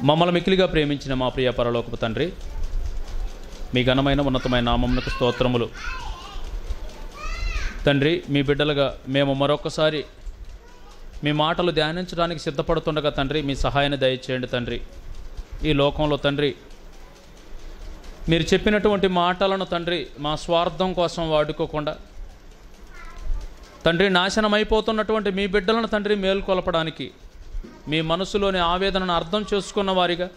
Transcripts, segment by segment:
మమ్మల్ని మిక్కిలిగా ప్రేమించిన మా ప్రియ పరలోకపు తండ్రి మీ ఘనమైన ఉన్నతమైన నామమునకు స్తోత్రములు తండ్రి మీ బిడ్డలుగా మేము మరొకసారి మీ మాటలు ధ్యానించడానికి సిద్ధపడుతుండగా తండ్రి మీ సహాయాన్ని దయచేయండి తండ్రి ఈ లోకంలో తండ్రి మీరు చెప్పినటువంటి మాటలను తండ్రి మా స్వార్థం కోసం వాడుకోకుండా తండ్రి నాశనం అయిపోతున్నటువంటి మీ బిడ్డలను తండ్రి మేల్కొలపడానికి మీ మనసులోని ఆవేదనను అర్థం చేసుకున్న వారిగా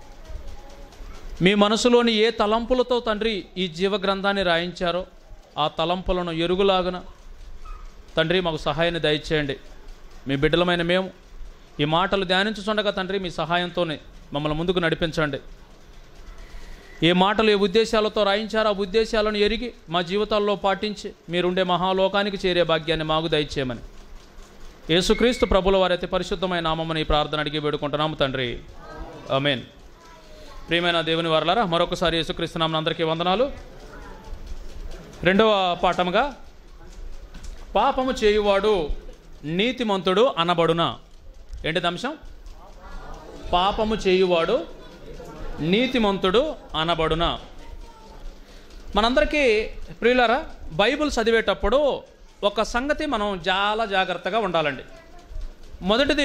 మీ మనసులోని ఏ తలంపులతో తండ్రి ఈ జీవ గ్రంథాన్ని రాయించారో ఆ తలంపులను ఎరుగులాగున తండ్రి మాకు సహాయాన్ని దయచేయండి మీ బిడ్డలమైన మేము ఈ మాటలు ధ్యానించుచుండగా తండ్రి మీ సహాయంతోనే మమ్మల్ని ముందుకు నడిపించండి ఏ మాటలు ఏ ఉద్దేశాలతో రాయించారో ఆ ఉద్దేశాలను ఎరిగి మా జీవితాల్లో పాటించి మీరుండే మహాలోకానికి చేరే భాగ్యాన్ని మాకు దయచేయమని యేసుక్రీస్తు ప్రభుల వారి అతి పరిశుద్ధమైన నామమని ఈ ప్రార్థన అడిగి వేడుకుంటున్నాము తండ్రి ఆమెన్ ప్రియమైన దేవుని వారలారా మరొకసారి యేసుక్రీస్తు నామన అందరికీ వందనాలు రెండవ పాఠముగా పాపము చేయువాడు నీతిమంతుడు అనబడునా ఏంటిది అంశం పాపము చేయువాడు నీతిమంతుడు అనబడునా మనందరికీ ప్రియులారా బైబిల్ చదివేటప్పుడు ఒక సంగతి మనం చాలా జాగ్రత్తగా ఉండాలండి మొదటిది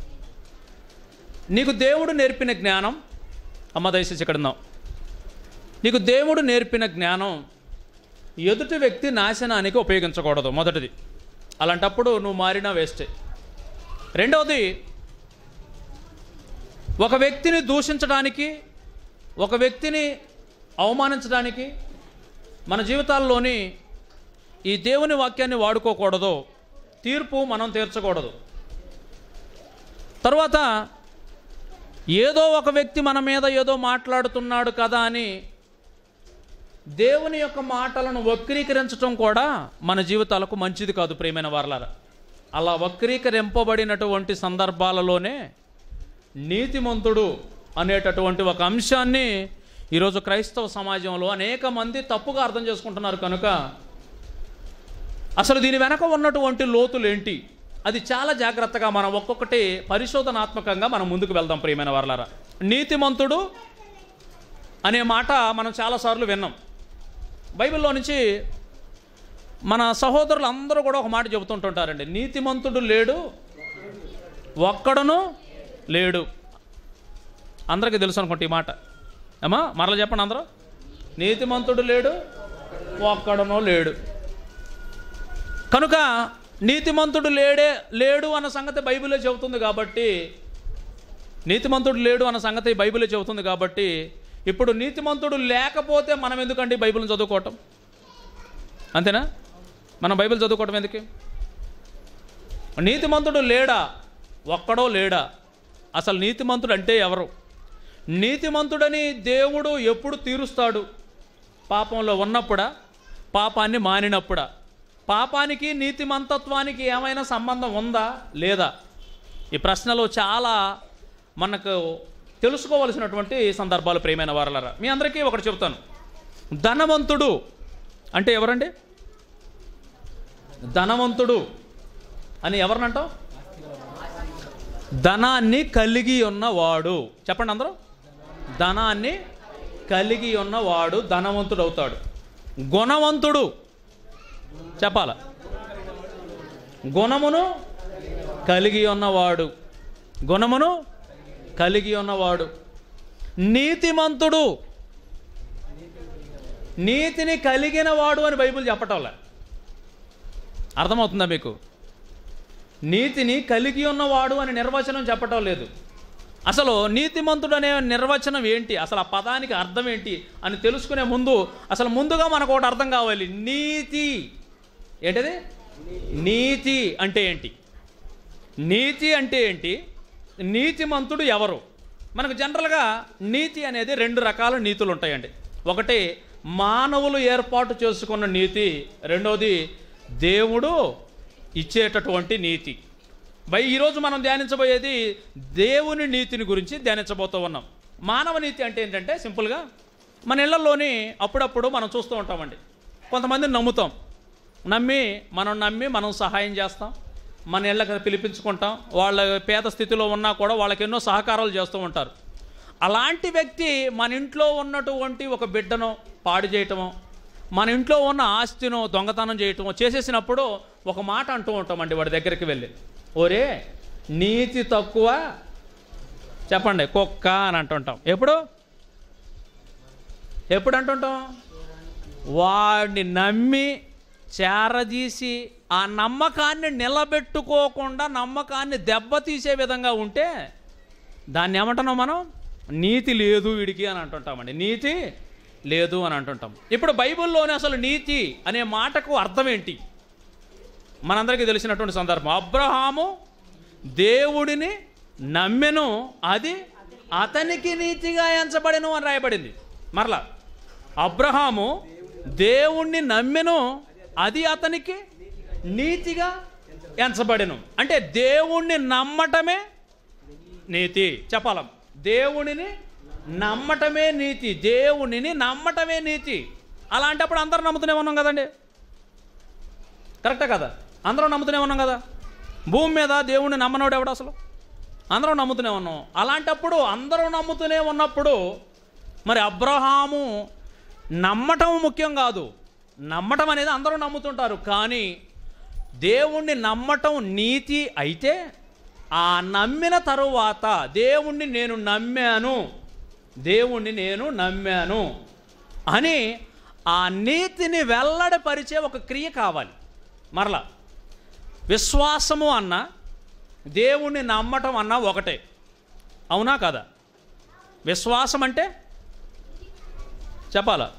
నీకు దేవుడు నేర్పిన జ్ఞానం అమ్మ దయచేసి ఇక్కడ ఉందాం నీకు దేవుడు నేర్పిన జ్ఞానం ఎదుటి వ్యక్తి నాశనానికి ఉపయోగించకూడదు మొదటిది అలాంటప్పుడు నువ్వు మారినా వేస్టే రెండవది ఒక వ్యక్తిని దూషించడానికి ఒక వ్యక్తిని అవమానించడానికి మన జీవితాల్లోని ఈ దేవుని వాక్యాన్ని వాడుకోకూడదు తీర్పు మనం తీర్చకూడదు తర్వాత ఏదో ఒక వ్యక్తి మన మీద ఏదో మాట్లాడుతున్నాడు కదా అని దేవుని యొక్క మాటలను వక్రీకరించడం కూడా మన జీవితాలకు మంచిది కాదు ప్రియమైన వారలారా అలా వక్రీకరింపబడినటువంటి సందర్భాలలోనే నీతిమంతుడు అనేటటువంటి ఒక అంశాన్ని ఈరోజు క్రైస్తవ సమాజంలో అనేక మంది తప్పుగా అర్థం చేసుకుంటున్నారు కనుక అసలు దీని వెనక ఉన్నటువంటి లోతులు ఏంటి అది చాలా జాగ్రత్తగా మనం ఒక్కొక్కటి పరిశోధనాత్మకంగా మనం ముందుకు వెళ్దాం ప్రియమైన వారలారా నీతిమంతుడు అనే మాట మనం చాలాసార్లు విన్నాం బైబిల్లో నుంచి మన సహోదరులు అందరూ కూడా ఒక మాట చెబుతుంటుంటారండి నీతిమంతుడు లేడు ఒక్కడును లేడు అందరికీ తెలుసు అనుకుంటే ఈ మాట అమ్మా మరలా చెప్పండి అందరూ నీతిమంతుడు లేడు ఒక్కడనో లేడు కనుక నీతిమంతుడు లేడే లేడు అన్న సంగతి బైబిలే చెబుతుంది కాబట్టి నీతిమంతుడు లేడు అన్న సంగతి బైబిలే చెబుతుంది కాబట్టి ఇప్పుడు నీతిమంతుడు లేకపోతే మనం ఎందుకండి బైబిల్ని చదువుకోవటం అంతేనా మనం బైబిల్ చదువుకోవటం ఎందుకు నీతిమంతుడు లేడా ఒక్కడో లేడా అసలు నీతిమంతుడు అంటే ఎవరు నీతిమంతుడని దేవుడు ఎప్పుడు తీరుస్తాడు పాపంలో ఉన్నప్పుడా పాపాన్ని మానినప్పుడా పాపానికి నీతిమంతత్వానికి ఏమైనా సంబంధం ఉందా లేదా ఈ ప్రశ్నలో చాలా మనకు తెలుసుకోవలసినటువంటి సందర్భాలు ప్రియమైన వారలరా మీ అందరికీ ఒకటి చెప్తాను ధనవంతుడు అంటే ఎవరండి ధనవంతుడు అని ఎవరినంటావు ధనాన్ని కలిగి ఉన్నవాడు చెప్పండి అందరూ ధనాన్ని కలిగి ఉన్నవాడు ధనవంతుడు అవుతాడు గుణవంతుడు చెప్పాల గుణమును కలిగి ఉన్నవాడు గుణమును కలిగి ఉన్నవాడు నీతిమంతుడు నీతిని కలిగిన వాడు అని బైబిల్ చెప్పటంలే అర్థమవుతుందా మీకు నీతిని కలిగి ఉన్నవాడు అని నిర్వచనం చెప్పటం లేదు అసలు నీతిమంతుడు అనే నిర్వచనం ఏంటి అసలు ఆ పదానికి అర్థం ఏంటి అని తెలుసుకునే ముందు అసలు ముందుగా మనకు ఒకటి అర్థం కావాలి నీతి ఏంటిది నీతి అంటే ఏంటి నీతి అంటే ఏంటి నీతిమంతుడు ఎవరు మనకు జనరల్గా నీతి అనేది రెండు రకాల నీతులు ఉంటాయండి ఒకటి మానవులు ఏర్పాటు చేసుకున్న నీతి రెండవది దేవుడు ఇచ్చేటటువంటి నీతి బై ఈరోజు మనం ధ్యానించబోయేది దేవుని నీతిని గురించి ధ్యానించబోతూ ఉన్నాం మానవ నీతి అంటే ఏంటంటే సింపుల్గా మన ఇళ్లలోని అప్పుడప్పుడు మనం చూస్తూ ఉంటామండి కొంతమందిని నమ్ముతాం నమ్మి మనం నమ్మి మనం సహాయం చేస్తాం మన ఇళ్ళకి పిలిపించుకుంటాం వాళ్ళ పేద స్థితిలో ఉన్నా కూడా వాళ్ళకి ఎన్నో సహకారాలు చేస్తూ ఉంటారు అలాంటి వ్యక్తి మన ఇంట్లో ఉన్నటువంటి ఒక బిడ్డను పాడు చేయటమో మన ఇంట్లో ఉన్న ఆస్తినో దొంగతనం చేయటమో చేసేసినప్పుడు ఒక మాట అంటూ ఉంటామండి వాడి దగ్గరికి వెళ్ళి ఓరే నీతి తక్కువ చెప్పండి కుక్క అని అంటుంటాం ఎప్పుడు ఎప్పుడు అంటుంటాం వాడిని నమ్మి చేరదీసి ఆ నమ్మకాన్ని నిలబెట్టుకోకుండా నమ్మకాన్ని దెబ్బతీసే విధంగా ఉంటే దాన్ని ఏమంటున్నాం మనం నీతి లేదు వీడికి అని అంటుంటామండి నీతి లేదు అని అంటుంటాం ఇప్పుడు బైబిల్లోనే అసలు నీతి అనే మాటకు అర్థం ఏంటి మనందరికీ తెలిసినటువంటి సందర్భం అబ్రహాము దేవుడిని నమ్మెను అది అతనికి నీతిగా ఎంచబడెను అని రాయబడింది మరలా అబ్రహాము దేవుణ్ణి నమ్మెను అది అతనికి నీతిగా ఎంచబడెను అంటే దేవుణ్ణి నమ్మటమే నీతి చెప్పాల దేవునిని నమ్మటమే నీతి దేవునిని నమ్మటమే నీతి అలాంటప్పుడు అందరూ నమ్ముతూనే ఉన్నాం కదండి కరెక్టే కదా అందరం నమ్ముతూనే ఉన్నాం కదా భూమి మీద దేవుణ్ణి నమ్మనోడు ఎవడు అసలు అందరం నమ్ముతూనే ఉన్నాం అలాంటప్పుడు అందరూ నమ్ముతూనే ఉన్నప్పుడు మరి అబ్రహాము నమ్మటం ముఖ్యం కాదు నమ్మటం అనేది అందరూ నమ్ముతుంటారు కానీ దేవుణ్ణి నమ్మటం నీతి అయితే ఆ నమ్మిన తరువాత దేవుణ్ణి నేను నమ్మాను దేవుణ్ణి నేను నమ్మాను అని ఆ నీతిని వెల్లడిపరిచే ఒక క్రియ కావాలి మరలా విశ్వాసము అన్న దేవుణ్ణి నమ్మటం అన్న ఒకటే అవునా కదా విశ్వాసం అంటే చెప్పాలా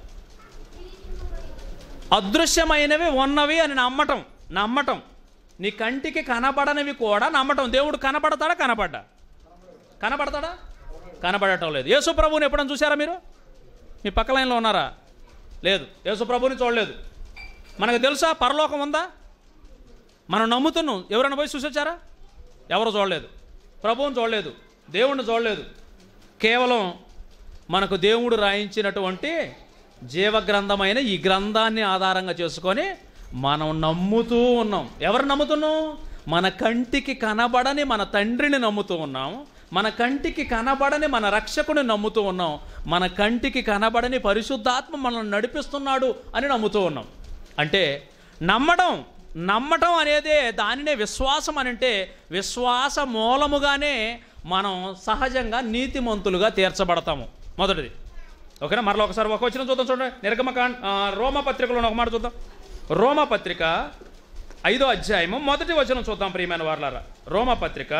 అదృశ్యమైనవి ఉన్నవి అని నమ్మటం నమ్మటం నీ కంటికి కనపడనివి కూడా నమ్మటం దేవుడు కనపడతాడా కనపడ్డా కనపడతాడా కనపడటం లేదు యేసు ప్రభువుని ఎప్పుడైనా చూసారా మీరు మీ పక్క లైన్లో ఉన్నారా లేదు యేసు ప్రభువుని చూడలేదు మనకు తెలుసా పరలోకం ఉందా మనం నమ్ముతున్నాం ఎవరైనా పోయి చూసొచ్చారా ఎవరు చూడలేదు ప్రభువుని చూడలేదు దేవుణ్ణి చూడలేదు కేవలం మనకు దేవుడు రాయించినటువంటి జీవగ్రంథమైన ఈ గ్రంథాన్ని ఆధారంగా చేసుకొని మనం నమ్ముతూ ఉన్నాం ఎవరు నమ్ముతున్నాం మన కంటికి కనబడని మన తండ్రిని నమ్ముతూ ఉన్నాం మన కంటికి కనబడని మన రక్షకుని నమ్ముతూ ఉన్నాం మన కంటికి కనబడని పరిశుద్ధాత్మ మనల్ని నడిపిస్తున్నాడు అని నమ్ముతూ ఉన్నాం అంటే నమ్మడం నమ్మటం అనేదే దానినే విశ్వాసం అని అంటే విశ్వాస మూలముగానే మనం సహజంగా నీతిమంతులుగా తీర్చబడతాము మొదటిది ఓకేనా మరలా ఒకసారి ఒక వచ్చిన చూద్దాం చూడండి నిర్గమకాండ ఆ, రోమపత్రికలో ఒక మాట చూద్దాం రోమపత్రిక ఐదో అధ్యాయము మొదటి వచనం చూద్దాం ప్రియమైన వార్లారా రోమపత్రిక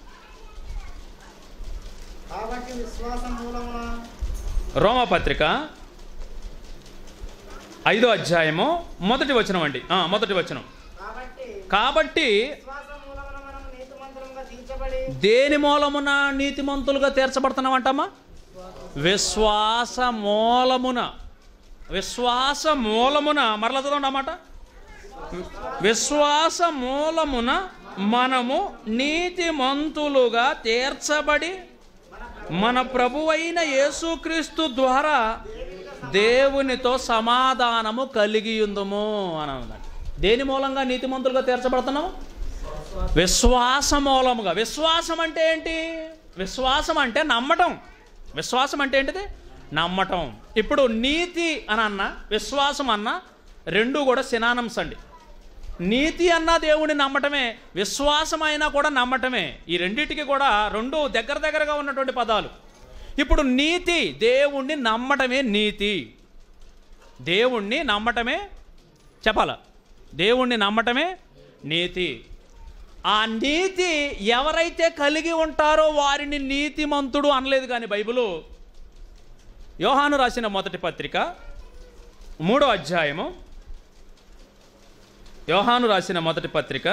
కాబట్టి విశ్వాసం మూలమున రోమపత్రిక ఐదో అధ్యాయము మొదటి వచనం అండి ఆ, మొదటి వచనం కాబట్టి కాబట్టి విశ్వాసం మూలమున మనం నీతిమంతులుగా తీర్చబడి దేని మూలమున నీతిమంతులుగా తీర్చబడుతున్నామంటమ్మా విశ్వాస మూలమున విశ్వాస మూలమున మరలా చదవండి అన్నమాట విశ్వాస మూలమున మనము నీతిమంతులుగా తీర్చబడి మన ప్రభువైన యేసుక్రీస్తు ద్వారా దేవునితో సమాధానము కలిగి ఉందము అని అన్నమాట దేని మూలంగా నీతిమంతులుగా తీర్చబడుతున్నాము విశ్వాస మూలముగా విశ్వాసం అంటే ఏంటి విశ్వాసం అంటే నమ్మటం విశ్వాసం అంటే ఏంటిది నమ్మటం ఇప్పుడు నీతి అని అన్న విశ్వాసం అన్న రెండు కూడా సినానమ్స్ అండి నీతి అన్న దేవుని నమ్మటమే విశ్వాసం అయినా కూడా నమ్మటమే ఈ రెండింటికి కూడా రెండు దగ్గర దగ్గరగా ఉన్నటువంటి పదాలు ఇప్పుడు నీతి దేవుణ్ణి నమ్మటమే నీతి దేవుణ్ణి నమ్మటమే చెప్పాలా దేవుణ్ణి నమ్మటమే నీతి ఆ నీతి ఎవరైతే కలిగి ఉంటారో వారిని నీతిమంతుడు అనలేదు కానీ బైబిలు యోహాను రాసిన మొదటి పత్రిక మూడో అధ్యాయము యోహాను రాసిన మొదటి పత్రిక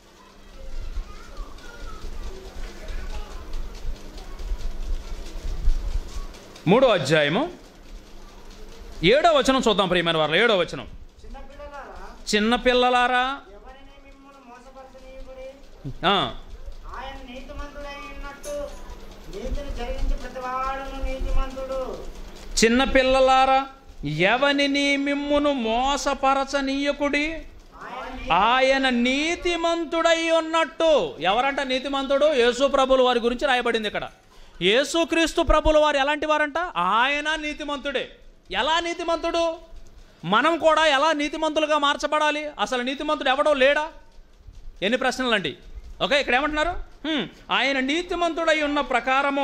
మూడో అధ్యాయము ఏడో వచనం చూద్దాం ప్రియమైన వారు ఏడో వచనం చిన్నపిల్లలారా చిన్న పిల్లలారా ఎవరిని మిమ్మల్ని మోసపరచనీయుడి ఆ, ఆయన నీతిమంతుడై ఉన్నట్టు నీతిని జరిగించి ప్రతివాడును నీతిమంతుడు చిన్న పిల్లలారా ఎవనిని మిమ్మును మోసపరచనీయకుడి ఆయన ఆయన నీతిమంతుడై ఉన్నట్టు ఎవరంట నీతిమంతుడు యేసు ప్రభులు వారి గురించి రాయబడింది ఇక్కడ యేసుక్రీస్తు ప్రభుల వారు ఎలాంటి వారంట ఆయన నీతిమంతుడే ఎలా నీతిమంతుడు మనం కూడా ఎలా నీతిమంతులుగా మార్చబడాలి అసలు నీతిమంతుడు ఎవడో లేడా ఎన్ని ప్రశ్నలు అండి ఓకే ఇక్కడ ఏమంటున్నారు హ్మ్, ఆయన నీతిమంతుడై ఉన్న ప్రకారము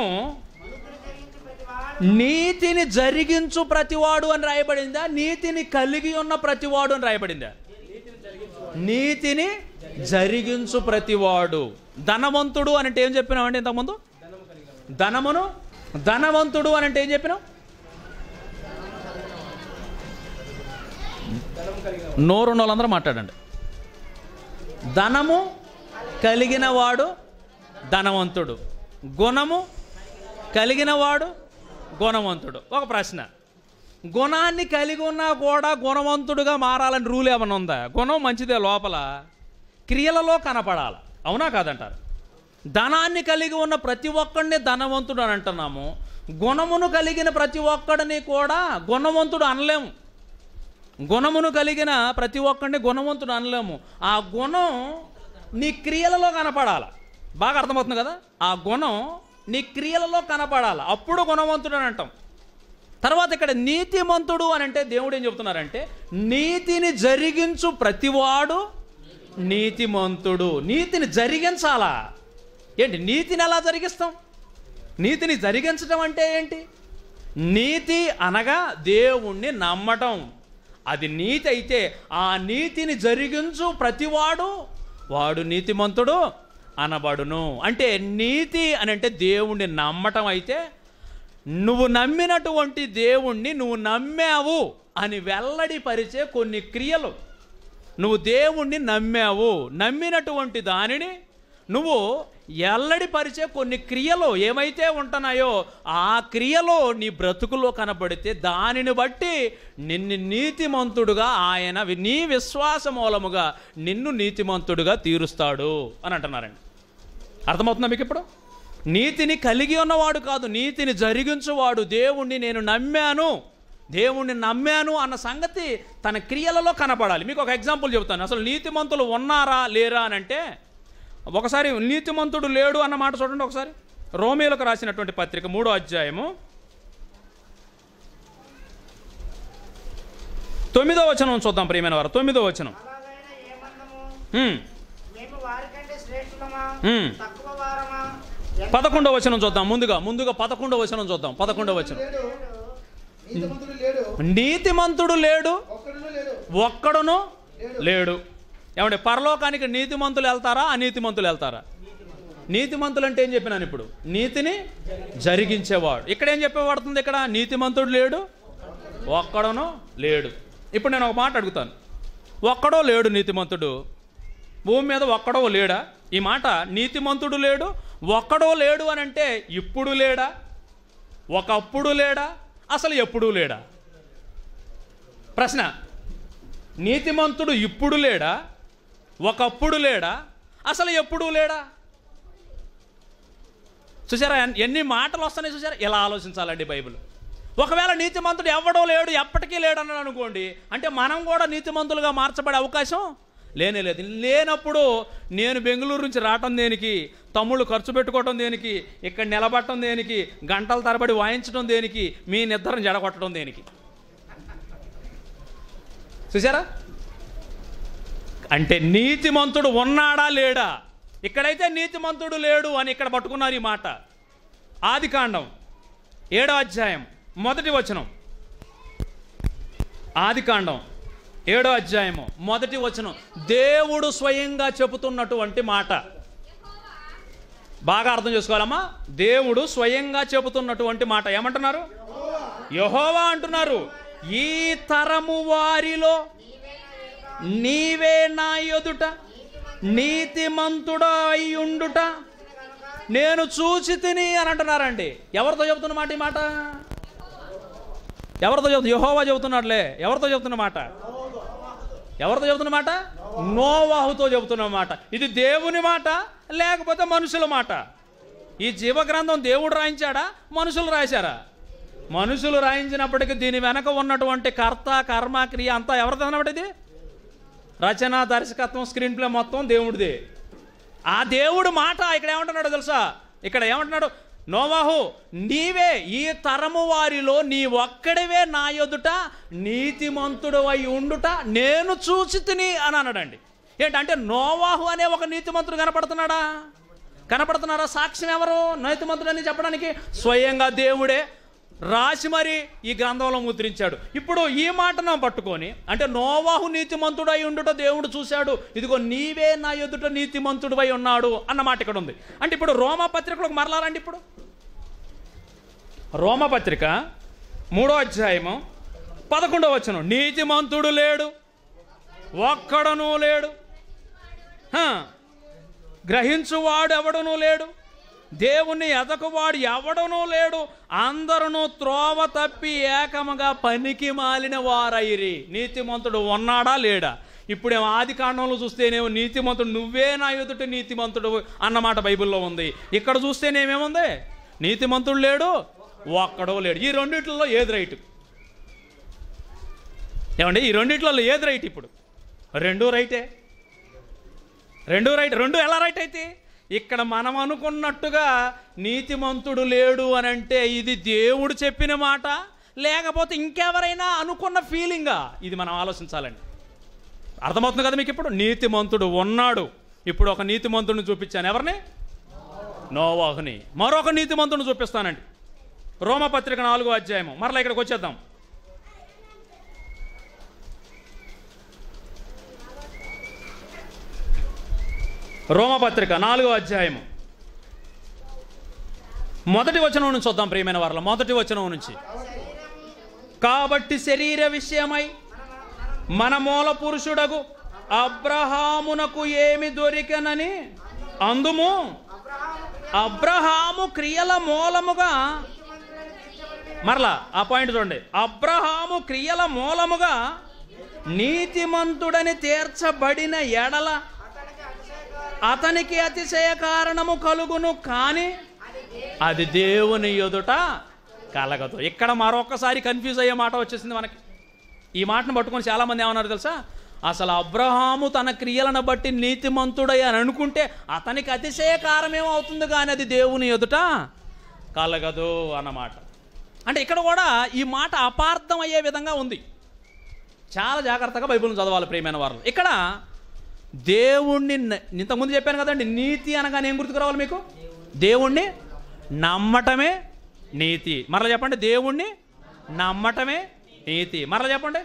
నీతిని జరిగించి ప్రతివాడు నీతిని జరిగించు ప్రతివాడు అని రాయబడిందా నీతిని కలిగి ఉన్న ప్రతివాడు అని రాయబడిందా నీతిని జరిగించు ప్రతివాడు ధనవంతుడు అని అంటే ఏం చెప్పినామండి ఇంతకుముందు ధనమును ధనవంతుడు అని అంటే ఏం చెప్పినాం నోరున్న వాళ్ళందరూ మాట్లాడండి ధనము కలిగిన వాడు ధనవంతుడు గుణము కలిగిన వాడు గుణవంతుడు ఒక ప్రశ్న గుణాన్ని కలిగి ఉన్నా కూడా గుణవంతుడుగా మారాలని రూల్ ఏమైనా ఉందా గుణం మంచిదే లోపల క్రియలలో కనపడాలి అవునా కాదంటారు ధనాన్ని కలిగి ఉన్న ప్రతి ఒక్కడిని ధనవంతుడు అని అంటున్నాము గుణమును కలిగిన ప్రతి ఒక్కడిని కూడా గుణవంతుడు అనలేము గుణమును కలిగిన ప్రతి ఒక్కడిని గుణవంతుడు అనలేము ఆ గుణం నీ క్రియలలో కనపడాల బాగా అర్థమవుతుంది కదా ఆ గుణం నీ క్రియలలో కనపడాలి అప్పుడు గుణవంతుడు అని అంటాం తర్వాత ఇక్కడ నీతిమంతుడు అని అంటే దేవుడు ఏం చెబుతున్నారంటే నీతిని జరిగించు ప్రతివాడు నీతిమంతుడు నీతిని జరిగించాలా ఏంటి నీతిని ఎలా జరిగిస్తాం నీతిని జరిగించడం అంటే ఏంటి నీతి అనగా దేవుణ్ణి నమ్మటం అది నీతి అయితే ఆ నీతిని జరిగించు ప్రతివాడు వాడు నీతిమంతుడు అనబడును అంటే నీతి అని అంటే దేవుణ్ణి నమ్మటం అయితే నువ్వు నమ్మినటువంటి దేవుణ్ణి నువ్వు నమ్మావు అని వెల్లడిపరిచే కొన్ని క్రియలు నువ్వు దేవుణ్ణి నమ్మావు నమ్మినటువంటి దానిని నువ్వు ఎల్లడిపరిచే కొన్ని క్రియలు ఏమైతే ఉంటున్నాయో ఆ క్రియలో నీ బ్రతుకులో కనబడితే దానిని బట్టి నిన్ను నీతిమంతుడుగా ఆయన వి- నీ విశ్వాస మూలముగా నిన్ను నీతిమంతుడుగా తీరుస్తాడు అని అంటున్నారండి అర్థమవుతుందా మీకు ఇప్పుడు నీతిని కలిగి ఉన్నవాడు కాదు నీతిని జరిగించువాడు దేవుణ్ణి నేను నమ్మాను దేవుణ్ణి నమ్మాను అన్న సంగతి తన క్రియలలో కనపడాలి మీకు ఒక ఎగ్జాంపుల్ చెబుతాను అసలు నీతిమంతులు ఉన్నారా లేరా అని అంటే ఒకసారి నీతిమంతుడు లేడు అన్న మాట చూడండి ఒకసారి రోమేలకు రాసినటువంటి పత్రిక మూడో అధ్యాయము తొమ్మిదో వచనం చూద్దాం ప్రియమైన వారు తొమ్మిదో వచనం అలాగైనా ఏమందము హ్మ్. మేము వారికంటే శ్రేష్ఠులమా హ్మ్. తక్కువ వారమా పదకొండో వచనం చూద్దాం ముందుగా ముందుగా పదకొండో వచనం చూద్దాం పదకొండో వచనం లేడు నీతిమంతుడు లేడు నీతిమంతుడు లేడు ఒక్కడును లేడు ఒక్కడును లేడు ఏమంటే పరలోకానికి నీతిమంతులు వెళ్తారా అనీతిమంతులు వెళ్తారా నీతిమంతులు అంటే ఏం చెప్పినాను ఇప్పుడు నీతిని జరిగించేవాడు ఇక్కడ ఏం చెప్పబడుతుంది ఇక్కడ నీతిమంతుడు లేడు ఒక్కడను లేడు ఇప్పుడు నేను ఒక మాట అడుగుతాను ఒక్కడో లేడు నీతిమంతుడు భూమి మీద ఒక్కడో లేడా ఈ మాట నీతిమంతుడు లేడు ఒక్కడో లేడు అని అంటే ఇప్పుడు లేడా ఒకప్పుడు లేడా అసలు ఎప్పుడూ లేడా ప్రశ్న నీతిమంతుడు ఇప్పుడు లేడా ఒకప్పుడు లేడా అసలు ఎప్పుడూ లేడా చూసారా ఎన్- ఎన్ని మాటలు వస్తున్నాయి చూసారా ఇలా ఆలోచించాలండి బైబిల్ ఒకవేళ నీతిమంతుడు ఎవడో లేడు ఎప్పటికీ లేడన్నాడు అనుకోండి అంటే మనం కూడా నీతిమంతులుగా మార్చబడే అవకాశం లేనే లేదు లేనప్పుడు నేను బెంగళూరు నుంచి రావటం దేనికి తమ్ముళ్ళు ఖర్చు పెట్టుకోవటం దేనికి ఇక్కడ నిలబడటం దేనికి గంటల తరబడి వాయించడం దేనికి మీ నిద్రను జడగొట్టడం దేనికి చూసారా అంటే నీతిమంతుడు ఉన్నాడా లేడా ఇక్కడైతే నీతిమంతుడు లేడు అని ఇక్కడ పట్టుకున్నారు ఈ మాట ఆది కాండం ఏడో అధ్యాయం మొదటి వచనం ఆది కాండం ఏడో అధ్యాయము మొదటి వచనం దేవుడు స్వయంగా చెబుతున్నటువంటి మాట బాగా అర్థం చేసుకోవాలమ్మా దేవుడు స్వయంగా చెబుతున్నటువంటి మాట ఏమంటున్నారు యహోవా అంటున్నారు ఈ తరము వారిలో నీవే నా ఎదుట నీతిమంతుడా అయ్యుండుట నేను చూచి తిని అని అంటున్నారండి ఎవరితో చెబుతున్న మాట ఈ మాట ఎవరితో చెబుతు యహోవా చెబుతున్నాడులే ఎవరితో చెబుతున్న మాట ఎవరితో చెబుతున్న మాట నోవాహుతో చెబుతున్న మాట ఇది దేవుని మాట లేకపోతే మనుషుల మాట ఈ జీవగ్రంథం దేవుడు రాయించాడా మనుషులు రాశారా మనుషులు రాయించినప్పటికీ దీని వెనక ఉన్నటువంటి కర్త కర్మ క్రియ అంతా ఎవరిది అన్నమాట ఇది రచన దర్శకత్వం స్క్రీన్ ప్లే మొత్తం దేవుడిదే ఆ దేవుడు మాట ఇక్కడ ఏమంటున్నాడో తెలుసా ఇక్కడ ఏమంటున్నాడు నోవాహు నీవే ఈ తరము వారిలో నీ ఒక్కడివే నా ఎదుట నీతిమంతుడు అయి ఉండుట నేను చూసి తిని అని అన్నాడండి ఏంటంటే నోవాహు అనే ఒక నీతిమంతుడు కనపడుతున్నాడా కనపడుతున్నారా సాక్ష్యం ఎవరు నీతిమంతుడు అని చెప్పడానికి స్వయంగా దేవుడే రాసి మరి ఈ గ్రంథంలో ముద్రించాడు ఇప్పుడు ఈ మాటను పట్టుకొని అంటే నోవాహు నీతిమంతుడై ఉండుట దేవుడు చూశాడు ఇదిగో నీవే నా ఎదుట నీతిమంతుడువై ఉన్నాడు అన్న మాట ఇక్కడ ఉంది అంటే ఇప్పుడు రోమా పత్రికలకు మరలారండి ఇప్పుడు రోమపత్రిక మూడో అధ్యాయము పదకొండవ వచనం నీతిమంతుడు లేడు ఒక్కడనూ లేడు హ, గ్రహించువాడు ఎవడనూ లేడు దేవుణ్ణి ఎదకువాడు ఎవడనూ లేడు అందరూ త్రోవ తప్పి ఏకముగా పనికి మాలిన వారైరి నీతిమంతుడు ఉన్నాడా లేడా ఇప్పుడేమో ఆది కాండంలో చూస్తేనేమో నీతిమంతుడు నువ్వే నా ఎదుట నీతిమంతుడు అన్నమాట బైబిల్లో ఉంది ఇక్కడ చూస్తేనేమేముంది నీతిమంతుడు లేడు ఒక్కడో లేడు ఈ రెండిట్లలో ఏది రైట్ ఏమండి ఈ రెండిట్లలో ఏది రైట్ ఇప్పుడు రెండు రైటే రెండు రైట్ రెండు ఎలా రైట్ అయితే ఇక్కడ మనం అనుకున్నట్టుగా నీతిమంతుడు లేడు అని అంటే ఇది దేవుడు చెప్పిన మాట లేకపోతే ఇంకెవరైనా అనుకున్న ఫీలింగా ఇది మనం ఆలోచించాలండి అర్థమవుతుంది కదా మీకు ఇప్పుడు నీతిమంతుడు ఉన్నాడు ఇప్పుడు ఒక నీతిమంతుడిని చూపించాను ఎవరిని నోవాహుని మరొక నీతిమంతుడిని చూపిస్తానండి రోమపత్రిక నాలుగో అధ్యాయము మరలా ఇక్కడికి వచ్చేద్దాం రోమపత్రిక నాలుగో అధ్యాయము మొదటి వచనం నుంచి చూద్దాం ప్రియమైన వారిలో మొదటి వచనం నుంచి కాబట్టి శరీర విషయమై మన మూల పురుషుడగు అబ్రహామునకు ఏమి దొరికనని అందుము అబ్రహాము క్రియల మూలముగా మరలా ఆ పాయింట్ చూడండి అబ్రహాము క్రియల మూలముగా నీతిమంతుడని తీర్చబడిన ఎడల అతనికి అతిశయ కారణము కలుగును కానీ అది దేవుని ఎదుట కలగదు ఇక్కడ మరొకసారి కన్ఫ్యూజ్ అయ్యే మాట వచ్చేసింది మనకి ఈ మాటను పట్టుకొని చాలామంది ఏమన్నారు తెలుసా అసలు అబ్రహాము తన క్రియలను బట్టి నీతిమంతుడై అని అనుకుంటే అతనికి అతిశయ కారణమేమవుతుంది కానీ అది దేవుని ఎదుట కలగదు అన్నమాట అంటే ఇక్కడ కూడా ఈ మాట అపార్థం అయ్యే విధంగా ఉంది చాలా జాగ్రత్తగా బైబిల్ని చదవాలి ప్రియమైన వారు ఇక్కడ దేవుణ్ణి న- ఇంతకుముందు చెప్పాను కదండి నీతి అనగానే ఏం గుర్తుకు రావాలి మీకు దేవుణ్ణి నమ్మటమే నీతి మరలా చెప్పండి దేవుణ్ణి నమ్మటమే నీతి మరలా చెప్పండి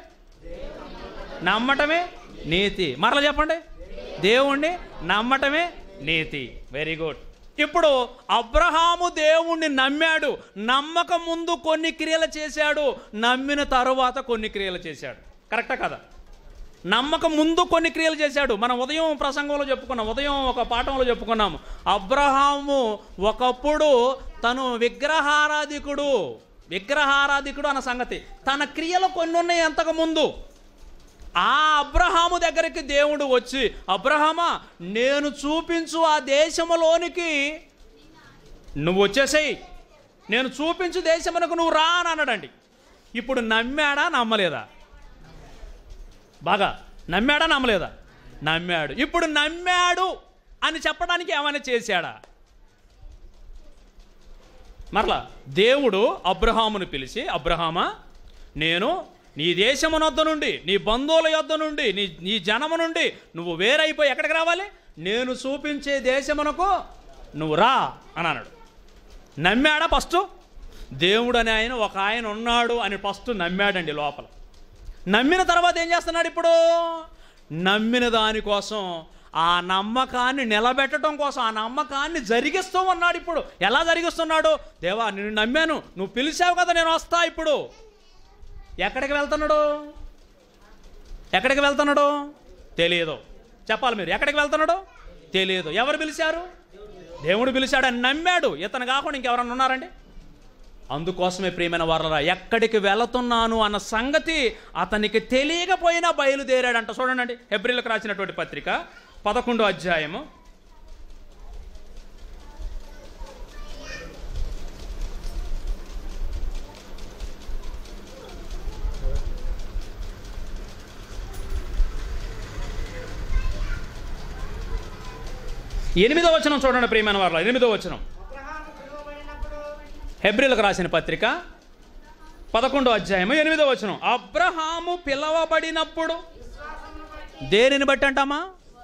నమ్మటమే నీతి మరలా చెప్పండి దేవుణ్ణి నమ్మటమే నీతి వెరీ గుడ్ ఇప్పుడు అబ్రహాము దేవుణ్ణి నమ్మాడు నమ్మక ముందు కొన్ని క్రియలు చేశాడు నమ్మిన తరువాత కొన్ని క్రియలు చేశాడు కరెక్టా కదా నమ్మక ముందు కొన్ని క్రియలు చేశాడు మనం ఉదయం ప్రసంగంలో చెప్పుకున్నాం ఉదయం ఒక పాఠంలో చెప్పుకున్నాం అబ్రహాము ఒకప్పుడు తను విగ్రహారాధికుడు విగ్రహారాధికుడు అన్న సంగతి తన క్రియలు కొన్ని ఉన్నాయి అంతకు ముందు ఆ అబ్రహాము దగ్గరికి దేవుడు వచ్చి అబ్రహామా నేను చూపించు ఆ దేశములోనికి నువ్వు వచ్చేసేయి నేను చూపించు దేశమునకు నువ్వు రా అని అన్నాడండి ఇప్పుడు నమ్మాడా నమ్మలేదా బాగా నమ్మాడా నమ్మలేదా నమ్మాడు ఇప్పుడు నమ్మాడు అని చెప్పడానికి ఏమైనా చేశాడా మరలా దేవుడు అబ్రహామును పిలిచి అబ్రహామా నేను నీ దేశమునొద్ద నుండి నీ బంధువుల యొద్ద నుండి నీ నీ జనము నుండి నువ్వు వేరైపోయి ఎక్కడికి రావాలి నేను చూపించే దేశమునకు నువ్వు రా అని అన్నాడు నమ్మాడా ఫస్ట్ దేవుడు అని ఆయన ఒక ఆయన ఉన్నాడు అని ఫస్ట్ నమ్మాడండి లోపల నమ్మిన తర్వాత ఏం చేస్తున్నాడు ఇప్పుడు నమ్మిన దానికోసం ఆ నమ్మకాన్ని నిలబెట్టడం కోసం ఆ నమ్మకాన్ని జరిగిస్తూ ఉన్నాడు ఇప్పుడు ఎలా జరిగిస్తున్నాడు దేవా నేను నమ్మాను నువ్వు పిలిచావు కదా నేను వస్తా ఇప్పుడు ఎక్కడికి వెళ్తున్నాడు ఎక్కడికి వెళ్తున్నాడు తెలియదు చెప్పాలి మీరు ఎక్కడికి వెళ్తున్నాడు తెలియదు ఎవరు పిలిచారు దేవుడు పిలిచాడు అని నమ్మాడు ఇతను కాకుండా ఇంకెవరన్నా ఉన్నారండి అందుకోసమే ప్రియమైన వారరా ఎక్కడికి వెళుతున్నాను అన్న సంగతి అతనికి తెలియకపోయినా బయలుదేరాడంట చూడండి హెబ్రిల్కి రాసినటువంటి పత్రిక పదకొండో అధ్యాయము ఎనిమిదో వచనం చూడండి ప్రియమైన వారలా ఎనిమిదో వచనం అబ్రహాము పిలువబడినప్పుడు హెబ్రిలకు రాసిన పత్రిక పదకొండో అధ్యాయము ఎనిమిదో వచనం అబ్రహాము పిలవబడినప్పుడు దేనిని బట్టి అంటామా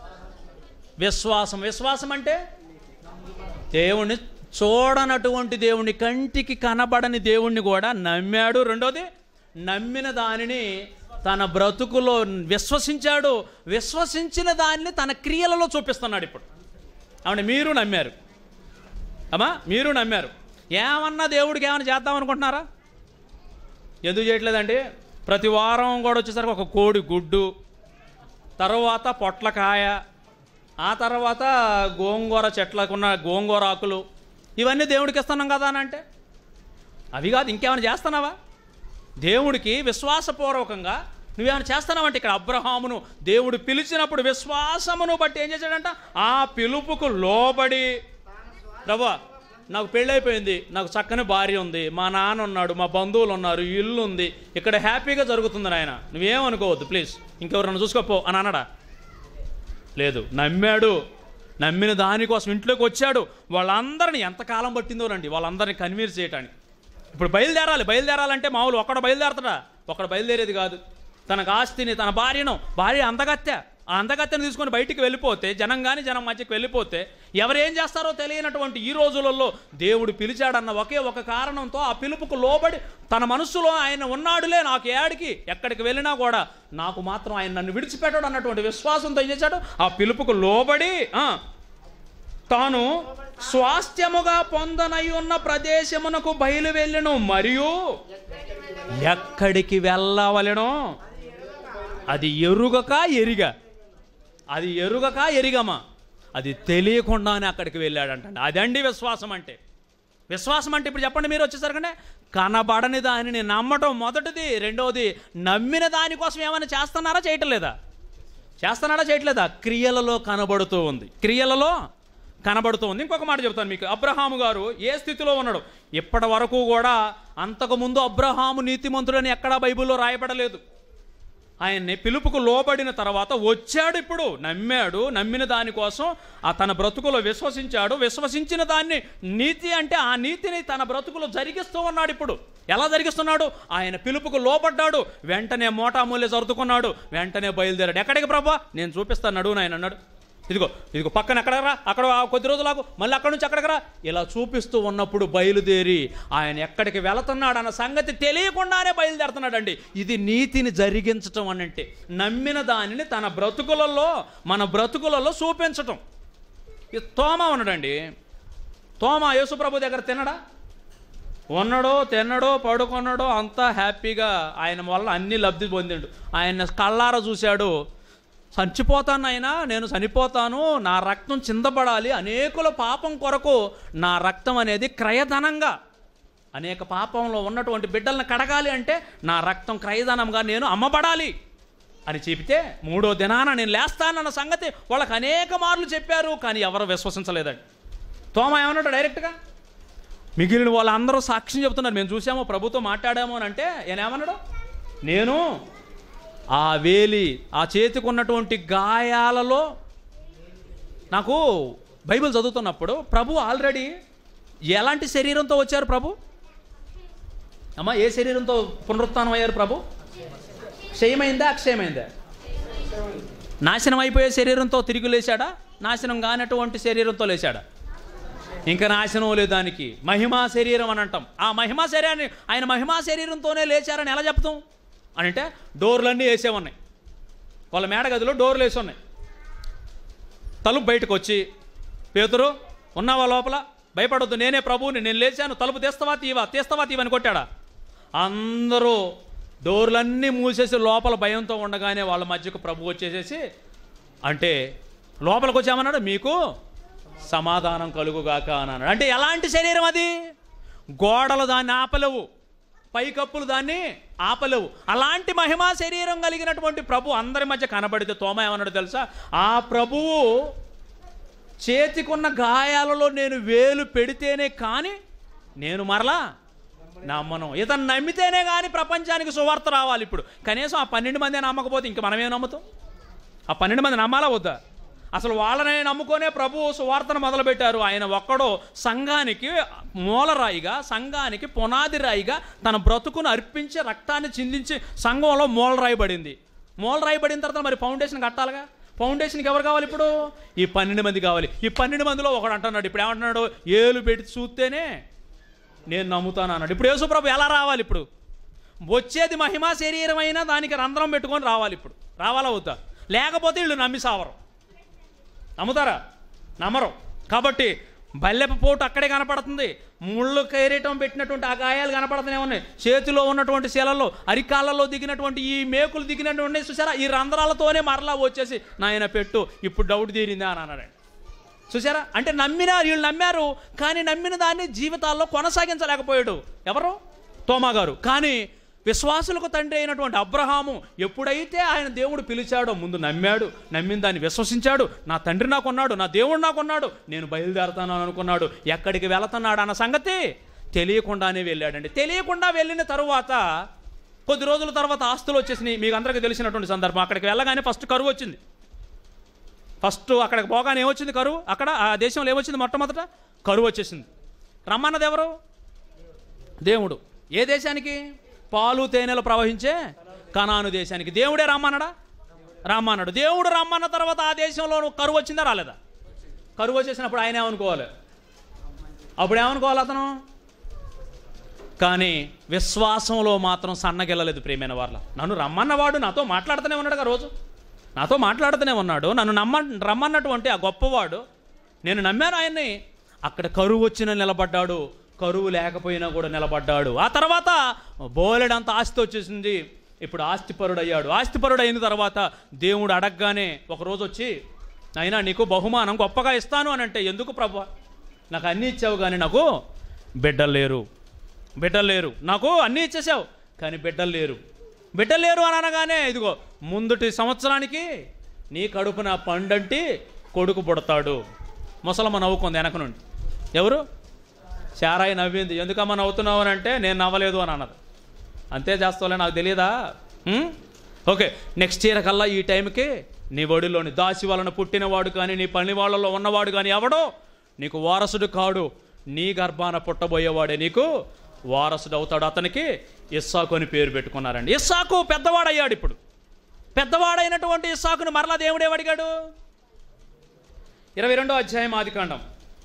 విశ్వాసం విశ్వాసం అంటే దేవుణ్ణి చూడనటువంటి దేవుని కంటికి కనబడని దేవుణ్ణి కూడా నమ్మాడు రెండోది నమ్మిన దానిని తన బ్రతుకులో విశ్వసించాడు విశ్వసించిన దాన్ని తన క్రియలలో చూపిస్తున్నాడు ఇప్పుడు అవును మీరు నమ్మారు అమ్మా మీరు నమ్మారు ఏమన్నా దేవుడికి ఏమైనా చేద్దాం అనుకుంటున్నారా ఎందుకు చేయట్లేదండి ప్రతి వారం కూడా వచ్చేసరికి ఒక కోడి గుడ్డు తర్వాత పొట్లకాయ ఆ తర్వాత గోంగూర చెట్లకున్న గోంగూర ఆకులు ఇవన్నీ దేవుడికి ఇస్తున్నాం కదా అని అంటే అవి కాదు ఇంకేమైనా చేస్తున్నావా దేవుడికి విశ్వాసపూర్వకంగా నువ్వేమైనా చేస్తున్నావంటే ఇక్కడ అబ్రహామును దేవుడు పిలిచినప్పుడు విశ్వాసమును బట్టి ఏం చేశాడంట ఆ పిలుపుకు లోబడి ప్రభా నాకు పెళ్ళైపోయింది నాకు చక్కని భార్య ఉంది మా నాన్న ఉన్నాడు మా బంధువులు ఉన్నారు ఇల్లు ఉంది ఇక్కడ హ్యాపీగా జరుగుతుంది నాయన నువ్వేమనుకోవద్దు ప్లీజ్ ఇంకెవరన్నా చూసుకోపో అని అన్నాడా లేదు నమ్మాడు నమ్మిన దానికోసం ఇంట్లోకి వచ్చాడు వాళ్ళందరిని ఎంతకాలం పట్టిందోనండి వాళ్ళందరినీ కన్విన్స్ చేయటానికి ఇప్పుడు బయలుదేరాలి బయలుదేరాలంటే మామూలు ఒక్కడ బయలుదేరతాడా ఒక్కడ బయలుదేరేది కాదు తనకు ఆస్తిని తన భార్యను భార్య అందగత్తె ఆ అందగత్తెను తీసుకొని బయటికి వెళ్ళిపోతే జనం కానీ జనం మధ్యకి వెళ్ళిపోతే ఎవరు ఏం చేస్తారో తెలియనటువంటి ఈ రోజులలో దేవుడు పిలిచాడన్న ఒకే ఒక కారణంతో ఆ పిలుపుకు లోబడి తన మనస్సులో ఆయన ఉన్నాడులే నాకు ఏడికి ఎక్కడికి వెళ్ళినా కూడా నాకు మాత్రం ఆయన నన్ను విడిచిపెట్టాడు అన్నటువంటి విశ్వాసంతో ఏం చేశాడు ఆ పిలుపుకు లోబడి ఆ, తాను స్వాస్థ్యముగా పొందనై ఉన్న ప్రదేశమునకు బయలు వెళ్ళను మరియు ఎక్కడికి వెళ్ళవలెనో అది ఎరుగక ఎరిగ అది ఎరుగక ఎరిగమా అది తెలియకుండానే అక్కడికి వెళ్ళాడంటండి అదండి విశ్వాసం అంటే విశ్వాసం అంటే ఇప్పుడు చెప్పండి మీరు వచ్చేసరికనే కనబడని దానిని నమ్మటం మొదటిది రెండవది నమ్మిన దానికోసం ఏమైనా చేస్తున్నారా చేయటం లేదా చేస్తున్నాడా చేయట్లేదా క్రియలలో కనబడుతూ ఉంది క్రియలలో కనబడుతూ ఉంది ఇంకొక మాట చెప్తాను మీకు అబ్రహాము గారు ఏ స్థితిలో ఉన్నాడు ఇప్పటి వరకు కూడా అంతకుముందు అబ్రహాము నీతిమంతుడని ఎక్కడా బైబిల్లో రాయబడలేదు ఆయన్ని పిలుపుకు లోబడిన తర్వాత వచ్చాడు ఇప్పుడు నమ్మాడు నమ్మిన దానికోసం ఆ తన బ్రతుకులో విశ్వసించాడు విశ్వసించిన దాన్ని నీతి అంటే ఆ నీతిని తన బ్రతుకులో జరిగిస్తూ ఉన్నాడు ఇప్పుడు ఎలా జరిగిస్తున్నాడు ఆయన పిలుపుకు లోపడ్డాడు వెంటనే మోటామూల్య సర్దుకున్నాడు వెంటనే బయలుదేరాడు ఎక్కడికి ప్రభా నేను చూపిస్తాను నడువు ఆయన అన్నాడు ఇదిగో ఇదిగో పక్కన ఎక్కడ రా అక్కడ ఆ కొద్ది రోజులాగు మళ్ళీ అక్కడి నుంచి అక్కడికి రా ఇలా చూపిస్తూ ఉన్నప్పుడు బయలుదేరి ఆయన ఎక్కడికి వెళుతున్నాడు అన్న సంగతి తెలియకుండానే బయలుదేరుతున్నాడండి ఇది నీతిని జరిగించటం అని అంటే నమ్మిన దానిని తన బ్రతుకులలో మన బ్రతుకులలో చూపించటం ఇది తోమ ఉన్నాడండి తోమ యేసుప్రభు దగ్గర తినడా ఉన్నాడో తిన్నడో పడుకున్నాడో అంతా హ్యాపీగా ఆయన వల్ల అన్ని లబ్ధి పొందిండు ఆయన కళ్ళార చూశాడు చచ్చిపోతాను అయినా నేను చనిపోతాను నా రక్తం చిందపడాలి అనేకుల పాపం కొరకు నా రక్తం అనేది క్రయధనంగా అనేక పాపంలో ఉన్నటువంటి బిడ్డలను కడగాలి అంటే నా రక్తం క్రయధనంగా నేను అమ్మబడాలి అని చెబితే మూడో దినాన నేను లేస్తానన్న సంగతి వాళ్ళకి అనేక మార్లు చెప్పారు కానీ ఎవరు విశ్వసించలేదండి తోమ ఏమన్నాడు డైరెక్ట్గా మిగిలిన వాళ్ళందరూ సాక్ష్యం చెప్తున్నారు మేము చూసామో ప్రభుతో మాట్లాడాము అని అంటే ఈయన ఏమన్నాడు నేను ఆ వేలి ఆ చేతికి ఉన్నటువంటి గాయాలలో నాకు బైబిల్ చదువుతున్నప్పుడు ప్రభు ఆల్రెడీ ఎలాంటి శరీరంతో వచ్చారు ప్రభు అమ్మా ఏ శరీరంతో పునరుత్థానం అయ్యారు ప్రభు క్షయమైందా అక్షయమైందా నాశనం అయిపోయే శరీరంతో తిరిగి లేచాడా నాశనం కానటువంటి శరీరంతో లేచాడా ఇంకా నాశనం లేదు దానికి మహిమా శరీరం అని అంటాం ఆ మహిమా శరీరాన్ని ఆయన మహిమా శరీరంతోనే లేచారని ఎలా చెప్తాం అని అంటే డోర్లన్నీ వేసే ఉన్నాయి వాళ్ళ మేడగదిలో డోర్లు వేసి ఉన్నాయి తలుపు బయటకు వచ్చి పేతురు ఉన్నావా లోపల భయపడొద్దు నేనే ప్రభువుని నేను లేచాను తలుపు తీస్తావా తీవా తీస్తావా తీవని కొట్టాడా అందరూ డోర్లన్నీ మూసేసి లోపల భయంతో ఉండగానే వాళ్ళ మధ్యకు ప్రభు వచ్చేసేసి అంటే లోపలికి వచ్చామన్నాడు మీకు సమాధానం కలుగుగాక అని అన్నాడు అంటే ఎలాంటి శరీరం అది గోడలు దాన్ని ఆపలేవు పైకప్పులు దాన్ని ఆపలేవు అలాంటి మహిమా శరీరం కలిగినటువంటి ప్రభు అందరి మధ్య కనబడితే తోమ ఏమన్నాడు తెలుసా ఆ ప్రభువు చేతికున్న గాయాలలో నేను వేలు పెడితేనే కానీ నేను మరలా నమ్మను ఇతను నమ్మితేనే కానీ ప్రపంచానికి సువార్త రావాలి ఇప్పుడు కనీసం ఆ పన్నెండు మంది నమ్మకపోతే ఇంక మనమేం నమ్ముతాం ఆ పన్నెండు మంది నమ్మాలా వద్దా అసలు వాళ్ళనే నమ్ముకొనే ప్రభు సువార్తను మొదలుపెట్టారు ఆయన ఒక్కడో సంఘానికి మూలరాయిగా సంఘానికి పునాది రాయిగా తన బ్రతుకును అర్పించి రక్తాన్ని చిందించి సంఘంలో మూలరాయి పడింది మూలరాయి పడిన తర్వాత మరి ఫౌండేషన్ కట్టాలిగా ఫౌండేషన్కి ఎవరు కావాలి ఇప్పుడు ఈ పన్నెండు మంది కావాలి ఈ పన్నెండు మందిలో ఒకడు అంటున్నాడు ఇప్పుడు ఏమంటున్నాడు ఏలు పెట్టి చూస్తేనే నేను నమ్ముతాను అన్నాడు ఇప్పుడు యేసుప్రభు ఎలా రావాలి ఇప్పుడు వచ్చేది మహిమా శరీరమైన దానికి రంధ్రం పెట్టుకొని రావాలి ఇప్పుడు రావాలా అవుతా లేకపోతే వీళ్ళు నమ్మి సావరు నమ్ముతారా నమ్మరు కాబట్టి బల్లెప పోటు అక్కడే కనపడుతుంది ముళ్ళు కైరేటం పెట్టినటువంటి ఆ గాయాలు కనపడుతూనే ఉన్నాయి చేతిలో ఉన్నటువంటి శీలలో అరికాళ్ళలో దిగినటువంటి ఈ మేకులు దిగినటువంటి చూసారా ఈ రంధ్రాలతోనే మరలా వచ్చేసి నాయన పెట్టు ఇప్పుడు డౌట్ తీరిందా అని అన్నాడు చూసారా అంటే నమ్మినారు వీళ్ళు నమ్మారు కానీ నమ్మిన దాన్ని జీవితాల్లో కొనసాగించలేకపోయాడు ఎవరు తోమా గారు కానీ విశ్వాసులకు తండ్రి అయినటువంటి అబ్రహాము ఎప్పుడైతే ఆయన దేవుడు పిలిచాడో ముందు నమ్మాడు నమ్మిన దాన్ని విశ్వసించాడు నా తండ్రి నాకున్నాడు నా దేవుడు నాకున్నాడు నేను బయలుదేరతాను అని అనుకున్నాడు ఎక్కడికి వెళుతున్నాడు అన్న సంగతి తెలియకుండానే వెళ్ళాడండి తెలియకుండా వెళ్ళిన తరువాత కొద్ది రోజుల తర్వాత ఆస్తులు వచ్చేసినాయి మీకు అందరికీ తెలిసినటువంటి సందర్భం అక్కడికి వెళ్ళగానే ఫస్ట్ కరువు వచ్చింది ఫస్ట్ అక్కడికి పోగానే ఏమొచ్చింది కరువు అక్కడ ఆ దేశంలో ఏమొచ్చింది మొట్టమొదట కరువు వచ్చేసింది రమ్మన్నది ఎవరు దేవుడు ఏ దేశానికి పాలు తేనెలు ప్రవహించే కనాను దేశానికి దేవుడే రమ్మన్నాడా రమ్మన్నాడు దేవుడు రమ్మన్న తర్వాత ఆ దేశంలో కరువు వచ్చిందా రాలేదా కరువు వచ్చేసినప్పుడు ఆయన ఏమనుకోవాలి అప్పుడు ఏమనుకోవాలి అతను కానీ విశ్వాసంలో మాత్రం సన్నగిల్లలేదు ప్రేమైన వాళ్ళ నన్ను రమ్మన్నవాడు నాతో మాట్లాడుతూనే ఉన్నాడుగా రోజు నాతో మాట్లాడుతూనే ఉన్నాడు నన్ను నమ్మ రమ్మన్నటువంటి ఆ గొప్పవాడు నేను నమ్మాను ఆయన్ని అక్కడ కరువు వచ్చిన నిలబడ్డాడు కరువు లేకపోయినా కూడా నిలబడ్డాడు ఆ తర్వాత బోలెడంత ఆస్తి వచ్చేసింది ఇప్పుడు ఆస్తిపరుడు అయ్యాడు ఆస్తిపరుడు అయిన తర్వాత దేవుడు అడగగానే ఒకరోజు వచ్చి అయినా నీకు బహుమానం గొప్పగా ఇస్తాను అని అంటే ఎందుకు ప్రభు నాకు అన్నీ ఇచ్చావు కానీ నాకు బిడ్డలు లేరు బిడ్డలు లేరు నాకు అన్నీ ఇచ్చేసావు కానీ బిడ్డలు లేరు బిడ్డలు లేరు అని అనగానే ఇదిగో ముందుటి సంవత్సరానికి నీ కడుపున పండంటి కొడుకు పుడతాడు ముసలమ్మ నవ్వుకుంది వెనక నుండి ఎవరు శారాయి నవ్వింది ఎందుకమ్మా నవ్వుతున్నావు అని అంటే నేను నవ్వలేదు అని అన్నది అంతే చేస్తావులే నాకు తెలియదా ఉం? ఓకే నెక్స్ట్ ఇయర్ కల్లా ఈ టైంకి నీ ఒడిలోని దాసి వలన పుట్టినవాడు కానీ నీ పని వాళ్ళలో ఉన్నవాడు కానీ ఎవడో నీకు వారసుడు కాడు నీ గర్భాన పుట్టబోయేవాడే నీకు వారసుడు అవుతాడు అతనికి ఇస్సాకు అని పేరు పెట్టుకున్నారండి ఇస్సాకు పెద్దవాడయ్యాడు ఇప్పుడు పెద్దవాడైనటువంటి ఇస్సాకుని మరలా దేవుడేం అడిగాడు ఇరవై రెండో అధ్యాయం ఆదికాండం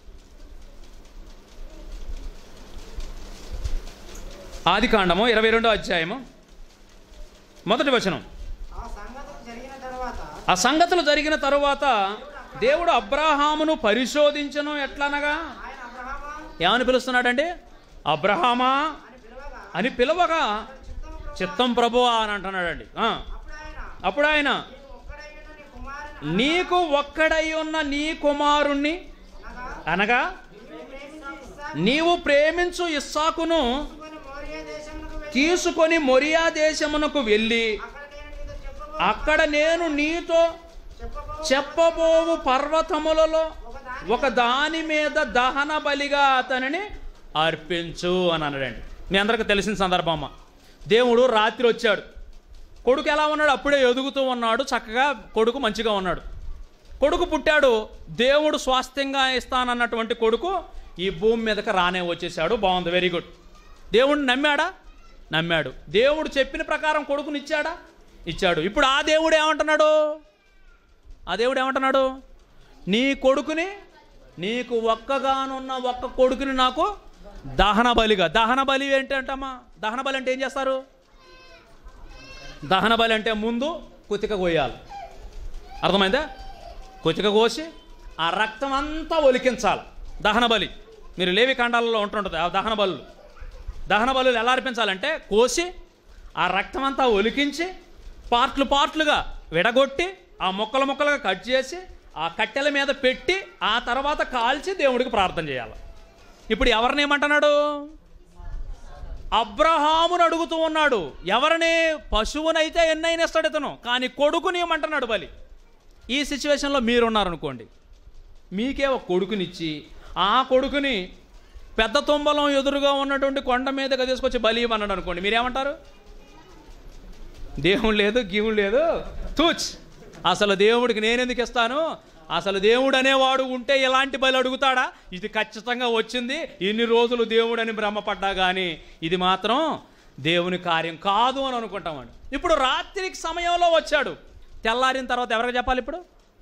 ఆదికాండము ఇరవై రెండో అధ్యాయము మొదటి వచనం ఆ సంగతులు జరిగిన తర్వాత ఆ సంగతులు జరిగిన తరువాత దేవుడు అబ్రహామును పరిశోధించను ఎట్లనగా ఆయన అబ్రహామా ఏమని పిలుస్తున్నాడండి అబ్రహామా అని పిలవగా అని పిలవగా చిత్తం ప్రభు చిత్తం ప్రభు అని అంటున్నాడండి ఆ, అప్పుడు ఆయన అప్పుడు ఆయన నీవు ఒక్కడై ఉన్న నీ నీకు ఒక్కడై ఉన్న నీ కుమారుని కుమారుణ్ణి అనగా అనగా నీవు ప్రేమించి నీవు ప్రేమించు ఇస్సాకుని ఇస్సాకును మోరియా దేశమునకు వెళ్ళి తీసుకొని మొరియా దేశమునకు వెళ్ళి అక్కడ నేను నీతో అక్కడ చెప్పబో నేను నీతో చెప్పబో చెప్పబోవు పర్వతములలో ఒక దాని ఒక దాని మీద దహన బలిగా అతనిని అర్పించు అని అన్నాడండి మీ అందరికీ తెలిసిన సందర్భమ్మ దేవుడు రాత్రి వచ్చాడు కొడుకు ఎలా ఉన్నాడు అప్పుడే ఎదుగుతూ ఉన్నాడు చక్కగా కొడుకు మంచిగా ఉన్నాడు కొడుకు పుట్టాడు దేవుడు స్వాస్థ్యంగా ఇస్తానన్నటువంటి కొడుకు ఈ భూమి మీదకి రానే వచ్చేసాడు బాగుంది వెరీ గుడ్ దేవుడిని నమ్మాడా నమ్మాడు దేవుడు చెప్పిన ప్రకారం కొడుకుని ఇచ్చాడా ఇచ్చాడు ఇప్పుడు ఆ దేవుడు ఏమంటున్నాడు ఆ దేవుడు ఏమంటున్నాడు నీ కొడుకుని నీకు ఒక్కగానున్న ఒక్క కొడుకుని నాకు దహన బలిగా దహన బలి ఏంటంటమ్మా దహన బలి అంటే ఏం చేస్తారు దహన బలి అంటే ముందు కుతిక కోయాలి అర్థమైందా కుతిక కోసి ఆ రక్తం అంతా ఒలికించాలి దహన బలి మీరు లేవి కాండాలలో ఉంటుంటుంది ఆ దహన బలులు దహన బలులు ఎలా అర్పించాలంటే కోసి ఆ రక్తం అంతా ఒలికించి పార్ట్లు పార్ట్లుగా విడగొట్టి ఆ ముక్కలు ముక్కలుగా కట్ చేసి ఆ కట్టెల మీద పెట్టి ఆ తర్వాత కాల్చి దేవుడికి ప్రార్థన చేయాలి ఇప్పుడు ఎవరిని ఏమంటున్నాడు అబ్రహామును అడుగుతూ ఉన్నాడు ఎవరిని పశువునైతే ఎన్నైనా ఇస్తాడు ఇతను కానీ కొడుకుని ఏమంటున్నాడు బలి ఈ సిచ్యువేషన్లో మీరున్నారనుకోండి మీకే ఒక కొడుకునిచ్చి ఆ కొడుకుని పెద్ద తుంబలం ఎదురుగా ఉన్నటువంటి కొండ మీదగా తీసుకొచ్చి బలి ఇవ్వన్నాడు అనుకోండి మీరేమంటారు దేవుడు లేదు గీవుడు లేదు తూచ్ అసలు దేవుడికి నేను ఎందుకు ఇస్తాను అసలు దేవుడు అనేవాడు ఉంటే ఎలాంటి బలి అడుగుతాడా ఇది ఖచ్చితంగా వచ్చింది ఇన్ని రోజులు దేవుడని భ్రమపడ్డా కానీ ఇది మాత్రం దేవుని కార్యం కాదు అని అనుకుంటామండి ఇప్పుడు రాత్రికి సమయంలో వచ్చాడు తెల్లారిన తర్వాత ఎవరికి చెప్పాలి ఇప్పుడు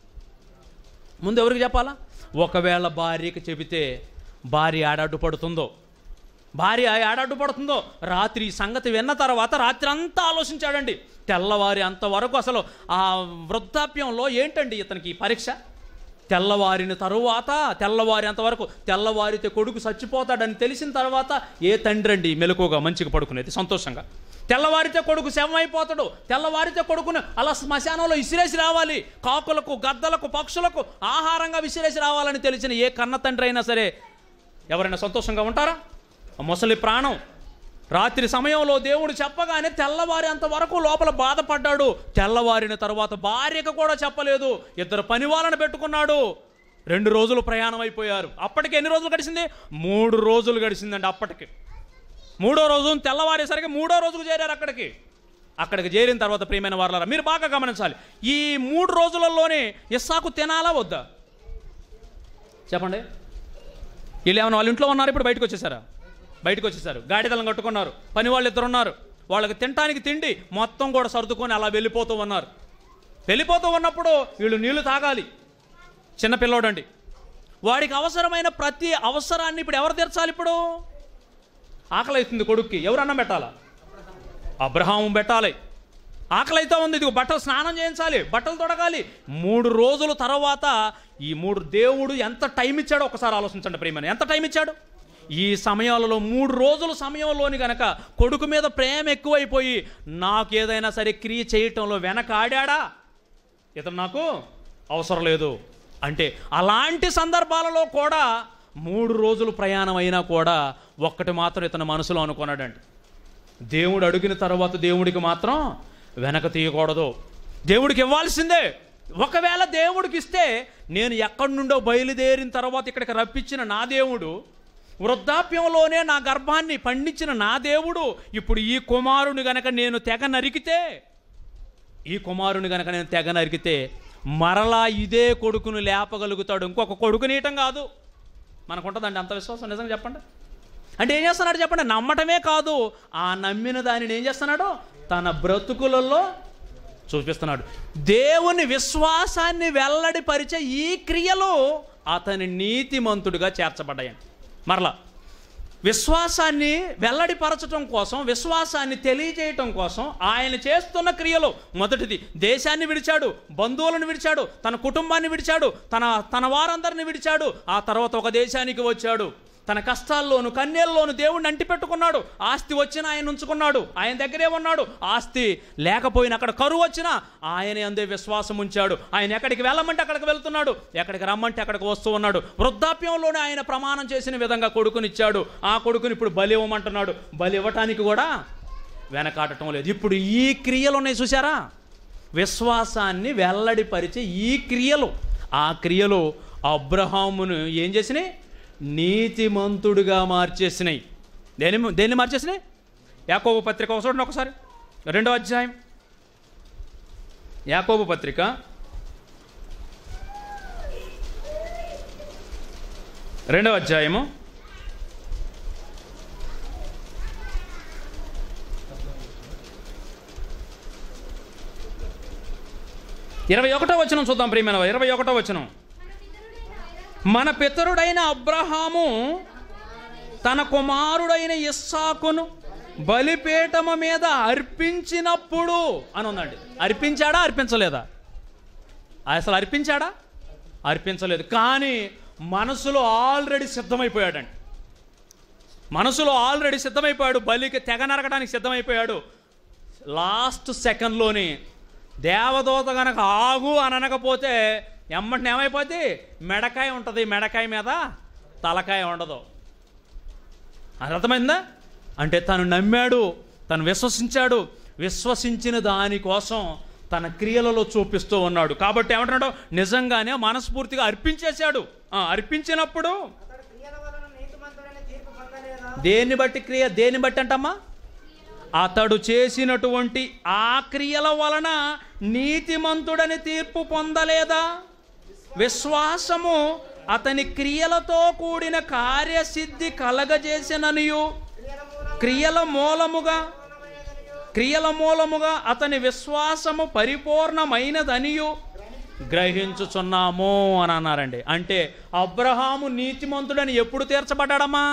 ముందు ఎవరికి చెప్పాలా ఒకవేళ భార్యకి చెబితే భార్య ఆడాడు పడుతుందో భార్య ఆడాడు పడుతుందో రాత్రి ఈ సంగతి విన్న తర్వాత రాత్రి అంతా ఆలోచించాడండి తెల్లవారి అంతవరకు అసలు ఆ వృద్ధాప్యంలో ఏంటండి ఇతనికి ఈ పరీక్ష తెల్లవారిన తరువాత తెల్లవారి అంతవరకు తెల్లవారితే కొడుకు చచ్చిపోతాడని తెలిసిన తర్వాత ఏ తండ్రి అండి మెలకుగా మంచిగా పడుకునేది సంతోషంగా తెల్లవారితే కొడుకు శవం అయిపోతాడు తెల్లవారితే కొడుకును అలా శ్మశానంలో విసిరేసి రావాలి కాకులకు గద్దలకు పక్షులకు ఆహారంగా విసిరేసి రావాలని తెలిసిన ఏ కన్న తండ్రి అయినా సరే ఎవరైనా సంతోషంగా ఉంటారా ఆ ముసలి ప్రాణం రాత్రి సమయంలో దేవుడు చెప్పగానే తెల్లవారి అంతవరకు లోపల బాధపడ్డాడు తెల్లవారిన తర్వాత భార్యకు కూడా చెప్పలేదు ఇద్దరు పని వాళ్ళని పెట్టుకున్నాడు రెండు రోజులు ప్రయాణం అయిపోయారు అప్పటికి ఎన్ని రోజులు గడిచింది మూడు రోజులు గడిచిందండి అప్పటికి మూడో రోజు తెల్లవారేసరికి మూడో రోజుకు చేరారు అక్కడికి అక్కడికి చేరిన తర్వాత ప్రియమైన వారలారా మీరు బాగా గమనించాలి ఈ మూడు రోజులలోనే ఇస్సాకు తినాలా వద్దా చెప్పండి వీళ్ళు ఏమైనా వాళ్ళ ఇంట్లో ఉన్నారు ఇప్పుడు బయటకు వచ్చేసారా బయటకు వచ్చేసారు గాడిదలను కట్టుకున్నారు పని వాళ్ళు ఇద్దరు ఉన్నారు వాళ్ళకి తినటానికి తిండి మొత్తం కూడా సర్దుకొని అలా వెళ్ళిపోతూ ఉన్నారు వెళ్ళిపోతూ ఉన్నప్పుడు వీళ్ళు నీళ్లు తాగాలి చిన్న పిల్లోడండి వాడికి అవసరమైన ప్రతి అవసరాన్ని ఇప్పుడు ఎవరు తీర్చాలి ఇప్పుడు ఆకలి అవుతుంది కొడుక్కి ఎవరు అన్నం పెట్టాలా అబ్రహాం పెట్టాలి ఆకలి అయితే ఉంది ఇదిగో బట్టలు స్నానం చేయించాలి బట్టలు తొడగాలి మూడు రోజుల తర్వాత ఈ మూడు దేవుడు ఎంత టైం ఇచ్చాడో ఒకసారి ఆలోచించండి ప్రేమని ఎంత టైం ఇచ్చాడు ఈ సమయాలలో మూడు రోజుల సమయంలోని గనక కొడుకు మీద ప్రేమ ఎక్కువైపోయి నాకు ఏదైనా సరే క్రియ చేయటంలో వెనక ఆడాడా ఇతను నాకు అవసరం లేదు అంటే అలాంటి సందర్భాలలో కూడా మూడు రోజులు ప్రయాణం అయినా కూడా ఒక్కటి మాత్రం ఇతని మనసులో అనుకున్నాడండి దేవుడు అడిగిన తర్వాత దేవుడికి మాత్రం వెనక తీయకూడదు దేవుడికి ఇవ్వాల్సిందే ఒకవేళ దేవుడికి ఇస్తే నేను ఎక్కడి నుండో బయలుదేరిన తర్వాత ఇక్కడికి రప్పించిన నా దేవుడు వృద్ధాప్యంలోనే నా గర్భాన్ని పండించిన నా దేవుడు ఇప్పుడు ఈ కుమారుని గనక నేను తెగ నరికితే ఈ కుమారుని గనక నేను తెగ నరికితే మరలా ఇదే కొడుకును లేపగలుగుతాడు ఇంకొక కొడుకు నీయటం కాదు మనకు ఉంటుందండి అంత విశ్వాసం నిజంగా చెప్పండి అంటే ఏం చేస్తున్నాడు చెప్పండి నమ్మటమే కాదు ఆ నమ్మిన దానిని ఏం చేస్తున్నాడు తన బ్రతుకులలో చూపిస్తున్నాడు దేవుని విశ్వాసాన్ని వెల్లడిపరిచే ఈ క్రియలు అతని నీతిమంతుడిగా చేర్చబడ్డాయండి మరలా విశ్వాసాన్ని వెల్లడిపరచటం కోసం విశ్వాసాన్ని తెలియజేయటం కోసం ఆయన చేస్తున్న క్రియలు మొదటిది దేశాన్ని విడిచాడు బంధువులను విడిచాడు తన కుటుంబాన్ని విడిచాడు తన తన వారందరిని విడిచాడు ఆ తర్వాత ఒక దేశానికి వచ్చాడు తన కష్టాల్లోను కన్యల్లోను దేవుడిని అంటిపెట్టుకున్నాడు ఆస్తి వచ్చినా ఆయన ఉంచుకున్నాడు ఆయన దగ్గరే ఉన్నాడు ఆస్తి లేకపోయినా అక్కడ కరువు వచ్చినా ఆయన అందే విశ్వాసం ఉంచాడు ఆయన ఎక్కడికి వెళ్ళమంటే అక్కడికి వెళ్తున్నాడు ఎక్కడికి రమ్మంటే అక్కడికి వస్తూ ఉన్నాడు వృద్ధాప్యంలోనే ఆయన ప్రమాణం చేసిన విధంగా కొడుకునిచ్చాడు ఆ కొడుకుని ఇప్పుడు బలి ఇవ్వమంటున్నాడు బలి ఇవ్వటానికి కూడా వెనకాడటం లేదు ఇప్పుడు ఈ క్రియలు ఉన్నాయి చూసారా విశ్వాసాన్ని వెల్లడిపరిచే ఈ క్రియలు ఆ క్రియలు అబ్రహామును ఏం చేసినాయి నీతిమంతుడిగా మార్చేసినాయి దేని దేన్ని మార్చేసినాయి యాకోబు పత్రిక ఒక చూడండి ఒకసారి రెండో అధ్యాయం యాకోబు పత్రిక రెండవ అధ్యాయము ఇరవై ఒకటో వచనం చూద్దాం ప్రియమైన వారు. ఇరవై ఒకటో వచనం మన పితరుడైన అబ్రహాము తన కుమారుడైన ఇస్సాకును బలిపీఠము మీద అర్పించినప్పుడు అని ఉందండి అర్పించాడా అర్పించలేదా అసలు అర్పించాడా అర్పించలేదు కానీ మనసులో ఆల్రెడీ సిద్ధమైపోయాడండి మనసులో ఆల్రెడీ సిద్ధమైపోయాడు బలికి తెగ నరకడానికి సిద్ధమైపోయాడు లాస్ట్ సెకండ్లోని దేవదూత గనక ఆగు అని అనకపోతే ఎమ్మటిని ఏమైపోద్ది మెడకాయ ఉంటుంది మెడకాయ మీద తలకాయ ఉండదు అది అర్థమైందా అంటే తను నమ్మాడు తను విశ్వసించాడు విశ్వసించిన దానికోసం తన క్రియలలో చూపిస్తూ ఉన్నాడు కాబట్టి ఏమంటున్నాడు నిజంగానే మనస్ఫూర్తిగా అర్పించేశాడు ఆ, అర్పించినప్పుడు అతడు క్రియల వలన నీతిమంతుడని తీర్పు పొందలేదా దేన్ని బట్టి క్రియ దేన్ని బట్టి అంటమ్మా అతడు చేసినటువంటి ఆ క్రియల వలన నీతిమంతుడని తీర్పు పొందలేదా విశ్వాసము అతని క్రియలతో కూడిన కార్యసిద్ధి కలగజేసిననియు క్రియల మూలముగా క్రియల మూలముగా అతని విశ్వాసము పరిపూర్ణమైనదనియు గ్రహించుచున్నాము అని అన్నారండి అంటే అబ్రహాము నీతిమంతుడని ఎప్పుడు తీర్చబడ్డాడమ్మా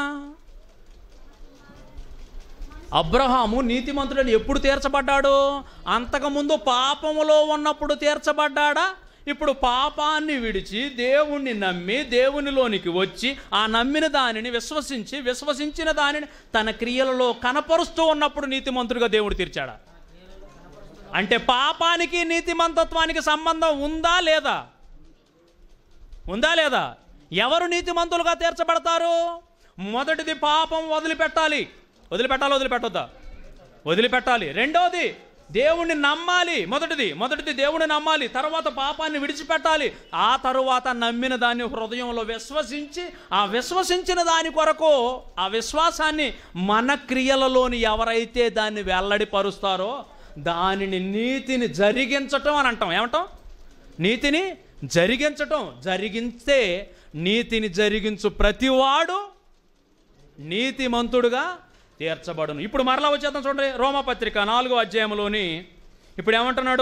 అబ్రహాము నీతిమంతుడని ఎప్పుడు తీర్చబడ్డాడు అంతకుముందు పాపములో ఉన్నప్పుడు తీర్చబడ్డాడా ఇప్పుడు పాపాన్ని విడిచి దేవుణ్ణి నమ్మి దేవునిలోనికి వచ్చి ఆ నమ్మిన దానిని విశ్వసించి విశ్వసించిన దానిని తన క్రియలలో కనపరుస్తూ ఉన్నప్పుడు నీతిమంతుడిగా దేవుడు తీర్చాడా అంటే పాపానికి నీతిమంతత్వానికి సంబంధం ఉందా లేదా ఉందా లేదా ఎవరు నీతిమంతులుగా తీర్చబడతారు మొదటిది పాపం వదిలిపెట్టాలి వదిలిపెట్టాలి వదిలిపెట్టొద్దా వదిలిపెట్టాలి రెండోది దేవుణ్ణి నమ్మాలి మొదటిది మొదటిది దేవుణ్ణి నమ్మాలి తర్వాత పాపాన్ని విడిచిపెట్టాలి ఆ తరువాత నమ్మిన దాన్ని హృదయంలో విశ్వసించి ఆ విశ్వసించిన దాని కొరకు ఆ విశ్వాసాన్ని మన క్రియలలోని ఎవరైతే దాన్ని వెల్లడిపరుస్తారో దానిని నీతిని జరిగించటం అని అంటాం ఏమంటాం నీతిని జరిగించటం జరిగిస్తే నీతిని జరిగించు ప్రతివాడు నీతిమంతుడుగా తీర్చబడును ఇప్పుడు మరలా వచ్చేద్దాం చూడండి రోమపత్రిక నాలుగో అధ్యాయంలోని ఇప్పుడు ఏమంటున్నాడు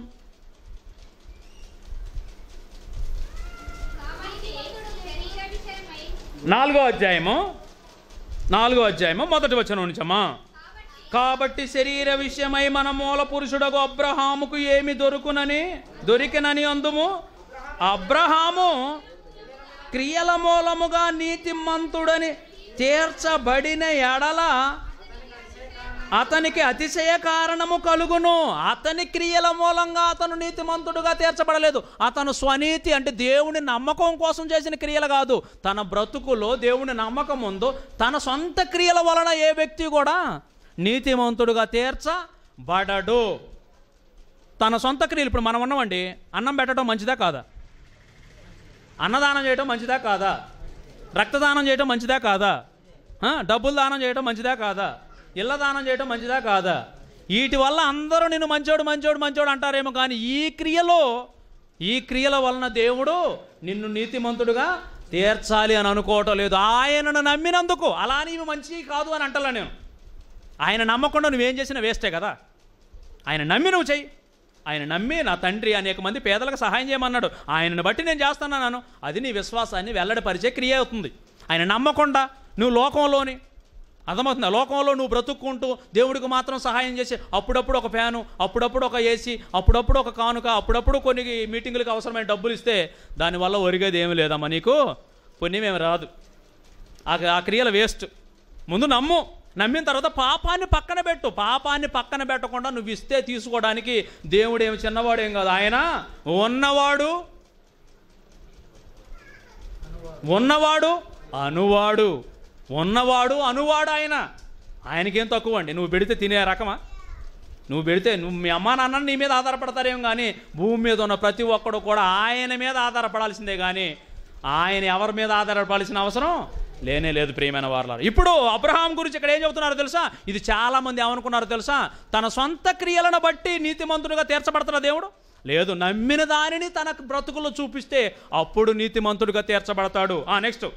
కాబట్టి శరీర విషయమై నాలుగో అధ్యాయము నాలుగో అధ్యాయము మొదటి వచనం నుంచమ్మా కాబట్టి శరీర విషయమై మన మూల పురుషుడకు అబ్రహాముకు ఏమి దొరుకునని దొరికినని అందుము అబ్రహాము క్రియల మూలముగా నీతిమంతుడని తీర్చబడిన ఎడల అతనికి అతిశయ కారణము కలుగును అతని క్రియల మూలంగా అతను నీతిమంతుడుగా తీర్చబడలేదు అతను స్వనీతి అంటే దేవుని నమ్మకం కోసం చేసిన క్రియలు కాదు తన బ్రతుకులో దేవుని నమ్మకం ఉందో తన సొంత క్రియల వలన ఏ వ్యక్తి కూడా నీతిమంతుడుగా తీర్చబడడు తన సొంత క్రియలు ఇప్పుడు మనం ఉన్నామండి అన్నం పెట్టడం మంచిదా కాదా అన్నదానం చేయడం మంచిదా కాదా రక్తదానం చేయడం మంచిదా కాదా ఆ, డబ్బులు దానం చేయడం మంచిదా కాదా ఇళ్ళ దానం చేయడం మంచిదా కాదా వీటి వల్ల అందరూ నిన్ను మంచోడు మంచోడు మంచోడు అంటారేమో కానీ ఈ క్రియలో ఈ క్రియల వలన దేవుడు నిన్ను నీతిమంతుడుగా తీర్చాలి అని అనుకోవటం లేదు ఆయనను నమ్మినందుకు అలా నీవు మంచి కాదు అని అంటలే నేను ఆయన నమ్మకుండా నువ్వేం చేసినా వేస్టే కదా ఆయన నమ్మి నువ్వు చెయ్యి ఆయన నమ్మి నా తండ్రి అనేక మంది పేదలకు సహాయం చేయమన్నాడు ఆయనను బట్టి నేను చేస్తున్నాను అది నీ విశ్వాసాన్ని వెల్లడిపరిచే క్రియ అవుతుంది ఆయన నమ్మకుండా నువ్వు లోకంలోని అర్థమవుతుందా లోకంలో నువ్వు బ్రతుక్కుంటూ దేవుడికి మాత్రం సహాయం చేసి అప్పుడప్పుడు ఒక ఫ్యాను అప్పుడప్పుడు ఒక ఏసీ అప్పుడప్పుడు ఒక కానుక అప్పుడప్పుడు కొన్ని మీటింగులకు అవసరమైన డబ్బులు ఇస్తే దానివల్ల ఒరిగేది ఏమీ లేదమ్మా నీకు పుణ్యమేమి రాదు ఆ ఆ క్రియలు వేస్ట్ ముందు నమ్ము నమ్మిన తర్వాత పాపాన్ని పక్కన పెట్టు పాపాన్ని పక్కన పెట్టకుండా నువ్వు ఇస్తే తీసుకోవడానికి దేవుడు ఏమి చిన్నవాడు ఏం కాదు ఆయన ఉన్నవాడు ఉన్నవాడు అనువాడు ఉన్నవాడు అనువాడు ఆయన ఆయనకేం తక్కువ అండి నువ్వు పెడితే తినే రకమా నువ్వు పెడితే నువ్వు మీ అమ్మా నాన్న నీ మీద ఆధారపడతారేం కానీ భూమి మీద ఉన్న ప్రతి ఒక్కడు కూడా ఆయన మీద ఆధారపడాల్సిందే కానీ ఆయన ఎవరి మీద ఆధారపడాల్సిన అవసరం లేనే లేదు ప్రియమైన వారలారు ఇప్పుడు అబ్రహాం గురించి ఇక్కడ ఏం చెబుతున్నారో తెలుసా ఇది చాలా మంది ఏమనుకున్నారో తెలుసా తన సొంత క్రియలను బట్టి నీతిమంతుడిగా తీర్చబడుతున్న దేవుడు లేదు నమ్మిన దానిని తన బ్రతుకులో చూపిస్తే అప్పుడు నీతిమంతుడిగా తీర్చబడతాడు ఆ నెక్స్ట్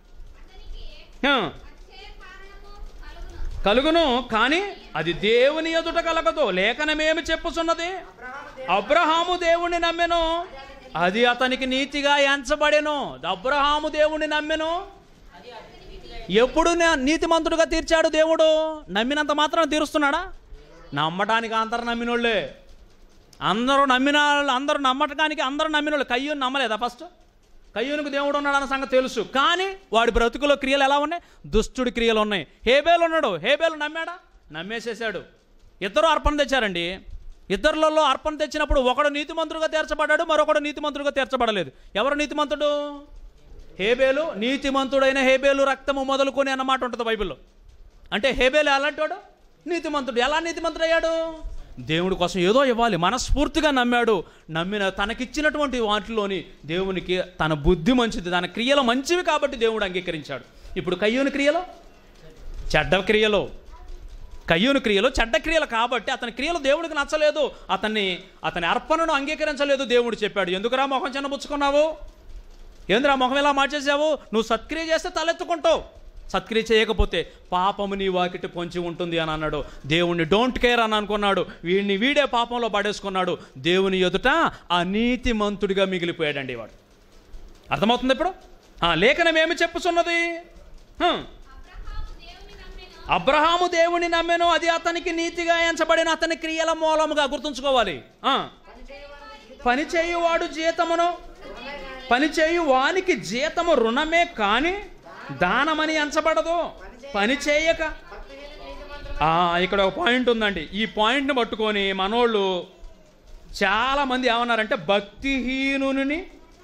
అక్షయ కారణము కలుగును కలుగును కానీ అది దేవుని ఎదుట కలగదు లేఖనమేమి చెప్పుచున్నది అబ్రహాము దేవుణ్ణి నమ్మెను అది అతనికి నీతిగా ఎంచబడెను అబ్రహాము దేవుణ్ణి నమ్మెను ఎప్పుడు నే- నీతిమంతుడుగా తీర్చాడు దేవుడు నమ్మినంత మాత్రం తీరుస్తున్నాడా నమ్మటానికి అందరు నమ్మినోళ్ళే అందరూ నమ్మిన వాళ్ళు అందరూ నమ్మటానికి అందరూ నమ్మినోళ్ళు కయ్యూని నమ్మలేదా ఫస్ట్ కయ్యూనికి దేవుడు ఉన్నాడు అన్న సంగతి తెలుసు కానీ వాడి బ్రతుకులో క్రియలు ఎలా ఉన్నాయి దుష్టుడి క్రియలు ఉన్నాయి హేబేలు ఉన్నాడు హేబేలు నమ్మాడా నమ్మేసేసాడు ఇద్దరు అర్పణ తెచ్చారండి ఇద్దరులలో అర్పణ తెచ్చినప్పుడు ఒకడు నీతిమంతుడుగా తీర్చబడ్డాడు మరొకడు నీతిమంతుడుగా తీర్చబడలేదు ఎవరు నీతిమంతుడు హేబేలు నీతిమంతుడైన హేబేలు రక్తము మొదలుకొని అన్నమాట ఉంటుంది బైబిల్లో అంటే హేబేలు ఎలాంటివాడు నీతిమంతుడు ఎలా నీతిమంతుడు అయ్యాడు దేవుడి కోసం ఏదో ఇవ్వాలి మనస్ఫూర్తిగా నమ్మాడు నమ్మిన తనకిచ్చినటువంటి వాటిలోని దేవునికి తన బుద్ధి మంచిది తన క్రియలు మంచివి కాబట్టి దేవుడు అంగీకరించాడు ఇప్పుడు కయ్యూని క్రియలో చెడ్డ క్రియలో కయ్యూని క్రియలు చెడ్డ క్రియలు కాబట్టి అతని క్రియలు దేవుడికి నచ్చలేదు అతన్ని అతని అర్పణను అంగీకరించలేదు దేవుడు చెప్పాడు ఎందుకురా మొహం చిన్నబుచ్చుకున్నావు ఏంద్రా మొహం ఎలా మార్చేసావు నువ్వు సత్క్రియ చేస్తే తలెత్తుకుంటావు సత్క్రియ చేయకపోతే పాపము నీ వాకిటి పొంచి ఉంటుంది అని అన్నాడు దేవుణ్ణి డోంట్ కేర్ అని అనుకున్నాడు వీడిని వీడే పాపంలో పడేసుకున్నాడు దేవుని ఎదుట అనీతిమంతుడిగా మిగిలిపోయాడండి వాడు అర్థమవుతుంది ఇప్పుడు ఆ, లేఖనం ఏమి చెప్పుచున్నది హ్మ్. అబ్రహాము దేవుని నమ్మెను అబ్రహాము దేవుని నమ్మెను అది అతనికి నీతిగా ఎంచబడిన అతని క్రియల మూలముగా గుర్తుంచుకోవాలి ఆ. పని చేయువాడు జీతమును పని చేయు వానికి జీతము రుణమే కానీ దానమని ఎంచబడదు పని చేయక ఆ, ఇక్కడ ఒక పాయింట్ ఉందండి ఈ పాయింట్ని పట్టుకొని మనోళ్ళు చాలా మంది ఏమన్నారంటే భక్తిహీనుని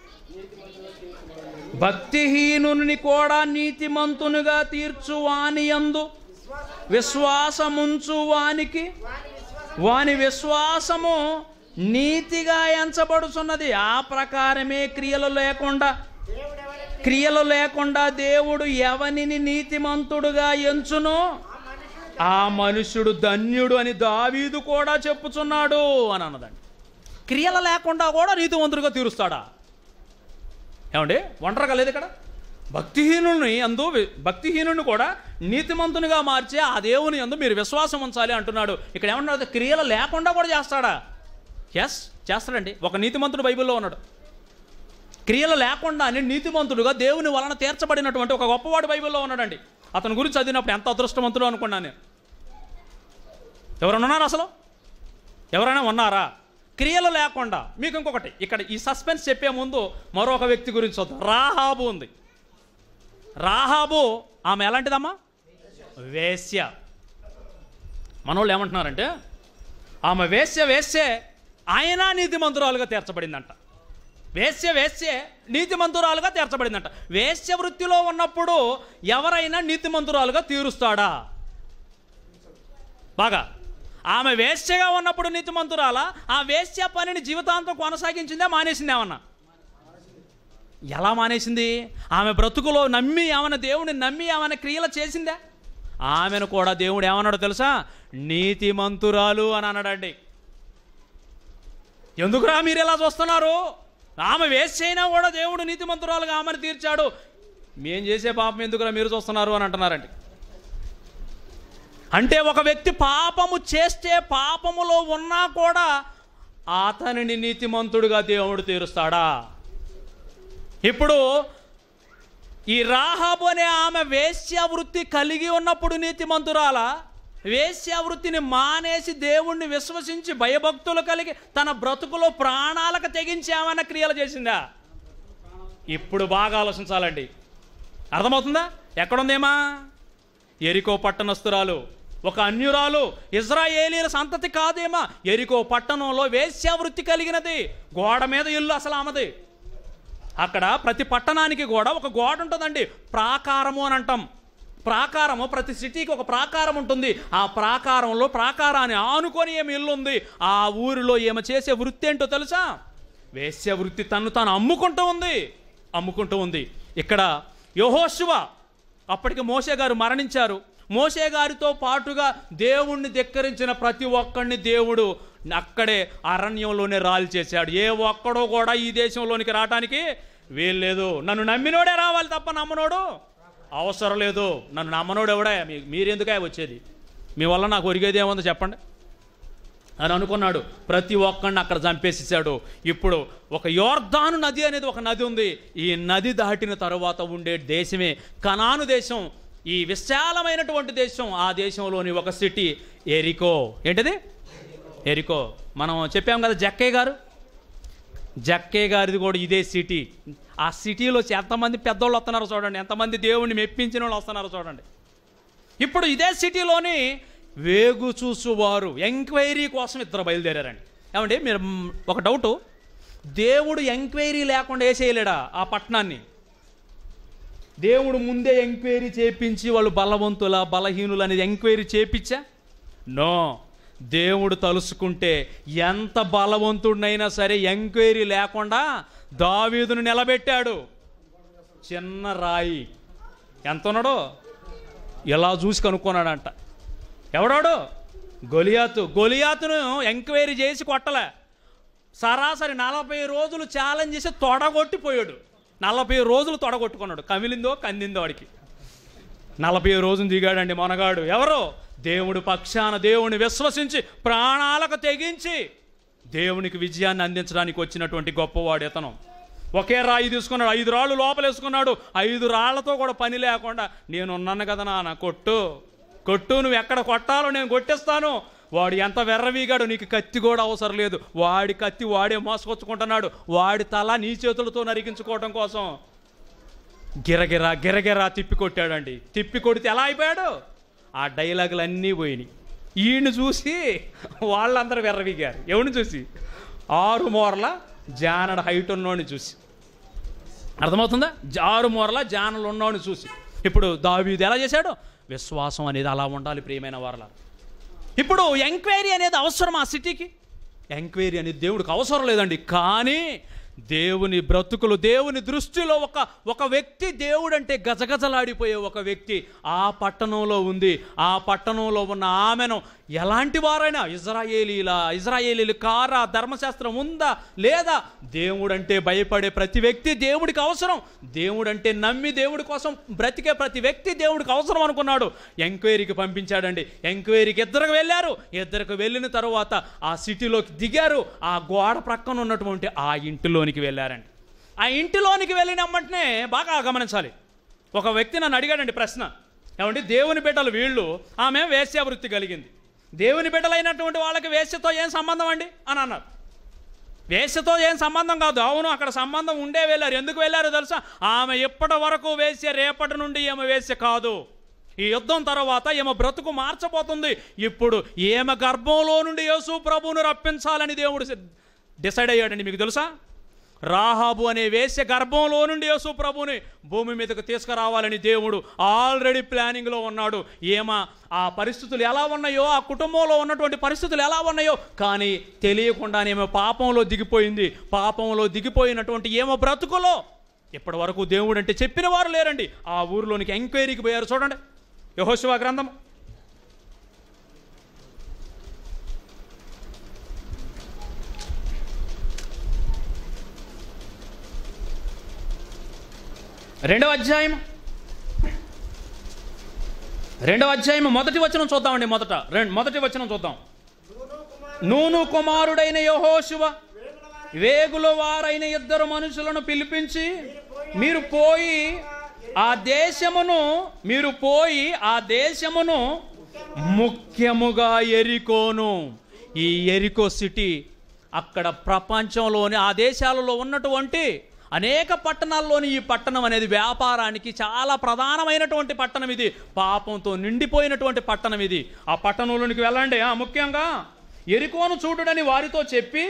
భక్తిహీనుని కూడా నీతిమంతునిగా తీర్చు వాని యందు విశ్వాసముంచు వానికి వాని విశ్వాసము నీతిగా ఎంచబడుచున్నది ఆ ప్రకారమే క్రియలు లేకుండా క్రియలు లేకుండా దేవుడు ఎవనిని నీతిమంతుడుగా ఎంచును ఆ మనుష్యుడు ధన్యుడు అని దావీదు కూడా చెప్పుచున్నాడు అని అన్నదండి క్రియలు లేకుండా కూడా నీతివంతుడుగా తీరుస్తాడా ఏమండి ఒంటరిగా లేదు ఇక్కడ భక్తిహీనుని అందు భక్తిహీనుని కూడా నీతిమంతునిగా మార్చే ఆ దేవుని అందు మీరు విశ్వాసం ఉంచాలి అంటున్నాడు ఇక్కడ ఏమన్నాడు క్రియలు లేకుండా కూడా చేస్తాడా ఎస్ చేస్తాడండి ఒక నీతిమంతుడు బైబిల్లో ఉన్నాడు క్రియలు లేకుండానే నీతిమంతుడుగా దేవుని వలన తీర్చబడినటువంటి ఒక గొప్పవాడు బైబిల్లో ఉన్నాడండి అతని గురించి చదివినప్పుడు ఎంత అదృష్టవంతుడు అనుకున్నాను నేను ఎవరైనా ఉన్నారు అసలు ఎవరైనా ఉన్నారా క్రియలు లేకుండా మీకు ఇంకొకటి ఇక్కడ ఈ సస్పెన్స్ చెప్పే ముందు మరొక వ్యక్తి గురించి చూద్దాం రాహాబు ఉంది రాహాబు ఆమె ఎలాంటిదమ్మా వేశ్య మనోళ్ళు ఏమంటున్నారంటే ఆమె వేశ్య వేశ్యే ఆయన నీతిమంతురాలుగా తీర్చబడిందంట వేశ్య వేశ్యే నీతిమంతురాలుగా తీర్చబడిందంట వేశ్య వృత్తిలో ఉన్నప్పుడు ఎవరైనా నీతిమంతురాలుగా తీరుస్తాడా బాగా ఆమె వేశ్యగా ఉన్నప్పుడు నీతిమంతురాలా ఆ వేశ్య పనిని జీవితాంతం కొనసాగించిందే మానేసింది ఏమన్నా ఎలా మానేసింది ఆమె బ్రతుకులో నమ్మి ఏమైనా దేవుని నమ్మి ఏమైనా క్రియలు చేసిందా ఆమెను కూడా దేవుడు ఏమన్నాడో తెలుసా నీతిమంతురాలు అని అన్నాడండి ఎందుకురా మీరు ఎలా చూస్తున్నారు ఆమె వేస్ట్ అయినా కూడా దేవుడు నీతిమంతురాలుగా ఆమెను తీర్చాడు మేం చేసే పాపం ఎందుకురా మీరు చూస్తున్నారు అని అంటున్నారండి అంటే ఒక వ్యక్తి పాపము చేస్తే పాపములో ఉన్నా కూడా అతనిని నీతిమంతుడుగా దేవుడు తీరుస్తాడా ఇప్పుడు ఈ రాహాబు అనే ఆమె వేశ్యావృత్తి కలిగి ఉన్నప్పుడు నీతిమంతురాల వేశ్యావృత్తిని మానేసి దేవుణ్ణి విశ్వసించి భయభక్తులు కలిగి తన బ్రతుకులో ప్రాణాలకు తెగించి ఏమైనా క్రియలు చేసిందా ఇప్పుడు బాగా ఆలోచించాలండి అర్థమవుతుందా ఎక్కడుందేమా ఎరికో పట్టణస్తురాలు ఒక అన్యురాలు ఇజ్రాయేలీల సంతతి కాదేమా ఎరికో పట్టణంలో వేశ్యావృత్తి కలిగినది గోడ మీద ఇల్లు అసలు ఆమెది అక్కడ ప్రతి పట్టణానికి కూడా ఒక గోడ ఉంటుందండి ప్రాకారము అని అంటాం ప్రాకారము ప్రతి సిటీకి ఒక ప్రాకారం ఉంటుంది ఆ ప్రాకారంలో ప్రాకారాన్ని ఆనుకొని ఏమి ఇల్లు ఉంది ఆ ఊరిలో ఏమి చేసే వృత్తి ఏంటో తెలుసా వేశ్య వృత్తి తను తాను అమ్ముకుంటూ ఉంది అమ్ముకుంటూ ఉంది ఇక్కడ యహోశువ అప్పటికి మోసే గారు మరణించారు మోసే గారితో పాటుగా దేవుణ్ణి ధిక్కరించిన ప్రతి ఒక్కడిని దేవుడు అక్కడే అరణ్యంలోనే రాలి చేశాడు ఏ ఒక్కడో కూడా ఈ దేశంలోనికి రావడానికి వీల్లేదు నన్ను నమ్మినోడే రావాలి తప్ప నమ్మనోడు అవసరం లేదు నన్ను నమ్మనోడు ఎవడే మీ- మీరెందుకే వచ్చేది మీ వల్ల నాకు ఒరిగేది ఏముందో చెప్పండి అని అనుకున్నాడు ప్రతి ఒక్కడిని అక్కడ చంపేసేసాడు ఇప్పుడు ఒక యోర్ధాను నది అనేది ఒక నది ఉంది ఈ నది దాటిన తరువాత ఉండే దేశమే కనాను దేశం ఈ విశాలమైనటువంటి దేశం ఆ దేశంలోని ఒక సిటీ ఎరికో ఏంటిది ఎరికో మనం చెప్పాం కదా జక్కయ్య గారు జక్కయ్య గారిది కూడా ఇదే సిటీ ఆ సిటీలో ఎంతమంది పెద్దోళ్ళు వస్తున్నారో చూడండి ఎంతమంది దేవుణ్ణి మెప్పించిన వాళ్ళు వస్తున్నారో చూడండి ఇప్పుడు ఇదే సిటీలోని వేగు చూసువారు ఎంక్వైరీ కోసం ఇద్దరు బయలుదేరారండి ఏమండి మీరు మ్, ఒక డౌటు దేవుడు ఎంక్వైరీ లేకుండా వేసేయలేడా ఆ పట్టణాన్ని దేవుడు ముందే ఎంక్వైరీ చేపించి వాళ్ళు బలవంతుల బలహీనులు అనేది ఎంక్వైరీ చేపించా నో దేవుడు తలుసుకుంటే ఎంత బలవంతుడినైనా సరే ఎంక్వైరీ లేకుండా దావీదును నిలబెట్టాడు చిన్న రాయి ఎంత ఉన్నాడో ఎలా చూసి కనుక్కున్నాడంట ఎవడాడు గొలియాతు గొలియాతును ఎంక్వైరీ చేసి కొట్టలే సరాసరి నలభై రోజులు ఛాలెంజ్ చేసి తొడగొట్టిపోయాడు నలభై రోజులు తొడగొట్టుకున్నాడు కమిలిందో కందిందో వాడికి నలభై రోజులు దిగాడండి మనగాడు ఎవరు దేవుడు పక్షాన దేవుని విశ్వసించి ప్రాణాలకు తెగించి దేవునికి విజయాన్ని అందించడానికి వచ్చినటువంటి గొప్పవాడు ఇతను ఒకే రాయి తీసుకున్నాడు ఐదు రాళ్ళు లోపలేసుకున్నాడు ఐదు రాళ్లతో కూడా పని లేకుండా నేను ఉన్నాను కదా నాన్న కొట్టు కొట్టు నువ్వు ఎక్కడ కొట్టాలో నేను కొట్టేస్తాను వాడు ఎంత వెర్రవీగాడు నీకు కత్తి కూడా అవసరం లేదు వాడి కత్తి వాడే మోసుకొచ్చుకుంటున్నాడు వాడి తల నీ చేతులతో నరికించుకోవడం కోసం గిరగిరా గిరగిరా తిప్పి కొట్టాడండి తిప్పి కొడితే ఎలా అయిపోయాడు ఆ డైలాగులు అన్నీ పోయినాయి ఈయన చూసి వాళ్ళందరూ వెర్రవిగారు ఎవరిని చూసి ఆరు మూరల జానడ హైట్ ఉన్నోడిని చూసి అర్థమవుతుందా ఆరు మూరల జానలు ఉన్నోడిని చూసి ఇప్పుడు దావీదు ఎలా చేశాడు విశ్వాసం అనేది అలా ఉండాలి ప్రియమైన వారల ఇప్పుడు ఎంక్వైరీ అనేది అవసరం ఆ సిటీకి ఎంక్వైరీ అనేది దేవుడికి అవసరం లేదండి కానీ దేవుని బ్రతుకులు దేవుని దృష్టిలో ఒక ఒక వ్యక్తి దేవుడు అంటే గజగజలాడిపోయే ఒక వ్యక్తి ఆ పట్టణంలో ఉంది ఆ పట్టణంలో ఉన్న ఆమెను ఎలాంటి వారైనా ఇజ్రాయేలీల ఇజ్రాయేలీలు కారా ధర్మశాస్త్రం ఉందా లేదా దేవుడు అంటే భయపడే ప్రతి వ్యక్తి దేవుడికి అవసరం దేవుడు అంటే నమ్మి దేవుడి కోసం బ్రతికే ప్రతి వ్యక్తి దేవుడికి అవసరం అనుకున్నాడు ఎంక్వైరీకి పంపించాడండి ఎంక్వైరీకి ఇద్దరికి వెళ్ళారు ఇద్దరికి వెళ్ళిన తర్వాత ఆ సిటీలోకి దిగారు ఆ గోడ ప్రక్కన ఉన్నటువంటి ఆ ఇంటిలోనికి వెళ్ళారండి ఆ ఇంటిలోనికి వెళ్ళిన వెంటనే బాగా గమనించాలి ఒక వ్యక్తి నన్ను అడిగాడండి ప్రశ్న ఏమంటే దేవుని బిడ్డలు వీళ్ళు ఆమె వేశ్య వృత్తి కలిగింది దేవుని బిడ్డలైనటువంటి వాళ్ళకి వేశ్యతో ఏం సంబంధం అండి అని అన్నారు వేశ్యతో ఏం సంబంధం కాదు అవును అక్కడ సంబంధం ఉండే వెళ్ళారు ఎందుకు వెళ్ళారో తెలుసా ఆమె ఇప్పటి వరకు వేసే రేపటి నుండి ఈమె వేసే కాదు ఈ యుద్ధం తర్వాత ఈమె బ్రతుకు మార్చబోతుంది ఇప్పుడు ఈమె గర్భంలో నుండి యేసు ప్రభువును రప్పించాలని దేవుడు డిసైడ్ అయ్యాడండి మీకు తెలుసా రాహాబు అనే వేశ్య గర్భంలో నుండి యేసు ప్రభుని భూమి మీదకు తీసుకురావాలని దేవుడు ఆల్రెడీ ప్లానింగ్లో ఉన్నాడు ఏమ ఆ పరిస్థితులు ఎలా ఉన్నాయో ఆ కుటుంబంలో ఉన్నటువంటి పరిస్థితులు ఎలా ఉన్నాయో కానీ తెలియకుండానే ఏమో పాపంలో దిగిపోయింది పాపంలో దిగిపోయినటువంటి ఏమో బ్రతుకులో ఇప్పటి వరకు దేవుడు అంటే చెప్పిన వారు లేరండి ఆ ఊరిలోనికి ఎంక్వైరీకి పోయారు చూడండి యహోశివ గ్రంథం రెండవ అధ్యాయం రెండవ అధ్యాయం మొదటి వచనం చూద్దామండి మొదట రెండు మొదటి వచనం చూద్దాం నూను కుమారు నూను కుమారుడైన యహోశివ వేగుల వారి వేగుల వారైన ఇద్దరు మనుషులను పిలిపించి మీరు పోయి ఆ దేశమును మీరు పోయి ఆ దేశమును ముఖ్యముగా ఎరికోను ఈ ఎరికో సిటీ అక్కడ ప్రపంచంలోని ఆ దేశాలలో ఉన్నటువంటి అనేక పట్టణాల్లోని ఈ పట్టణం అనేది వ్యాపారానికి చాలా ప్రధానమైనటువంటి పట్టణం ఇది పాపంతో నిండిపోయినటువంటి పట్టణం ఇది ఆ పట్టణంలోనికి వెళ్ళండి ఆ, ముఖ్యంగా ఎరికోను చూడుడని వారితో చెప్పి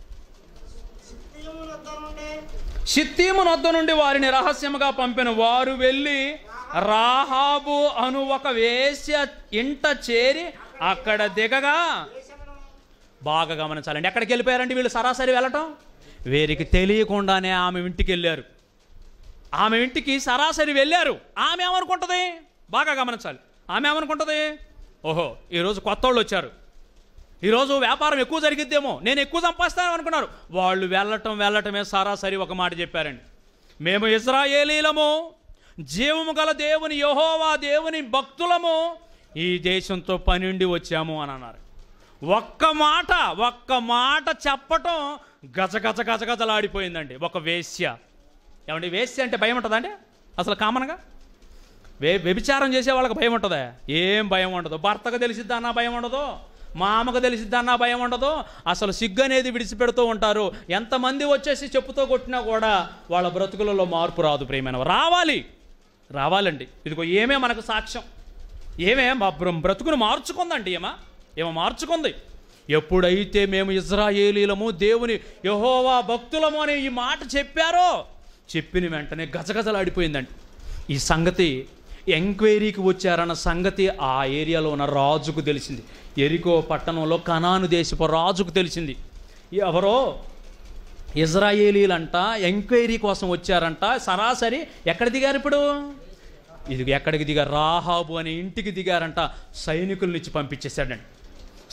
సిద్ధీయుల వద్ద నుండి షిత్తీము నొద్ద నుండి వారిని రహస్యముగా పంపిన వారు వెళ్ళి రాహాబు అను ఒక వేశ్య ఇంట చేరి అక్కడ దిగగా దేశమును బాగా గమనించాలండి ఎక్కడికి వెళ్ళిపోయారండి వీళ్ళు సరాసరి వెళ్ళటం వీరికి తెలియకుండానే ఆమె ఇంటికి వెళ్ళారు ఆమె ఇంటికి సరాసరి వెళ్ళారు ఆమె ఏమనుకుంటుంది బాగా గమనించాలి ఆమె ఏమనుకుంటుంది ఓహో ఈరోజు కొత్త వాళ్ళు వచ్చారు ఈరోజు వ్యాపారం ఎక్కువ జరిగిద్దేమో నేను ఎక్కువ సంపాదిస్తాను అనుకున్నారు వాళ్ళు వెళ్ళటం వెళ్ళటమే సరాసరి ఒక మాట చెప్పారండి మేము ఇజ్రాయేలీలము జీవము గల దేవుని యహోవా దేవుని భక్తులము ఈ దేశంతో పనిండి వచ్చాము అని అన్నారు ఒక్క మాట ఒక్క మాట చెప్పటం గజ గజ గజ గజలాడిపోయిందండి ఒక వేశ్య ఏమండి వేశ్య అంటే భయం ఉంటుందండి అసలు కామన్గా వే వ్యభిచారం చేసే వాళ్ళకి భయం ఉంటుందా ఏం భయం ఉండదు భర్తకు తెలిసిద్దన్నా భయం ఉండదు మామకు తెలిసిద్దన్నా భయం ఉండదు అసలు సిగ్గు అనేది విడిచిపెడుతూ ఉంటారు ఎంతమంది వచ్చేసి చెప్పుతో కొట్టినా కూడా వాళ్ళ బ్రతుకులలో మార్పు రాదు ప్రేమైన రావాలి రావాలండి ఇదిగో ఏమే మనకు సాక్ష్యం ఏమే మా బ్ర- బ్రతుకును మార్చుకుందండి ఏమా ఏమో మార్చుకుంది ఎప్పుడైతే మేము ఇజ్రాయేలీలము దేవుని యహోవా భక్తులము అనే ఈ మాట చెప్పారో చెప్పిన వెంటనే గజగజలాడిపోయిందండి ఈ సంగతి ఎంక్వైరీకి వచ్చారన్న సంగతి ఆ ఏరియాలో ఉన్న రాజుకు తెలిసింది ఎరికో పట్టణంలో కనాను దేశపు రాజుకు తెలిసింది ఎవరో ఇజ్రాయేలీలంట ఎంక్వైరీ కోసం వచ్చారంట సరాసరి ఎక్కడ దిగారు ఇప్పుడు ఇది ఎక్కడికి దిగారు రాహాబు అనే ఇంటికి దిగారంట సైనికుల్ని ఇచ్చి పంపించేశాడండి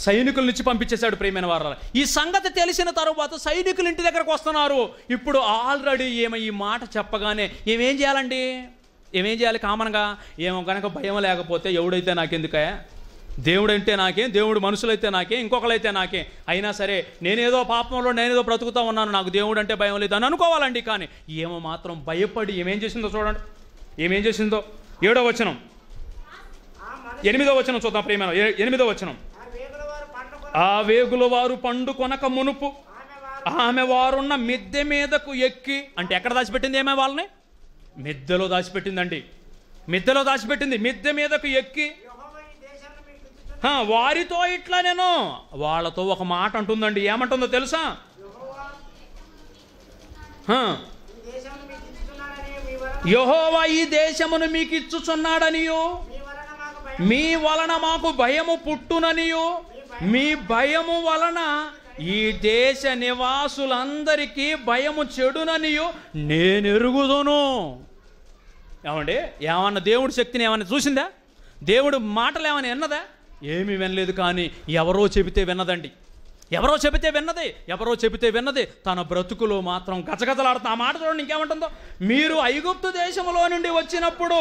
సైనికుల నుంచి పంపించేశాడు ప్రియమైన వారాల ఈ సంగతి తెలిసిన తరువాత సైనికులు ఇంటి దగ్గరకు వస్తున్నారు ఇప్పుడు ఆల్రెడీ ఏమో ఈ మాట చెప్పగానే ఏమేం చేయాలండి ఏమేం చేయాలి కామన్గా ఏమో కనుక భయం లేకపోతే ఎవడైతే నాకెందుకే దేవుడంటే నాకేం దేవుడు మనుషులైతే నాకే ఇంకొకరైతే నాకే అయినా సరే నేనేదో పాపంలో నేనేదో బ్రతుకుతా ఉన్నాను నాకు దేవుడు అంటే భయం లేదు అని అనుకోవాలండి కానీ ఏమో మాత్రం భయపడి ఏమేం చేసిందో చూడండి ఏమేం చేసిందో ఏడో వచనం ఆ మనిషి ఎనిమిదో వచనం చూద్దాం ప్రియమైన ఏ- ఎనిమిదో వచనం ఆ వేగుల వారు పండుగ ఆ వేగుల వారు పండు కొనక మునుపు ఆమె వారు ఆమె వారున్న మిద్దె మీదకు ఎక్కి అంటే ఎక్కడ దాచిపెట్టింది ఏమే వాళ్ళని మిద్దెలో దాచిపెట్టిందండి మిద్దెలో దాచిపెట్టింది మిద్దె మీదకు ఎక్కి యెహోవా ఈ దేశాన్ని మీకు ఇచ్చుచున్న హా, వారితో ఇట్లా నేను వాళ్ళతో ఒక మాట అంటుందండి ఏమంటుందో తెలుసా యెహోవా హా, ఈ దేశాన్ని మీకు ఇచ్చుచున్నాడని మీ వలన యెహోవా ఈ దేశమును మీకు ఇచ్చుచున్నాడనియో మీ వలన మాకు భయం మీ వలన మాకు భయము పుట్టుననియో మీ భయము వలన ఈ దేశ నివాసులందరికీ భయము చెడుననియో నేను ఎరుగుదును ఏమండి ఏమన్నా దేవుడి శక్తిని ఏమన్నా చూసిందా దేవుడు మాటలు ఏమైనా విన్నదా ఏమీ వినలేదు కానీ ఎవరో చెబితే విన్నదండి ఎవరో చెబితే విన్నది ఎవరో చెబితే విన్నది తన బ్రతుకులో మాత్రం గజగజలాడుతుంది ఆ మాట చూడండి ఇంకేమంటుందో మీరు ఐగుప్తు దేశంలో నుండి వచ్చినప్పుడు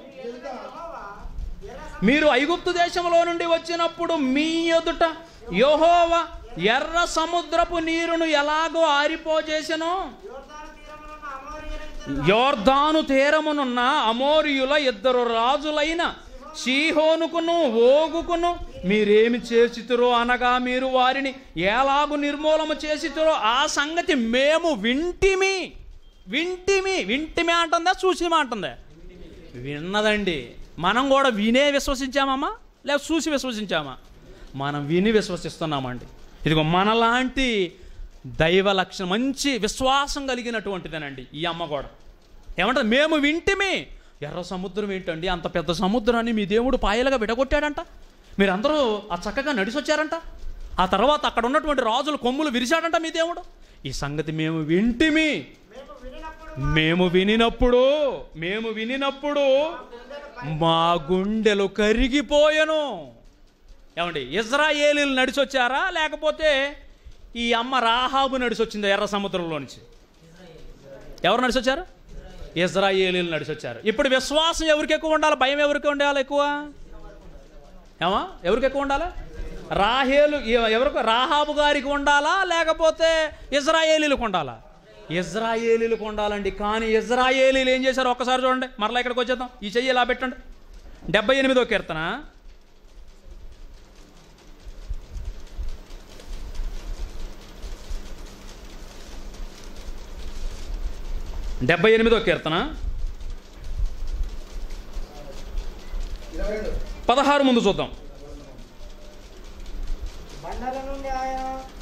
మీరు ఐగుప్తు దేశంలో నుండి వచ్చినప్పుడు మీ ఎదుట యెహోవ ఎర్ర సముద్రపు నీరును ఎలాగో ఆరిపోజేసెనో యోర్దాను తీరమునున్న అమోరీయుల యోర్ధాను తీరమునున్న అమోరియుల ఇద్దరు ఇద్దరు రాజులైన షీహోనుకును ఓగుకును మీరేమి చేసితురో అనగా మీరు వారిని ఎలాగు నిర్మూలన చేసితురో ఆ సంగతి మేము వింటిమి వింటిమి వింటిమి అంటుందా చూసిమా అంటుందా విన్నదండి మనం కూడా వినే విశ్వసించామమ్మా లేక చూసి విశ్వసించామా మనం విని విశ్వసిస్తున్నామండి ఇదిగో మనలాంటి దైవ లక్షణం మంచి విశ్వాసం కలిగినటువంటిదేనండి ఈ అమ్మ కూడా ఏమంటారు మేము వింటిమి ఎర్ర సముద్రం ఏంటండి అంత పెద్ద సముద్రాన్ని మీ దేవుడు పాయలుగా విడగొట్టాడంట మీరందరూ ఆ చక్కగా నడిచొచ్చారంట ఆ తర్వాత అక్కడ ఉన్నటువంటి రాజుల కొమ్ములు విరిచాడంట మీ దేవుడు ఈ సంగతి మేము వింటిమి మేము వినినప్పుడు మేము వినినప్పుడు మేము వినినప్పుడు మా గుండెలు కరిగిపోయెను ఏమండి ఇజ్రాయేలీలు నడిచొచ్చారా లేకపోతే ఈ అమ్మ రాహాబు నడిచొచ్చిందా ఎర్ర సముద్రంలో నుంచి ఎవరు నడిచొచ్చారు ఇజ్రాయేలీలు నడిచొచ్చారు ఇప్పుడు విశ్వాసం ఎవరికి ఎక్కువ ఉండాలి భయం ఎవరికి ఉండాలి ఎక్కువ ఏమా ఎవరికి ఎక్కువ ఉండాలి రాహేలు ఎ- ఎవరికి రాహాబు గారికి ఉండాలా లేకపోతే ఇజ్రాయేలీలకు ఉండాలా ఇజ్రాయేలీలకు ఉండాలండి కానీ ఇజ్రాయేలీలు ఏం చేశారు ఒక్కసారి చూడండి మరలా ఇక్కడికి వచ్చేద్దాం ఈ చెయ్యి ఇలా పెట్టండి డెబ్బై ఎనిమిదో కీర్తన డెబ్బై ఎనిమిదో కీర్తన ఇరవై రెండు పదహారు ముందు చూద్దాం బండల నుండి ఆయన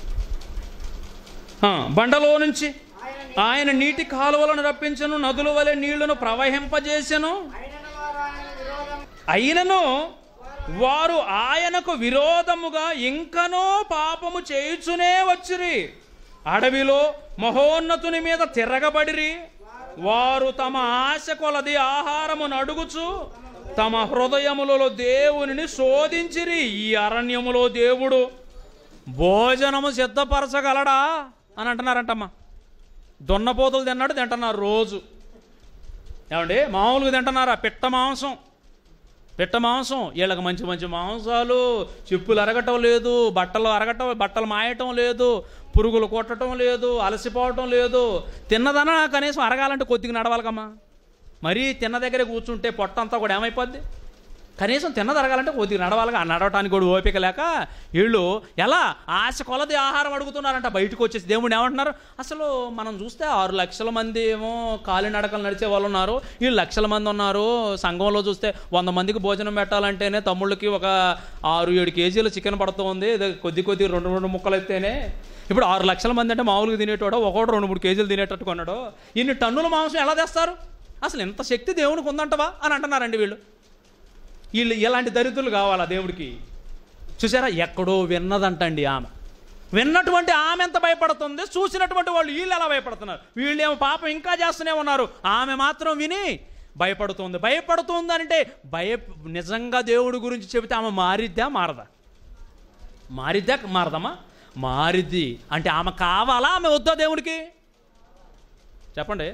ఆ, బండలో నుంచి ఆయన ఆయన నీటి కాలువలను రప్పించను నదుల వలె నీళ్లను ప్రవహింపజేసెను ఆయనను వారు ఆయన విరోధం అయినను వారు ఆయనకు విరోధముగా ఇంకనో పాపము చేయుచునే వచ్చిరి అడవిలో మహోన్నతుని మీద తిరగబడిరి వారు తమ ఆశ కొలది ఆహారమును అడుగుచు తమ హృదయములలో దేవునిని శోధించిరి ఈ అరణ్యములో దేవుడు భోజనము సిద్ధపరచగలడా అని అంటున్నారంటమ్మా దున్నపోతులు తిన్నాడు తింటున్నారు రోజు ఏమండి మామూలుగా తింటున్నారా పిట్ట మాంసం పిట్ట మాంసం వీళ్ళకి మంచి మంచి మాంసాలు చెప్పులు అరగటం లేదు బట్టలు అరగటం బట్టలు మాయటం లేదు పురుగులు కొట్టడం లేదు అలసిపోవటం లేదు తిన్నదన కనీసం అరగాలంటే కొద్దిగా నడవాలకమ్మా మరీ తిన్న దగ్గర కూర్చుంటే పొట్ట అంతా కూడా ఏమైపోద్ది కనీసం తిన్నది అరగాలంటే కొద్దిగా నడవాలిగా ఆ నడవటానికి కూడా ఓపిక లేక వీళ్ళు ఎలా ఆశ కొలది ఆహారం అడుగుతున్నారంట బయటకు వచ్చేసి దేవుడు ఏమంటున్నారు అసలు మనం చూస్తే ఆరు లక్షల మంది ఏమో కాలినడకలు నడిచే వాళ్ళు ఉన్నారు వీళ్ళు లక్షల మంది ఉన్నారు సంఘంలో చూస్తే వంద మందికి భోజనం పెట్టాలంటేనే తమ్ముళ్ళకి ఒక ఆరు ఏడు కేజీలు చికెన్ పడుతుంది ఇది కొద్ది కొద్ది రెండు రెండు ముక్కలు అయితేనే ఇప్పుడు ఆరు లక్షల మంది అంటే మామూలుగా తినేటోడు ఒకటి రెండు మూడు కేజీలు తినేటట్టు కొన్నాడు ఇన్ని టన్నుల మాంసం ఎలా తెస్తారు అసలు ఇంత శక్తి దేవునికి ఉందంటవా అని అంటున్నారండి వీళ్ళు వీళ్ళు ఇలాంటి దరిద్రులు కావాలా దేవుడికి చూసారా ఎక్కడో విన్నదంటండి ఆమె విన్నటువంటి ఆమె ఎంత భయపడుతుంది చూసినటువంటి వాళ్ళు వీళ్ళు ఎలా భయపడుతున్నారు వీళ్ళేమో పాపం ఇంకా చేస్తూనే ఉన్నారు ఆమె మాత్రం విని భయపడుతుంది భయపడుతుంది అంటే భయ నిజంగా దేవుడి గురించి చెబితే ఆమె మారిద్దా మారదా మారిద్దా మారదమ్మా మారిద్ది అంటే ఆమె కావాలా ఆమె వద్దా దేవుడికి చెప్పండి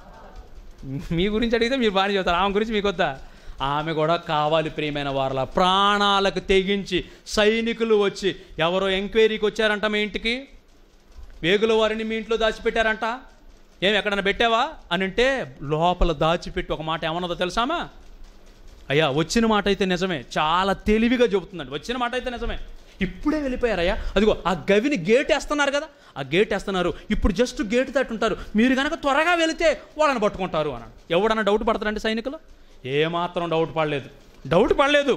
మీ గురించి అడిగితే మీరు బాగానే చెప్తారు ఆమె గురించి మీకు వద్దా ఆమె కూడా కావాలి ప్రియమైన వారల ప్రాణాలకు తెగించి సైనికులు వచ్చి ఎవరో ఎంక్వైరీకి వచ్చారంట మీ ఇంటికి వేగుల వారిని మీ ఇంట్లో దాచిపెట్టారంట ఏం ఎక్కడన్నా పెట్టావా అని అంటే లోపల దాచిపెట్టి ఒక మాట ఏమన్నదో తెలుసామా అయ్యా వచ్చిన మాట అయితే నిజమే చాలా తెలివిగా చెబుతుందండి వచ్చిన మాట అయితే నిజమే ఇప్పుడే వెళ్ళిపోయారయ్యా అదిగో ఆ గవిని గేట్ వేస్తున్నారు కదా ఆ గేట్ వేస్తున్నారు ఇప్పుడు జస్ట్ గేట్ తట్టుంటారు మీరు కనుక త్వరగా వెళితే వాళ్ళని పట్టుకుంటారు అన్నాడు ఎవడన్నా డౌట్ పడతారండి సైనికులు ఏమాత్రం డౌట్ పడలేదు డౌట్ పడలేదు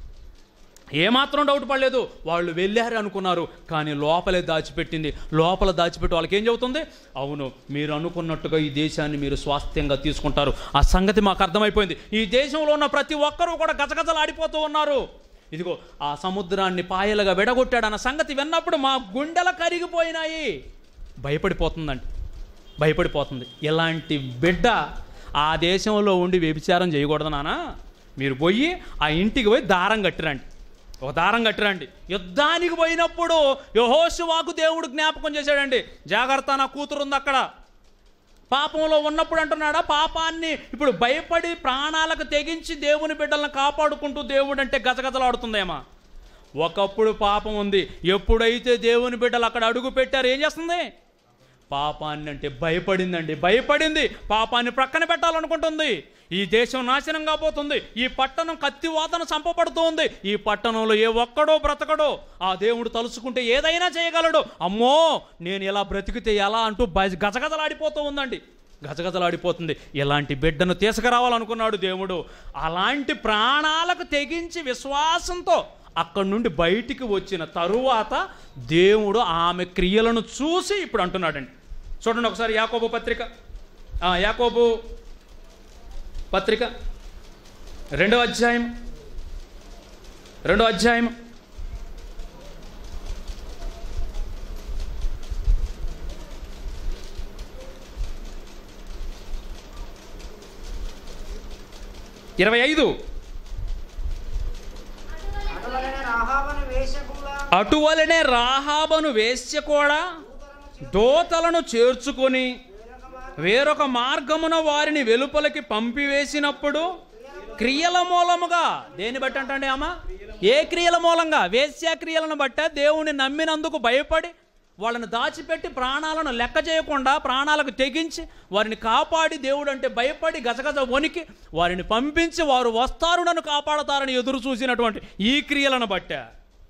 ఏమాత్రం డౌట్ పడలేదు వాళ్ళు వెళ్ళారు అనుకున్నారు కానీ లోపలే దాచిపెట్టింది లోపల దాచిపెట్టి వాళ్ళకి ఏం చెబుతుంది అవును మీరు అనుకున్నట్టుగా ఈ దేశాన్ని మీరు స్వాస్థ్యంగా తీసుకుంటారు ఆ సంగతి మాకు అర్థమైపోయింది ఈ దేశంలో ఉన్న ప్రతి ఒక్కరూ కూడా గజగజలాడిపోతూ ఉన్నారు ఇదిగో ఆ సముద్రాన్ని పాయలుగా విడగొట్టాడన్న సంగతి విన్నప్పుడు మా గుండెలు కరిగిపోయినాయి భయపడిపోతుందండి భయపడిపోతుంది ఇలాంటి బిడ్డ ఆ దేశంలో ఉండి వ్యభిచారం చేయకూడదు నాన్న మీరు పోయి ఆ ఇంటికి పోయి దారం కట్టిరండి ఒక దారం కట్టిరండి యుద్ధానికి పోయినప్పుడు యహోశువాకు దేవుడు జ్ఞాపకం చేశాడండి జాగ్రత్త నా కూతురు ఉంది అక్కడ పాపంలో ఉన్నప్పుడు అంటున్నాడా పాపాన్ని ఇప్పుడు భయపడి ప్రాణాలకు తెగించి దేవుని బిడ్డలను కాపాడుకుంటూ దేవుడు అంటే గజగజలాడుతుందేమా ఒకప్పుడు పాపం ఉంది ఎప్పుడైతే దేవుని బిడ్డలు అక్కడ అడుగు పెట్టారు ఏం చేస్తుంది పాపాన్ని అంటే భయపడిందండి భయపడింది పాపాన్ని ప్రక్కన పెట్టాలనుకుంటుంది ఈ దేశం నాశనం కాబోతుంది ఈ పట్టణం కత్తివాతన చంపబడుతూ ఉంది ఈ పట్టణంలో ఏ ఒక్కడో బ్రతకడో ఆ దేవుడు తలుచుకుంటే ఏదైనా చేయగలడు అమ్మో నేను ఇలా బ్రతికితే ఎలా అంటూ బ- గజగజలాడిపోతూ ఉందండి గజగజలాడిపోతుంది ఇలాంటి బిడ్డను తీసుకురావాలనుకున్నాడు దేవుడు అలాంటి ప్రాణాలకు తెగించి విశ్వాసంతో అక్కడి నుండి బయటికి వచ్చిన తరువాత దేవుడు ఆమె క్రియలను చూసి ఇప్పుడు అంటున్నాడండి చూడండి ఒకసారి యాకోబు పత్రిక ఆ, యాకోబు పత్రిక రెండో అధ్యాయం రెండో అధ్యాయం ఇరవై ఐదు అటువలనే రాహాబను వేషకుల అటువలనే రాహాబను వేశ్య కూడా దోతలను చేర్చుకొని వేరొక మార్గమున వారిని వెలుపలికి పంపివేసినప్పుడు క్రియల మూలముగా దేని బట్టి అంటే అమ్మ ఏ క్రియల మూలంగా వేశ్య క్రియలను బట్ట దేవుని నమ్మినందుకు భయపడి వాళ్ళని దాచిపెట్టి ప్రాణాలను లెక్క చేయకుండా ప్రాణాలకు తెగించి వారిని కాపాడి దేవుడు అంటే భయపడి గజగజ వణికి వారిని పంపించి వారు వస్తారు నన్ను కాపాడతారని ఎదురు చూసినటువంటి ఈ క్రియలను బట్టే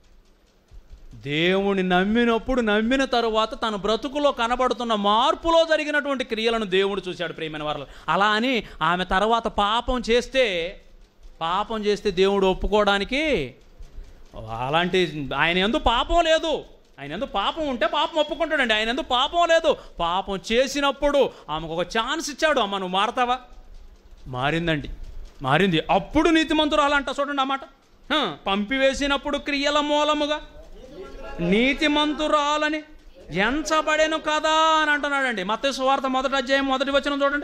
దేవుని నమ్మినప్పుడు నమ్మిన తరువాత తన బ్రతుకులో కనబడుతున్న మార్పులో జరిగినటువంటి క్రియలను దేవుడు చూశాడు ప్రియమైన వారు అలా అని ఆమె తర్వాత పాపం చేస్తే పాపం చేస్తే దేవుడు ఒప్పుకోవడానికి అలాంటి ఆయన ఎందు పాపం లేదు ఆయన ఎందు పాపం ఉంటే పాపం ఒప్పుకుంటాడండి ఆయన ఎందు పాపం లేదు పాపం చేసినప్పుడు ఆమెకు ఒక ఛాన్స్ ఇచ్చాడు అమ్మ నువ్వు మారతావా మారిందండి మారింది అప్పుడు నీతిమంతురాలంట చూడండి అన్నమాట హ, పంపివేసినప్పుడు క్రియల మూలముగా నీతిమంతురాలని ఎంచబడెను కదా అని అంటున్నాడండి మత్తయి సువార్త మొదటి అధ్యాయం మొదటి వచనం చూడండి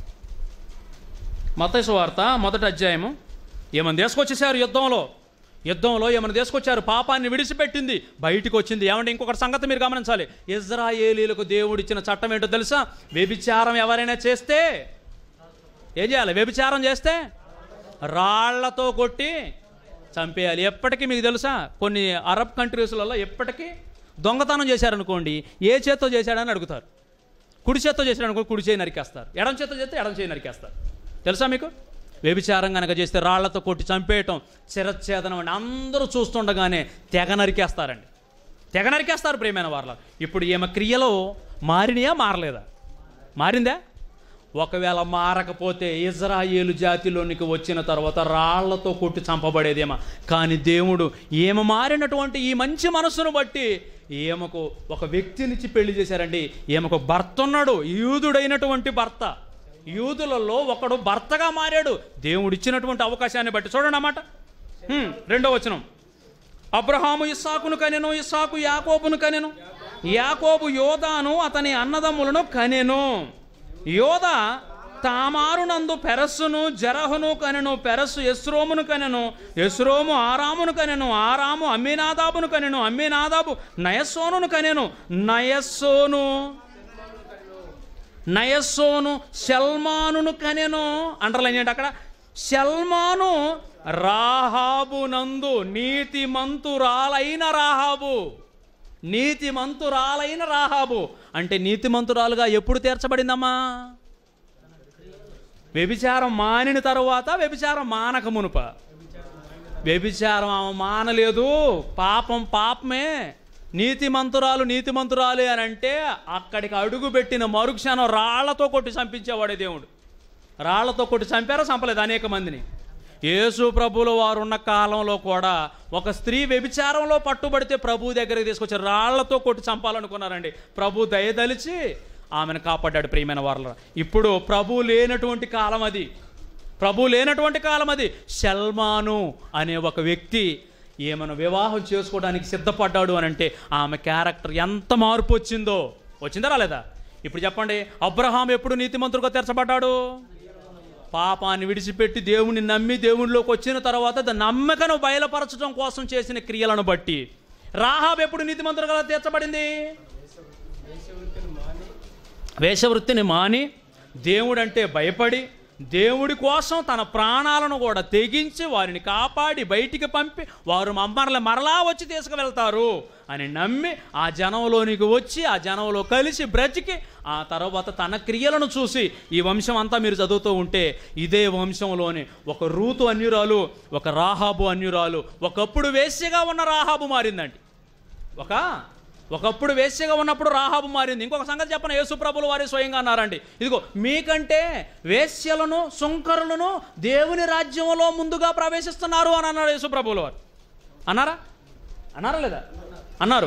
మత్తయి సువార్త మొదటి అధ్యాయము ఏమని తీసుకొచ్చేసారు యుద్ధంలో యుద్ధంలో ఏమైనా తీసుకొచ్చారు పాపాన్ని విడిచిపెట్టింది బయటికి వచ్చింది ఏమంటే ఇంకొకటి సంగతి మీరు గమనించాలి ఇజ్రాయేలీలకు దేవుడిచ్చిన చట్టం ఏంటో తెలుసా వ్యభిచారం ఎవరైనా చేస్తే ఏం చేయాలి వ్యభిచారం చేస్తే రాళ్లతో కొట్టి చంపేయాలి ఎప్పటికీ మీకు తెలుసా కొన్ని అరబ్ కంట్రీస్లలో ఎప్పటికీ దొంగతనం చేశారనుకోండి ఏ చేత్తో చేశాడని అడుగుతారు కుడి చేత్తో చేశాడు అనుకో కుడి చేయి నరికేస్తారు ఎడం చేత్తో చేస్తే ఎడం చేయి నరికేస్తారు తెలుసా మీకు వ్యభిచారం కనుక చేస్తే రాళ్లతో కొట్టి చంపేయటం చిరచ్ఛేదనం అని అందరూ చూస్తుండగానే తెగ నరికేస్తారండి తెగ నరికేస్తారు ప్రియమైన వాళ్ళ ఇప్పుడు ఈమె క్రియలో మారినయా మారలేదా మారిందా ఒకవేళ మారకపోతే ఇజ్రాయేలు జాతిలోనికి వచ్చిన తర్వాత రాళ్లతో కొట్టి చంపబడేదేమో కానీ దేవుడు ఈమె మారినటువంటి ఈ మంచి మనస్సును బట్టి ఈమెకు ఒక వ్యక్తినిచ్చి పెళ్లి చేశారండి ఈమెకు భర్త ఉన్నాడు యూదుడైనటువంటి భర్త యూదులలో ఒకడు భర్తగా మారాడు దేవుడు ఇచ్చినటువంటి అవకాశాన్ని బట్టి చూడండి అన్నమాట హ్మ్, రెండో వచనం అబ్రహాము ఇస్సాకును కనెను ఇస్సాకు యాకోబును కనెను యాకోబు యోదాను అతని అన్నదమ్ములను కనెను యోధ తామారునందు పెరస్సును జరహును కనెను పెరస్సు ఎస్రోమును కనెను ఎస్రోము ఆరామును కనెను ఆరాము అమ్మినాదాబును కనెను అమ్మినాదాబు నయస్సోనును కనెను నయస్సోను నయస్సోను సల్మానును కనెను అంటారు ఏంటి అక్కడ సల్మాను రాహాబునందు నీతిమంతురాలైన రాహాబు నీతిమంతురాలైన రాహాబు అంటే నీతిమంతురాలుగా ఎప్పుడు తీర్చబడిందమ్మా వ్యభిచారం మానిన తరువాత వ్యభిచారం మానక మునుప వ్యభిచారం ఆమె మానలేదు పాపం పాపమే నీతిమంతురాలు నీతిమంతురాలు అని అంటే అక్కడికి అడుగు పెట్టిన మరుక్షణం రాళ్లతో కొట్టి చంపించేవాడే దేవుడు రాళ్లతో కొట్టి చంపారా చంపలేదు అనేక మందిని యేసు ప్రభుల వారు ఉన్న కాలంలో కూడా ఒక స్త్రీ వ్యభిచారంలో పట్టుబడితే ప్రభు దగ్గరికి తీసుకొచ్చి రాళ్లతో కొట్టి చంపాలనుకున్నారండి ప్రభు దయదలిచి ఆమెను కాపాడాడు ప్రియమైన వారు ఇప్పుడు ప్రభు లేనటువంటి కాలం అది ప్రభు లేనటువంటి కాలం అది సల్మాను అనే ఒక వ్యక్తి ఏమైనా వివాహం చేసుకోవడానికి సిద్ధపడ్డాడు అని అంటే ఆమె క్యారెక్టర్ ఎంత మార్పు వచ్చిందో వచ్చిందా రాలేదా ఇప్పుడు చెప్పండి అబ్రహాం ఎప్పుడు నీతిమంతుడుగా తెరచబడ్డాడు పాపాన్ని విడిచిపెట్టి దేవుని నమ్మి దేవునిలోకి వచ్చిన తర్వాత దాని నమ్మకను బయలుపరచడం కోసం చేసిన క్రియలను బట్టి రాహాబ్ ఎప్పుడు నీతిమంతుడుగా తీర్చబడింది వేషవృత్తిని మాని దేవుడంటే భయపడి దేవుడి కోసం తన ప్రాణాలను కూడా తెగించి వారిని కాపాడి బయటికి పంపి వారు మమ్మల్ని మరలా వచ్చి తీసుకువెళ్తారు అని నమ్మి ఆ జనంలోనికి వచ్చి ఆ జనంలో కలిసి బ్రతికి ఆ తర్వాత తన క్రియలను చూసి ఈ వంశం అంతా మీరు చదువుతూ ఉంటే ఇదే వంశంలోని ఒక రూతు అన్యురాలు ఒక రాహాబు అన్యురాలు ఒకప్పుడు వేశ్యగా ఉన్న రాహాబు మారిందండి ఒక ఒకప్పుడు వేశ్యగా ఉన్నప్పుడు రాహాబు మారింది ఇంకొక సంగతి చెప్పన యేసుప్రభులు వారి స్వయంగా అన్నారండి ఇదిగో మీకంటే వేశ్యలను సుంకరులను దేవుని రాజ్యంలో ముందుగా ప్రవేశిస్తున్నారు అని అన్నారు యేసుప్రభులు వారు అన్నారా అన్నారా లేదా అన్నారు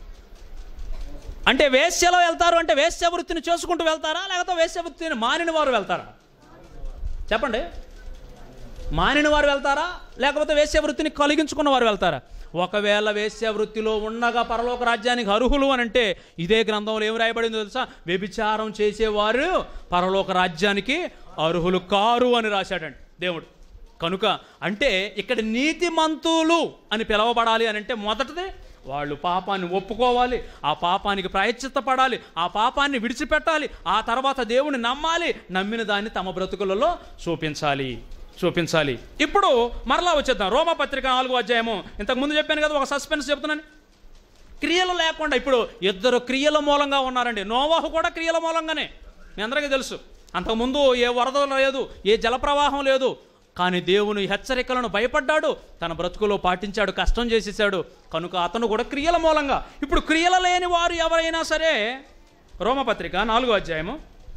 అంటే వేశ్యలో వెళ్తారు అంటే వేశ్య వృత్తిని చేసుకుంటూ వెళ్తారా లేకపోతే వేశ్య వృత్తిని మానిన వారు వెళ్తారా చెప్పండి మానిన వారు వెళ్తారా లేకపోతే వేశ్య వృత్తిని కలిగించుకున్న వారు వెళ్తారా ఒకవేళ వేశ్య వృత్తిలో ఉండగా పరలోక రాజ్యానికి అర్హులు అని అంటే ఇదే గ్రంథంలో ఏం రాయబడిందో తెలుసా వ్యభిచారం చేసేవారు పరలోక రాజ్యానికి అర్హులు కారు అని రాశాడండి దేవుడు కనుక అంటే ఇక్కడ నీతిమంతులు అని పిలవబడాలి అని అంటే మొదటిది వాళ్ళు పాపాన్ని ఒప్పుకోవాలి ఆ పాపానికి ప్రాయశ్చిత్తపడాలి ఆ పాపాన్ని విడిచిపెట్టాలి ఆ తర్వాత దేవుని నమ్మాలి నమ్మిన దాన్ని తమ బ్రతుకులలో చూపించాలి చూపించాలి ఇప్పుడు మరలా వచ్చేద్దాం రోమపత్రిక నాలుగో అధ్యాయము ఇంతకు ముందు చెప్పాను కదా ఒక సస్పెన్స్ చెప్తున్నాను క్రియలు లేకుండా ఇప్పుడు ఇద్దరు క్రియల మూలంగా ఉన్నారండి నోవాహు కూడా క్రియల మూలంగానే మీ అందరికీ తెలుసు అంతకుముందు ఏ వరద లేదు ఏ జలప్రవాహం లేదు కానీ దేవుని హెచ్చరికలను భయపడ్డాడు తన బ్రతుకులో పాటించాడు కష్టం చేసేసాడు కనుక అతను కూడా క్రియల మూలంగా ఇప్పుడు క్రియల లేని వారు ఎవరైనా సరే రోమపత్రిక నాలుగో అధ్యాయము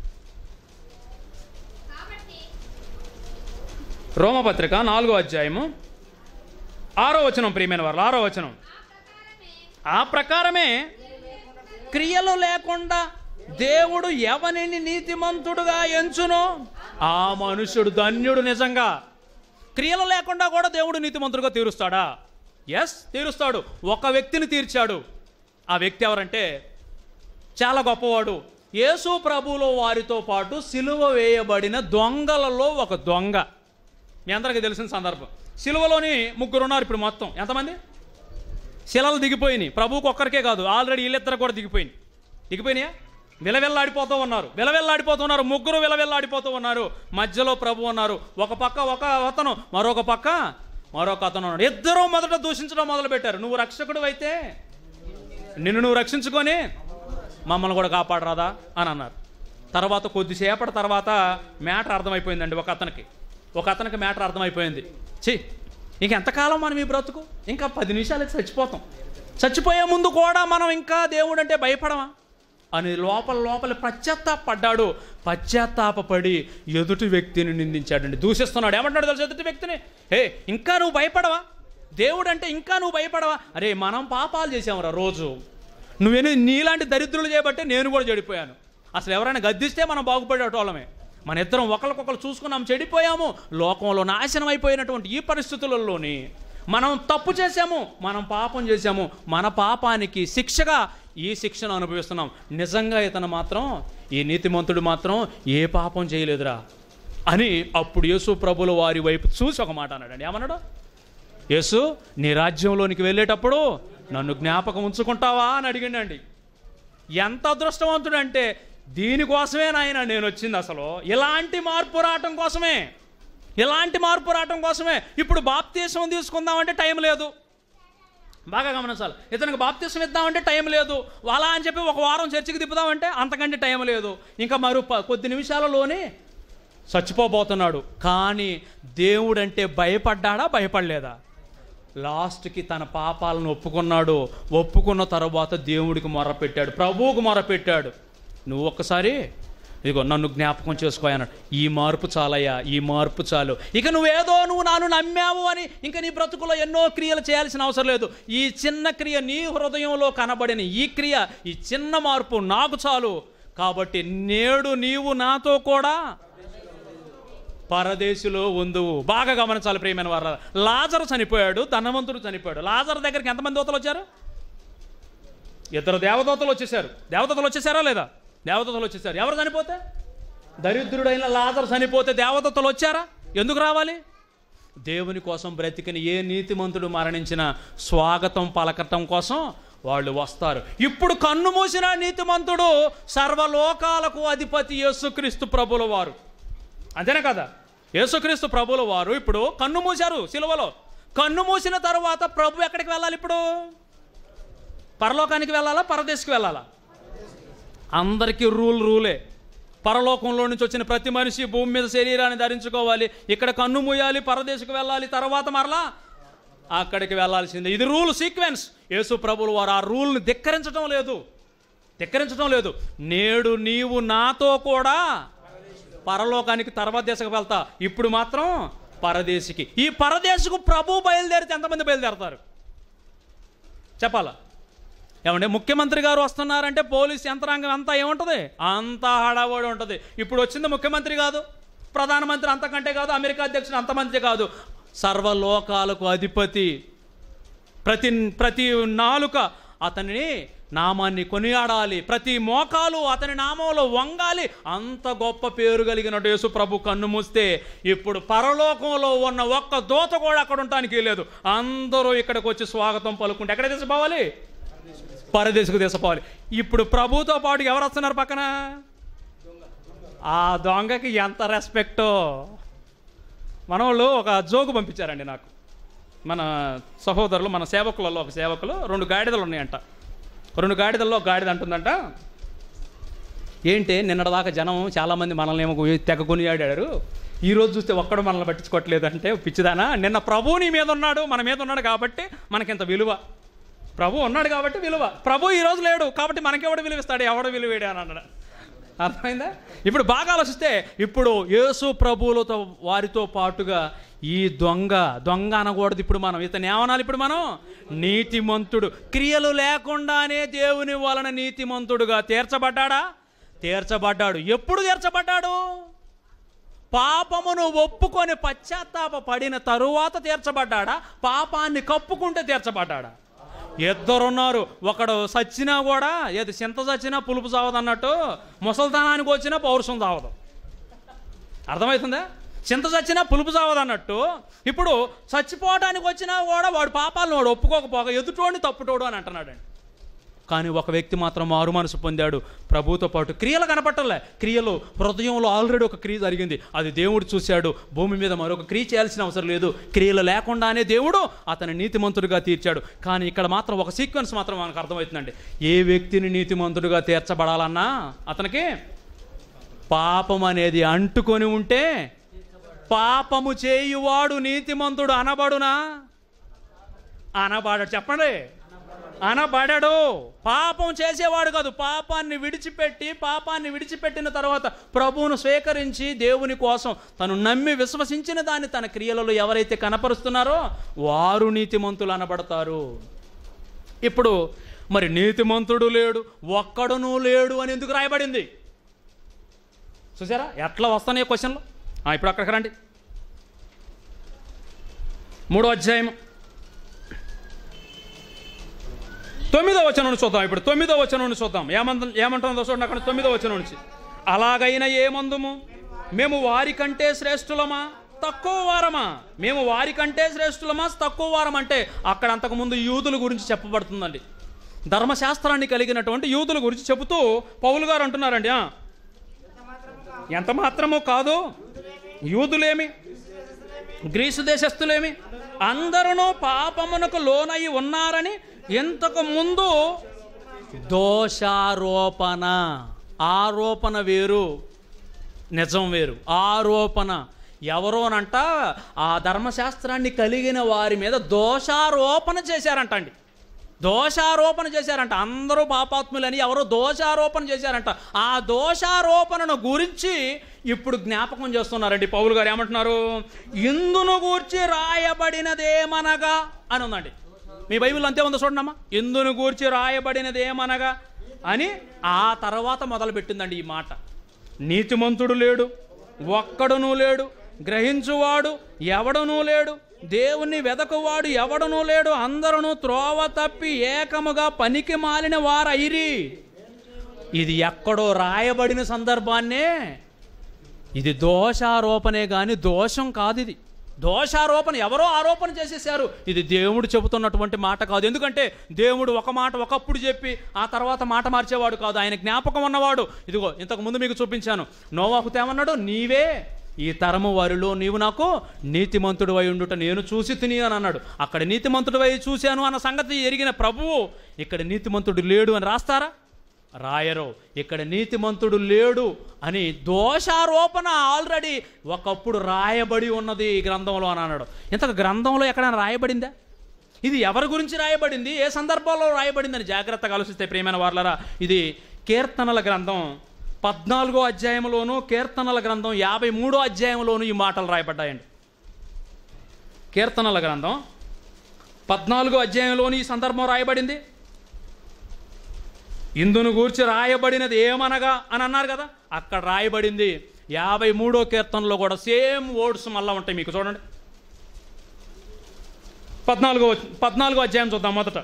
కాబట్టి రోమపత్రిక నాలుగో అధ్యాయము ఆరో వచనం ప్రియమైన వారు ఆరో వచనం ఆ ప్రకారమే ఆ ప్రకారమే క్రియలు లేకుండా దేవుడు ఎవనిని నీతిమంతుడుగా ఎంచునో ఆ మనుషుడు ధన్యుడు నిజంగా క్రియలు లేకుండా కూడా దేవుడు నీతిమంతుడుగా తీరుస్తాడా ఎస్ తీరుస్తాడు ఒక వ్యక్తిని తీర్చాడు ఆ వ్యక్తి ఎవరంటే చాలా గొప్పవాడు యేసు ప్రభువులో వారితో పాటు సిలువ వేయబడిన దొంగలలో ఒక దొంగ మీ అందరికీ తెలిసిన సందర్భం సిలువలోని ముగ్గురు ఉన్నారు ఇప్పుడు మొత్తం ఎంతమంది శిలలు దిగిపోయినాయి ప్రభువుకి ఒక్కరికే కాదు ఆల్రెడీ వీళ్ళిద్దరు కూడా దిగిపోయినాయి దిగిపోయినాయా విలవెల్లాడిపోతూ ఉన్నారు విలవెల్లాడిపోతూ ఉన్నారు ముగ్గురు విలవెల్లాడిపోతూ ఉన్నారు మధ్యలో ప్రభు ఉన్నారు ఒక పక్క ఒక అతను మరొక పక్క మరొక అతను ఉన్నాడు ఇద్దరూ మొదట దూషించడం మొదలు పెట్టారు నువ్వు రక్షకుడు అయితే నిన్ను నువ్వు రక్షించుకొని మమ్మల్ని కూడా కాపాడరాదా అని అన్నారు తర్వాత కొద్దిసేపటి తర్వాత మ్యాటర్ అర్థమైపోయిందండి ఒక అతనికి ఒక అతనికి మ్యాటర్ అర్థమైపోయింది ఛీ ఇంక ఎంతకాలం మనం ఈ బ్రతుకు ఇంకా పది నిమిషాలకి చచ్చిపోతాం చచ్చిపోయే ముందు కూడా మనం ఇంకా దేవుడు అంటే భయపడమా అని లోపల లోపల పశ్చాత్తాపడ్డాడు పశ్చాత్తాపడి ఎదుటి వ్యక్తిని నిందించాడండి దూషిస్తున్నాడు ఏమంటాడు తెలుసు ఎదుటి వ్యక్తిని ఏ ఇంకా నువ్వు భయపడవా దేవుడు అంటే ఇంకా నువ్వు భయపడవా అరే మనం పాపాలు చేసావురా రోజు నువ్వేని నీలాంటి దరిద్రులు చేయబట్టే నేను కూడా చెడిపోయాను అసలు ఎవరైనా గద్దిస్తే మనం బాగుపడేటోళ్ళమే మన ఇద్దరం ఒకరికొకరు చూసుకున్నాం చెడిపోయాము లోకంలో నాశనం అయిపోయినటువంటి ఈ పరిస్థితులలోని మనం తప్పు చేశాము మనం పాపం చేశాము మన పాపానికి శిక్షగా ఈ శిక్షను అనుభవిస్తున్నాం నిజంగా ఇతను మాత్రం ఈ నీతిమంతుడు మాత్రం ఏ పాపం చేయలేదురా అని అప్పుడు యేసు ప్రభుల వారి వైపు చూసి ఒక మాట అన్నాడండి ఏమన్నాడు యేసు నీ రాజ్యంలోనికి వెళ్ళేటప్పుడు నన్ను జ్ఞాపకం ఉంచుకుంటావా అని అడిగిండండి ఎంత అదృష్టవంతుడు అంటే దీనికోసమే నాయన నేను వచ్చింది అసలు ఇలాంటి మార్పు రావటం కోసమే ఇలాంటి మార్పు రావటం కోసమే ఇప్పుడు బాప్తీసం తీసుకుందామంటే టైం లేదు బాగా గమనించాలి ఇతనికి బాప్తీసం ఇద్దామంటే టైం లేదు అలా అని చెప్పి ఒక వారం చర్చికి తిప్పుదామంటే అంతకంటే టైం లేదు ఇంకా మరో ప- కొద్ది నిమిషాలలోనే చచ్చిపోబోతున్నాడు కానీ దేవుడంటే భయపడ్డాడా భయపడలేదా లాస్ట్కి తన పాపాలను ఒప్పుకున్నాడు ఒప్పుకున్న తర్వాత దేవుడికి మొరపెట్టాడు ప్రభువుకు మొరపెట్టాడు నువ్వు ఒక్కసారి ఇదిగో నన్ను జ్ఞాపకం చేసుకో అన్నాడు ఈ మార్పు చాలయ్యా ఈ మార్పు చాలు ఇక నువ్వేదో నువ్వు నాను నమ్మావు అని ఇంకా నీ బ్రతుకులో ఎన్నో క్రియలు చేయాల్సిన అవసరం లేదు ఈ చిన్న క్రియ నీ హృదయంలో కనబడిన ఈ క్రియ ఈ చిన్న మార్పు నాకు చాలు కాబట్టి నేడు నీవు నాతో కూడా పరదేశిలో ఉందువు బాగా గమనించాలి ప్రియమైన వారు లాజరు చనిపోయాడు ధనవంతుడు చనిపోయాడు లాజర్ దగ్గరికి ఎంతమంది దూతలు వచ్చారు ఇద్దరు దేవదూతలు వచ్చేసారు దేవదూతలు వచ్చేసారా లేదా దేవదూతలు వచ్చేసారు ఎవరు చనిపోతే దరిద్రుడైన లాజరు చనిపోతే దేవదూతలు వచ్చారా ఎందుకు రావాలి దేవుని కోసం బ్రతికిన ఏ నీతిమంతుడు మరణించిన స్వాగతం పలకటం కోసం వాళ్ళు వస్తారు ఇప్పుడు కన్ను మూసిన నీతిమంతుడు సర్వలోకాలకు అధిపతి యేసుక్రీస్తు ప్రభుల వారు అంతేనా కదా యేసుక్రీస్తు ప్రభుల వారు ఇప్పుడు కన్ను మూశారు సిలువలో కన్ను మూసిన తర్వాత ప్రభు ఎక్కడికి వెళ్ళాలి ఇప్పుడు పరలోకానికి వెళ్ళాలా పరదేశికి వెళ్ళాలా అందరికీ రూల్ రూలే పరలోకంలో నుంచి వచ్చిన ప్రతి మనిషి భూమి మీద శరీరాన్ని ధరించుకోవాలి ఇక్కడ కన్ను మూయాలి పరదేశకు వెళ్ళాలి తర్వాత మరలా అక్కడికి వెళ్ళాల్సిందే ఇది రూల్ సీక్వెన్స్ యేసు ప్రభులు వారు ఆ రూల్ని ధిక్కరించడం లేదు ధిక్కరించడం లేదు నేడు నీవు నాతో కూడా పరలోకానికి తర్వాత దేశకు వెళ్తా ఇప్పుడు మాత్రం పరదేశికి ఈ పరదేశకు ప్రభు బయలుదేరితే ఎంతమంది బయలుదేరతారు చెప్పాలా ఏమంటే ముఖ్యమంత్రి గారు వస్తున్నారంటే పోలీస్ యంత్రాంగం అంతా ఏముంటుంది అంతా హడావడి ఉంటుంది ఇప్పుడు వచ్చింది ముఖ్యమంత్రి కాదు ప్రధానమంత్రి అంతకంటే కాదు అమెరికా అధ్యక్షుడు అంతమంది కాదు సర్వలోకాలకు అధిపతి ప్రతి ప్రతి నాలుక అతనిని నామాన్ని కొనియాడాలి ప్రతి మోకాలు అతని నామంలో వంగాలి అంత గొప్ప పేరు కలిగిన యేసు ప్రభు కన్ను మూస్తే ఇప్పుడు పరలోకంలో ఉన్న ఒక్క దోత కూడా అక్కడ ఉండటానికి లేదు అందరూ ఇక్కడికి వచ్చి స్వాగతం పలుకుంటే ఎక్కడ తీసిపోవాలి పరదేశకు తీసిపోవాలి ఇప్పుడు ప్రభుతో పాటు ఎవరు వస్తున్నారు పక్కన ఆ దొంగకి ఎంత రెస్పెక్టో మన వాళ్ళు ఒక జోకు పంపించారండి నాకు మన సహోదరులు మన సేవకులలో ఒక సేవకులు రెండు గాడిదలు ఉన్నాయంట రెండు గాడిదల్లో ఒక గాడిద అంటుందంట ఏంటి నిన్నటిదాకా జనం చాలామంది మనల్ని ఏమో తెగ కొనియాడారు ఈ రోజు చూస్తే ఒక్కడు మనల్ని పట్టించుకోవట్లేదు అంటే పిచ్చిదానా నిన్న ప్రభువు నీ మీద ఉన్నాడు మన మీద ఉన్నాడు కాబట్టి మనకింత విలువ ప్రభు ఉన్నాడు కాబట్టి విలువ ప్రభు ఈ రోజు లేడు కాబట్టి మనకెవడు విలువ ఇస్తాడు ఎవడు విలువేడు అని అన్నాడు అర్థమైందా ఇప్పుడు బాగా ఆలోచిస్తే ఇప్పుడు యేసు ప్రభువులతో వారితో పాటుగా ఈ దొంగ దొంగ అనకూడదు ఇప్పుడు మనం ఇతను ఏమనాలి ఇప్పుడు మనం నీతిమంతుడు క్రియలు లేకుండానే దేవుని వలన నీతిమంతుడుగా తీర్చబడ్డాడా తీర్చబడ్డాడు ఎప్పుడు తీర్చబడ్డాడు పాపమును ఒప్పుకొని పశ్చాత్తాప పడిన తరువాత తీర్చబడ్డాడా పాపాన్ని కప్పుకుంటే తీర్చబడ్డాడా ఇద్దరున్నారు ఒకడు సచ్చినా కూడా ఏది చింత చచ్చినా పులుపు చావదు అన్నట్టు ముసల్తనానికి వచ్చినా పౌరుషం చావదు అర్థమవుతుందా చింత చచ్చినా పులుపు చావదు అన్నట్టు ఇప్పుడు చచ్చిపోవడానికి వచ్చినా కూడా వాడు పాపాలను వాడు ఒప్పుకోకపోగా ఎదుటోడిని తప్పుటోడు అని అంటున్నాడండి కానీ ఒక వ్యక్తి మాత్రం మారు మనసు పొందాడు ప్రభుతో పాటు క్రియలు కనపట్టలే క్రియలు హృదయంలో ఆల్రెడీ ఒక క్రియ జరిగింది అది దేవుడు చూశాడు భూమి మీద మరొక క్రియ చేయాల్సిన అవసరం లేదు క్రియలు లేకుండానే దేవుడు అతని నీతిమంతుడిగా తీర్చాడు కానీ ఇక్కడ మాత్రం ఒక సీక్వెన్స్ మాత్రం మనకు అర్థమవుతుందండి ఏ వ్యక్తిని నీతిమంతుడిగా తీర్చబడాలన్నా అతనికి పాపం అనేది అంటుకొని ఉంటే పాపము చేయువాడు నీతిమంతుడు అనబడునా అనబాడాడు చెప్పండి అనబడాడు పాపం చేసేవాడు కాదు పాపాన్ని విడిచిపెట్టి పాపాన్ని విడిచిపెట్టిన తర్వాత ప్రభువును స్వీకరించి దేవుని కోసం తను నమ్మి విశ్వసించిన దాన్ని తన క్రియలలో ఎవరైతే కనపరుస్తున్నారో వారు నీతిమంతులు అనబడతారు ఇప్పుడు మరి నీతిమంతుడు లేడు ఒక్కడును లేడు అని ఎందుకు రాయబడింది చూసారా ఎట్లా వస్తున్నాయి క్వశ్చన్లు ఆ, ఇప్పుడు అక్కడికి రండి మూడో అధ్యాయం తొమ్మిదో వచనం నుంచి చూద్దాం ఇప్పుడు తొమ్మిదో వచనం నుంచి చూద్దాం ఏమంత ఏమంటుందో చూడండి అక్కడ తొమ్మిదో వచనం నుంచి అలాగైనా ఏమందుము మేము వారికంటే శ్రేష్ఠులమా తక్కువ వారమా మేము వారికంటే శ్రేష్ఠులమా తక్కువ వారం అంటే అక్కడ అంతకుముందు యూదుల గురించి చెప్పబడుతుందండి ధర్మశాస్త్రాన్ని కలిగినటువంటి యూదుల గురించి చెబుతూ పౌలు గారు అంటున్నారండి ఆ, ఎంత మాత్రమో కాదు యూదులేమి గ్రీసు దేశస్థులేమి అందరూ పాపమునకు లోనయి ఉన్నారని ఇంతకు ముందు దోషారోపణ ఆరోపణ వేరు నిజం వేరు ఆరోపణ ఎవరోనంట ఆ ధర్మశాస్త్రాన్ని కలిగిన వారి మీద దోషారోపణ చేశారంట అండి దోషారోపణ చేశారంట అందరూ పాపాత్ములని ఎవరో దోషారోపణ చేశారంట ఆ దోషారోపణను గురించి ఇప్పుడు జ్ఞాపకం చేస్తున్నారండి పౌలు గారు ఏమంటున్నారు ఇందును గూర్చి రాయబడినదేమనగా అని ఉందండి మీ బైబిల్ అంతే ఉందో చూడమ్మా ఇందును గూర్చి రాయబడినదేమనగా అని ఆ తర్వాత మొదలుపెట్టిందండి ఈ మాట నీతిమంతుడు లేడు ఒక్కడునూ లేడు గ్రహించువాడు ఎవడనూ లేడు దేవుణ్ణి వెదకువాడు ఎవడనూ లేడు అందరూ త్రోవ తప్పి ఏకముగా పనికి మాలిన వారైరి ఇది ఎక్కడో రాయబడిన సందర్భాన్నే ఇది దోషారోపణే కానీ దోషం కాదు ఇది దోషారోపణ ఎవరో ఆరోపణ చేసేసారు ఇది దేవుడు చెబుతున్నటువంటి మాట కాదు ఎందుకంటే దేవుడు ఒక మాట ఒకప్పుడు చెప్పి ఆ తర్వాత మాట మార్చేవాడు కాదు ఆయన జ్ఞాపకం ఉన్నవాడు ఇదిగో ఇంతకు ముందు మీకు చూపించాను నోవాకు తేమన్నాడు నీవే ఈ తరము వారిలో నీవు నాకు నీతిమంతుడు అయి ఉండుట నేను చూసి తిని అని అన్నాడు అక్కడ నీతిమంతుడు అయి చూశాను అన్న సంగతి ఎరిగిన ప్రభువు ఇక్కడ నీతిమంతుడు లేడు అని రాస్తారా రాయరు ఇక్కడ నీతిమంతుడు లేడు అని దోషారోపణ ఆల్రెడీ ఒకప్పుడు రాయబడి ఉన్నది ఈ గ్రంథంలో అని అన్నాడు ఇంతకు గ్రంథంలో ఎక్కడైనా రాయబడిందా ఇది ఎవరి గురించి రాయబడింది ఏ సందర్భంలో రాయబడిందని జాగ్రత్తగా ఆలోచిస్తే ప్రియమైన వాళ్ళరా ఇది కీర్తనల గ్రంథం పద్నాలుగో అధ్యాయంలోను కీర్తనల గ్రంథం యాభై మూడో అధ్యాయంలోను ఈ మాటలు రాయబడ్డాయండి కీర్తనల గ్రంథం పద్నాలుగో అధ్యాయంలోను ఈ సందర్భం రాయబడింది ఇందును గూర్చి రాయబడినది ఏమనగా అని అన్నారు కదా అక్కడ రాయబడింది యాభై మూడో కీర్తనలో కూడా సేమ్ వర్డ్స్ మళ్ళీ ఉంటాయి మీకు చూడండి పద్నాలుగో పద్నాలుగో అధ్యాయం చూద్దాం మొదట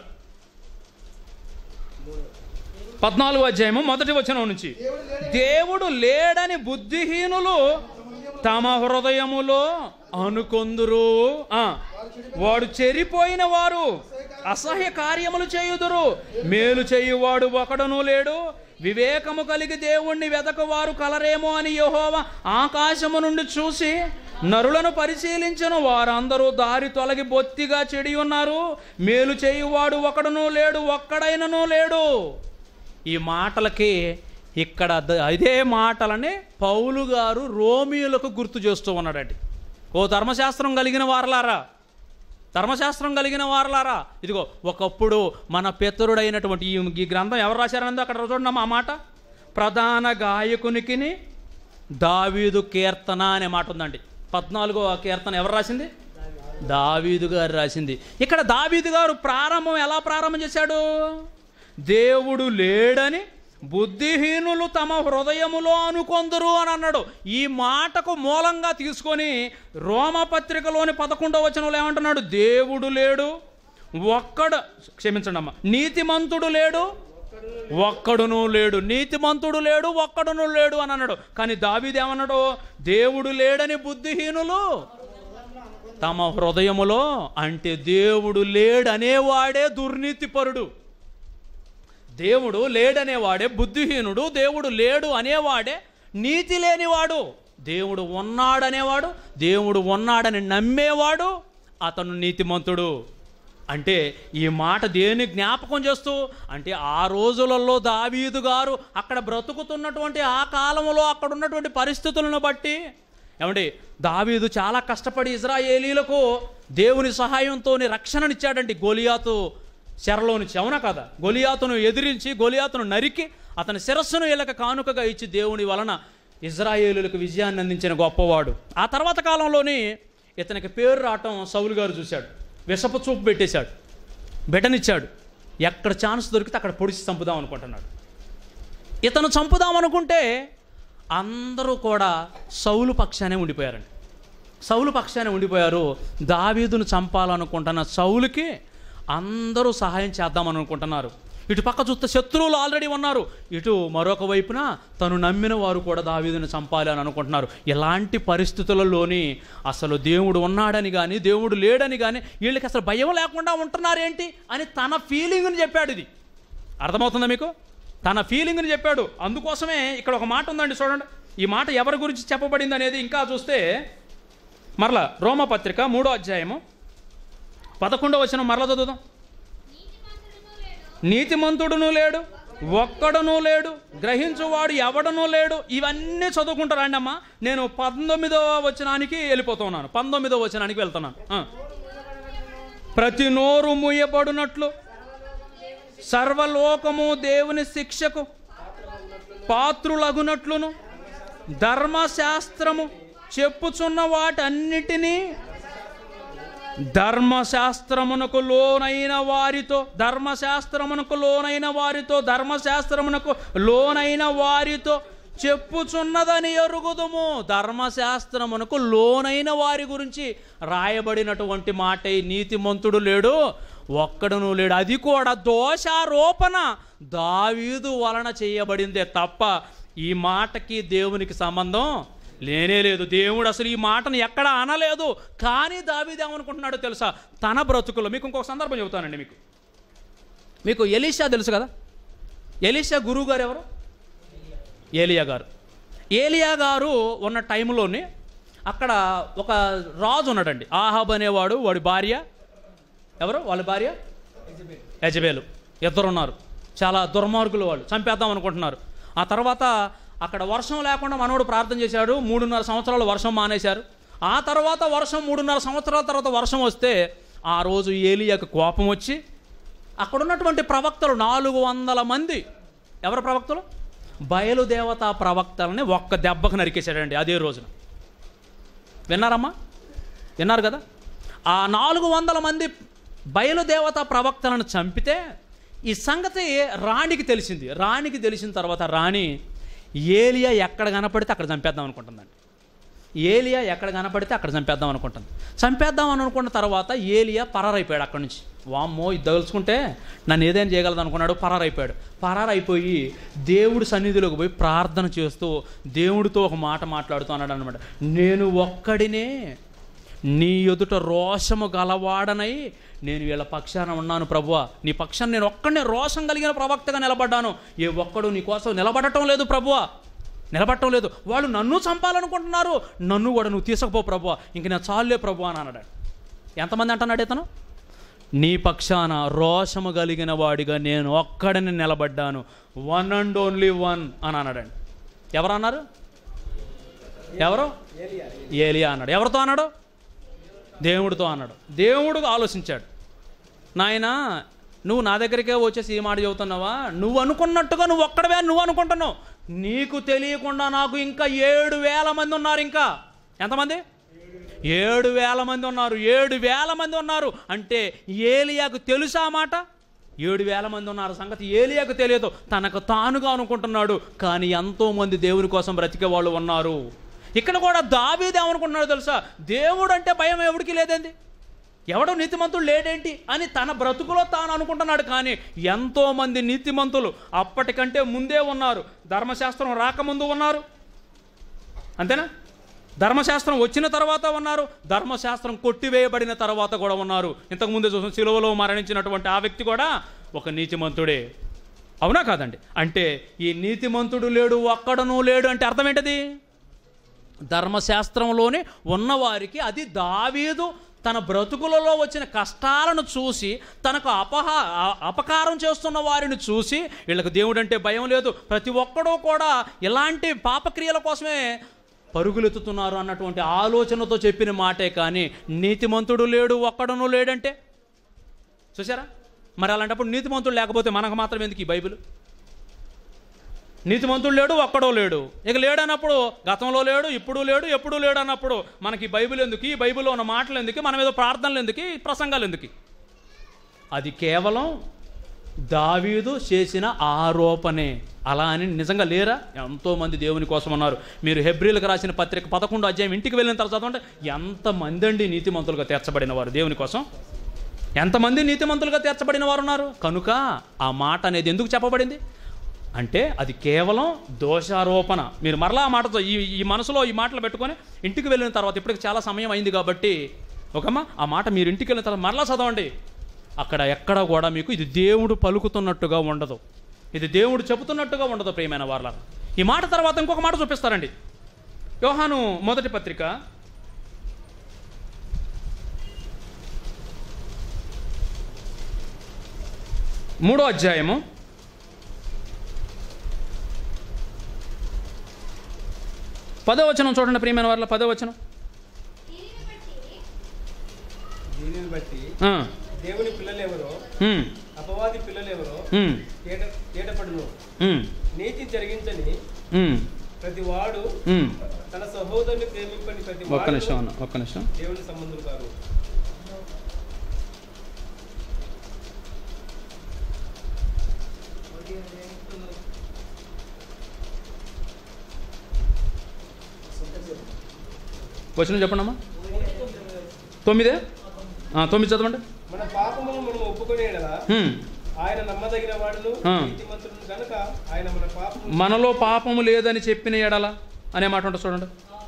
పద్నాలుగో అధ్యాయము మొదటి వచనం నుంచి దేవుడు లేడని బుద్ధిహీనులు తమ హృదయములో అనుకొందురు ఆ, వాడు చెరిపోయిన వారు అసహ్య కార్యములు చేయుదురు మేలు చేయువాడు ఒకడును లేడు వివేకము కలిగి దేవుణ్ణి వెతకవారు కలరేమో అని యెహోవా ఆకాశము నుండి చూసి నరులను పరిశీలించను వారందరూ దారి తొలగి బొత్తిగా చెడి ఉన్నారు మేలు చేయువాడు ఒకడును లేడు ఒక్కడైనను లేడు ఈ మాటలకి ఇక్కడ ద- ఇదే మాటలని పౌలు గారు రోమియోలకు గుర్తు చేస్తూ ఉన్నాడండి ఓ ధర్మశాస్త్రం కలిగిన వారలారా ధర్మశాస్త్రం కలిగిన వారలారా ఇదిగో ఒకప్పుడు మన పితరుడైనటువంటి ఈ ఈ గ్రంథం ఎవరు రాశారన్నది అక్కడ చూడండి ఆ మాట ప్రధాన గాయకునికిని దావీదు కీర్తన అనే మాట ఉందండి పద్నాలుగో కీర్తన ఎవరు రాసింది దావీదు గారు రాసింది ఇక్కడ దావీదు గారు ప్రారంభం ఎలా ప్రారంభం చేశాడు దేవుడు లేడని బుద్ధిహీనులు తమ హృదయములో అనుకొందరు అని అన్నాడు ఈ మాటకు మూలంగా తీసుకొని రోమపత్రికలోని పదకొండవ వచనంలో ఏమంటున్నాడు దేవుడు లేడు ఒక్కడు క్షమించండి అమ్మ నీతిమంతుడు లేడు ఒక్కడును లేడు నీతిమంతుడు లేడు ఒక్కడును లేడు అని అన్నాడు కానీ దావీదు ఏమన్నాడు దేవుడు లేడని బుద్ధిహీనులు తమ హృదయములో అంటే దేవుడు లేడనేవాడే దుర్నీతిపరుడు దేవుడు లేడనేవాడే బుద్ధిహీనుడు దేవుడు లేడు అనేవాడే నీతి లేనివాడు దేవుడు ఉన్నాడనేవాడు దేవుడు ఉన్నాడని నమ్మేవాడు అతను నీతిమంతుడు అంటే ఈ మాట దేని జ్ఞాపకం చేస్తూ అంటే ఆ రోజులలో దావీదు గారు అక్కడ బ్రతుకుతున్నటువంటి ఆ కాలంలో అక్కడ ఉన్నటువంటి పరిస్థితులను బట్టి ఏమండి దావీదు చాలా కష్టపడి ఇజ్రాయేలీలకు దేవుని సహాయంతో రక్షణనిచ్చాడండి గోలియాతు చెరలో నుంచి అవునా కదా గొలియాతును ఎదిరించి గొలియాతును నరికి అతని శిరస్సును వీళ్ళకి కానుకగా ఇచ్చి దేవుని వలన ఇజ్రాయేలులకు విజయాన్ని అందించిన గొప్పవాడు ఆ తర్వాత కాలంలోని ఇతనికి పేరు రావటం సౌలు గారు చూశాడు విషపు చూపు పెట్టేశాడు బిడ్డనిచ్చాడు ఎక్కడ ఛాన్స్ దొరికితే అక్కడ పొడిచి చంపుదాం అనుకుంటున్నాడు ఇతను చంపుదాం అనుకుంటే అందరూ కూడా సౌలు పక్షానే ఉండిపోయారండి సౌలు పక్షానే ఉండిపోయారు దావీదును చంపాలనుకుంటున్న సౌలుకి అందరూ సహాయం చేద్దామని అనుకుంటున్నారు ఇటు పక్క చూస్తే శత్రువులు ఆల్రెడీ ఉన్నారు ఇటు మరొక వైపున తను నమ్మిన వారు కూడా దావీదుని చంపాలి అని అనుకుంటున్నారు ఇలాంటి పరిస్థితులలోని అసలు దేవుడు ఉన్నాడని కానీ దేవుడు లేడని కానీ వీళ్ళకి అసలు భయం లేకుండా ఉంటున్నారేంటి అని తన ఫీలింగ్ని చెప్పాడు ఇది అర్థమవుతుందా మీకు తన ఫీలింగ్ని చెప్పాడు అందుకోసమే ఇక్కడ ఒక మాట ఉందండి చూడండి ఈ మాట ఎవరి గురించి చెప్పబడింది అనేది ఇంకా చూస్తే మరలా రోమపత్రిక మూడో అధ్యాయము పదకొండో వచ్చిన మరలా చదువుదాం నీతిమంతుడును లేడు ఒక్కడును లేడు గ్రహించువాడు ఎవడనూ లేడు ఇవన్నీ చదువుకుంటారా అండి అమ్మా నేను పంతొమ్మిదవ వచనానికి వెళ్ళిపోతున్నాను పంతొమ్మిదవ వచనానికి వెళ్తున్నాను ఆ. ప్రతి నోరు ముయ్యబడినట్లు సర్వలోకము దేవుని శిక్షకు పాత్రులగునట్లును ధర్మశాస్త్రము చెప్పుచున్న వాటన్నిటినీ ధర్మశాస్త్రమునకు లోనైన వారితో ధర్మశాస్త్రమునకు లోనైన వారితో ధర్మశాస్త్రమునకు లోనైన వారితో చెప్పుచున్నదని ఎరుగుదుము ధర్మశాస్త్రమునకు లోనైన వారి గురించి రాయబడినటువంటి మాట ఈ నీతిమంతుడు లేడు ఒక్కడును లేడు అది కూడా దోషారోపణ దావీదు వలన చేయబడిందే తప్ప ఈ మాటకి దేవునికి సంబంధం లేనే లేదు దేవుడు అసలు ఈ మాటను ఎక్కడ అనలేదు కానీ దావీదు ఏమనుకుంటున్నాడో తెలుసా తన బ్రతుకులో మీకు ఇంకొక సందర్భం చెబుతానండి మీకు మీకు ఎలీషా తెలుసు కదా ఎలీషా గురువు గారు ఎవరు ఏలియా గారు ఏలియా గారు ఉన్న టైంలోనే అక్కడ ఒక రాజు ఉన్నాడండి ఆహాబ్ అనేవాడు వాడి భార్య ఎవరు వాళ్ళ భార్య యజబేలు ఇద్దరు ఉన్నారు చాలా దుర్మార్గులు వాళ్ళు చంపేద్దాం అనుకుంటున్నారు ఆ తర్వాత అక్కడ వర్షం లేకుండా మనోడు ప్రార్థన చేశాడు మూడున్నర సంవత్సరాలు వర్షం మానేశారు ఆ తర్వాత వర్షం మూడున్నర సంవత్సరాల తర్వాత వర్షం వస్తే ఆ రోజు ఏలియాకు కోపం వచ్చి అక్కడ ఉన్నటువంటి ప్రవక్తలు నాలుగు వందల మంది ఎవరు ప్రవక్తలు బయలుదేవతా ప్రవక్తలని ఒక్క దెబ్బకు నరికేశాడండి అదే రోజున విన్నారమ్మా విన్నారు కదా ఆ నాలుగు వందల మంది బయలుదేవత ప్రవక్తలను చంపితే ఈ సంగతి రాణికి తెలిసింది రాణికి తెలిసిన తర్వాత రాణి ఏలియా ఎక్కడ కనపడితే అక్కడ చంపేద్దాం అనుకుంటుందండి ఏలియా ఎక్కడ కనపడితే అక్కడ చంపేద్దాం అనుకుంటుంది చంపేద్దాం అని అనుకున్న తర్వాత ఏలియా పరారైపోయాడు అక్కడి నుంచి వామ్మో ఇది తగులుచుకుంటే నన్ను ఏదైనా చేయగలదు అనుకున్నాడు పరారైపోయాడు పరారైపోయి దేవుడి సన్నిధిలోకి పోయి ప్రార్థన చేస్తూ దేవుడితో ఒక మాట మాట్లాడుతూ అన్నాడు అనమాట నేను ఒక్కడినే నీ ఎదుట రోషము గలవాడనై నేను వీళ్ళ పక్షాన ఉన్నాను ప్రభువా నీ పక్షాన నేను ఒక్కడనే రోషం కలిగిన ప్రవక్తగా నిలబడ్డాను ఏ ఒక్కడు నీ కోసం నిలబడటం లేదు ప్రభువా నిలబడటం లేదు వాళ్ళు నన్ను చంపాలనుకుంటున్నారు నన్ను కూడా నువ్వు తీసుకుపో ప్రభువా ఇంక నేను చాలులే ప్రభు అని అన్నాడు ఎంతమంది అంటున్నాడు ఇతను నీ పక్షాన రోషము కలిగిన వాడిగా నేను ఒక్కడని నిలబడ్డాను వన్ అండ్ ఓన్లీ వన్ అని అన్నాడండి ఎవరు అన్నారు ఎవరు ఏలియా అన్నాడు ఎవరితో అన్నాడు దేవుడితో అన్నాడు దేవుడు ఆలోచించాడు నాయన నువ్వు నా దగ్గరికే వచ్చేసి ఈ మాట చెబుతున్నావా నువ్వు అనుకున్నట్టుగా నువ్వు ఒక్కడవే నువ్వు అనుకుంటున్నావు నీకు తెలియకుండా నాకు ఇంకా ఏడు వేల మంది ఉన్నారు ఇంకా ఎంతమంది ఏడు వేల మంది ఉన్నారు ఏడు వేల మంది ఉన్నారు అంటే ఏలియాకు తెలుసా ఆ మాట ఏడు వేల మంది ఉన్నారు సంగతి ఏలియాకు తెలియదు తనకు తానుగా అనుకుంటున్నాడు కానీ ఎంతోమంది దేవుని కోసం బ్రతికే వాళ్ళు ఉన్నారు ఇక్కడ కూడా దావీది ఏమనుకుంటున్నాడు తెలుసా దేవుడు అంటే భయం ఎవడికి లేదండి ఎవడో నీతిమంతుడు లేడేంటి అని తన బ్రతుకులో తాను అనుకుంటున్నాడు కానీ ఎంతోమంది నీతిమంతులు అప్పటికంటే ముందే ఉన్నారు ధర్మశాస్త్రం రాకముందు ఉన్నారు అంతేనా ధర్మశాస్త్రం వచ్చిన తర్వాత ఉన్నారు ధర్మశాస్త్రం కొట్టివేయబడిన తర్వాత కూడా ఉన్నారు ఇంతకుముందే చూసిన సిలువలో మరణించినటువంటి ఆ వ్యక్తి కూడా ఒక నీతిమంతుడే అవునా కాదండి అంటే ఈ నీతిమంతుడు లేడు ఒక్కడనూ లేడు అంటే అర్థం ఏంటది ధర్మశాస్త్రంలోనే ఉన్నవారికి అది దావీదు తన బ్రతుకులలో వచ్చిన కష్టాలను చూసి తనకు అపహా అ- అపకారం చేస్తున్న వారిని చూసి వీళ్ళకి దేవుడు అంటే భయం లేదు ప్రతి ఒక్కడూ కూడా ఇలాంటి పాపక్రియల కోసమే పరుగులెత్తుతున్నారు అన్నటువంటి ఆలోచనతో చెప్పిన మాటే కానీ నీతిమంతుడు లేడు ఒక్కడును లేడంటే చూసారా మరి అలాంటప్పుడు నీతిమంతుడు లేకపోతే మనకు మాత్రం ఎందుకు ఈ బైబిల్ నీతిమంతుడు లేడు ఒక్కడో లేడు ఇక లేడన్నప్పుడు గతంలో లేడు ఇప్పుడు లేడు ఎప్పుడు లేడు అన్నప్పుడు మనకి ఈ బైబిల్ ఎందుకు ఈ బైబిల్లో ఉన్న మాటలు ఎందుకు మనం ఏదో ప్రార్థనలు ఎందుకు ఈ ప్రసంగాలు ఎందుకు అది కేవలం దావీదు చేసిన ఆరోపణే అలా అని నిజంగా లేరా ఎంతోమంది దేవుని కోసం ఉన్నారు మీరు హెబ్రిలకు రాసిన పత్రిక పదకొండు అధ్యాయం ఇంటికి వెళ్ళిన తర్వాత చదవండి ఎంతమంది అండి నీతిమంతులుగా తీర్చబడిన వారు దేవుని కోసం ఎంతమంది నీతిమంతులుగా తీర్చబడిన వారు ఉన్నారు కనుక ఆ మాట అనేది ఎందుకు చెప్పబడింది అంటే అది కేవలం దోషారోపణ మీరు మరలా ఆ మాటతో ఈ ఈ మనసులో ఈ మాటలు పెట్టుకొని ఇంటికి వెళ్ళిన తర్వాత ఇప్పటికి చాలా సమయం అయింది కాబట్టి ఒకమ్మా ఆ మాట మీరు ఇంటికి వెళ్ళిన తర్వాత మరలా చదవండి అక్కడ ఎక్కడ కూడా మీకు ఇది దేవుడు పలుకుతున్నట్టుగా ఉండదు ఇది దేవుడు చెబుతున్నట్టుగా ఉండదు ప్రియమైన వాళ్ళ ఈ మాట తర్వాత ఇంకొక మాట చూపిస్తారండి యోహాను మొదటి పత్రిక మూడో అధ్యాయము పదో వచనం చూడండి ప్రియమైన వాళ్ళ పదో వచనం దీనిని బట్టి దీనిని బట్టి ఆ, దేవుని పిల్లలు ఎవరో ఉమ్, అపవాది పిల్లలు ఎవరో ఉమ్, కేట కేటపడును ఉమ్, నీతి జరిగించని ఉమ్, ప్రతి వాడు ఉమ్. తన సహోదరుని ప్రేమింపని ప్రతి ఒక్క వాడు నిమిషం అన్న ఒక్క నిమిషం దేవుని సంబంధులు కాదు వచనం చెప్పండి అమ్మా తొమ్మిదే ఆ, తొమ్మిది చదవండి మన పాపమును మనం ఒప్పుకునే యెడల ఉమ్. ఆయన నమ్మదగిన వాడును ఆ. నీతిమంతుడు కనుక ఆయన మన పాపము మనలో పాపము లేదని చెప్పిన ఎడల అనే మాట ఉంటుంది చూడండి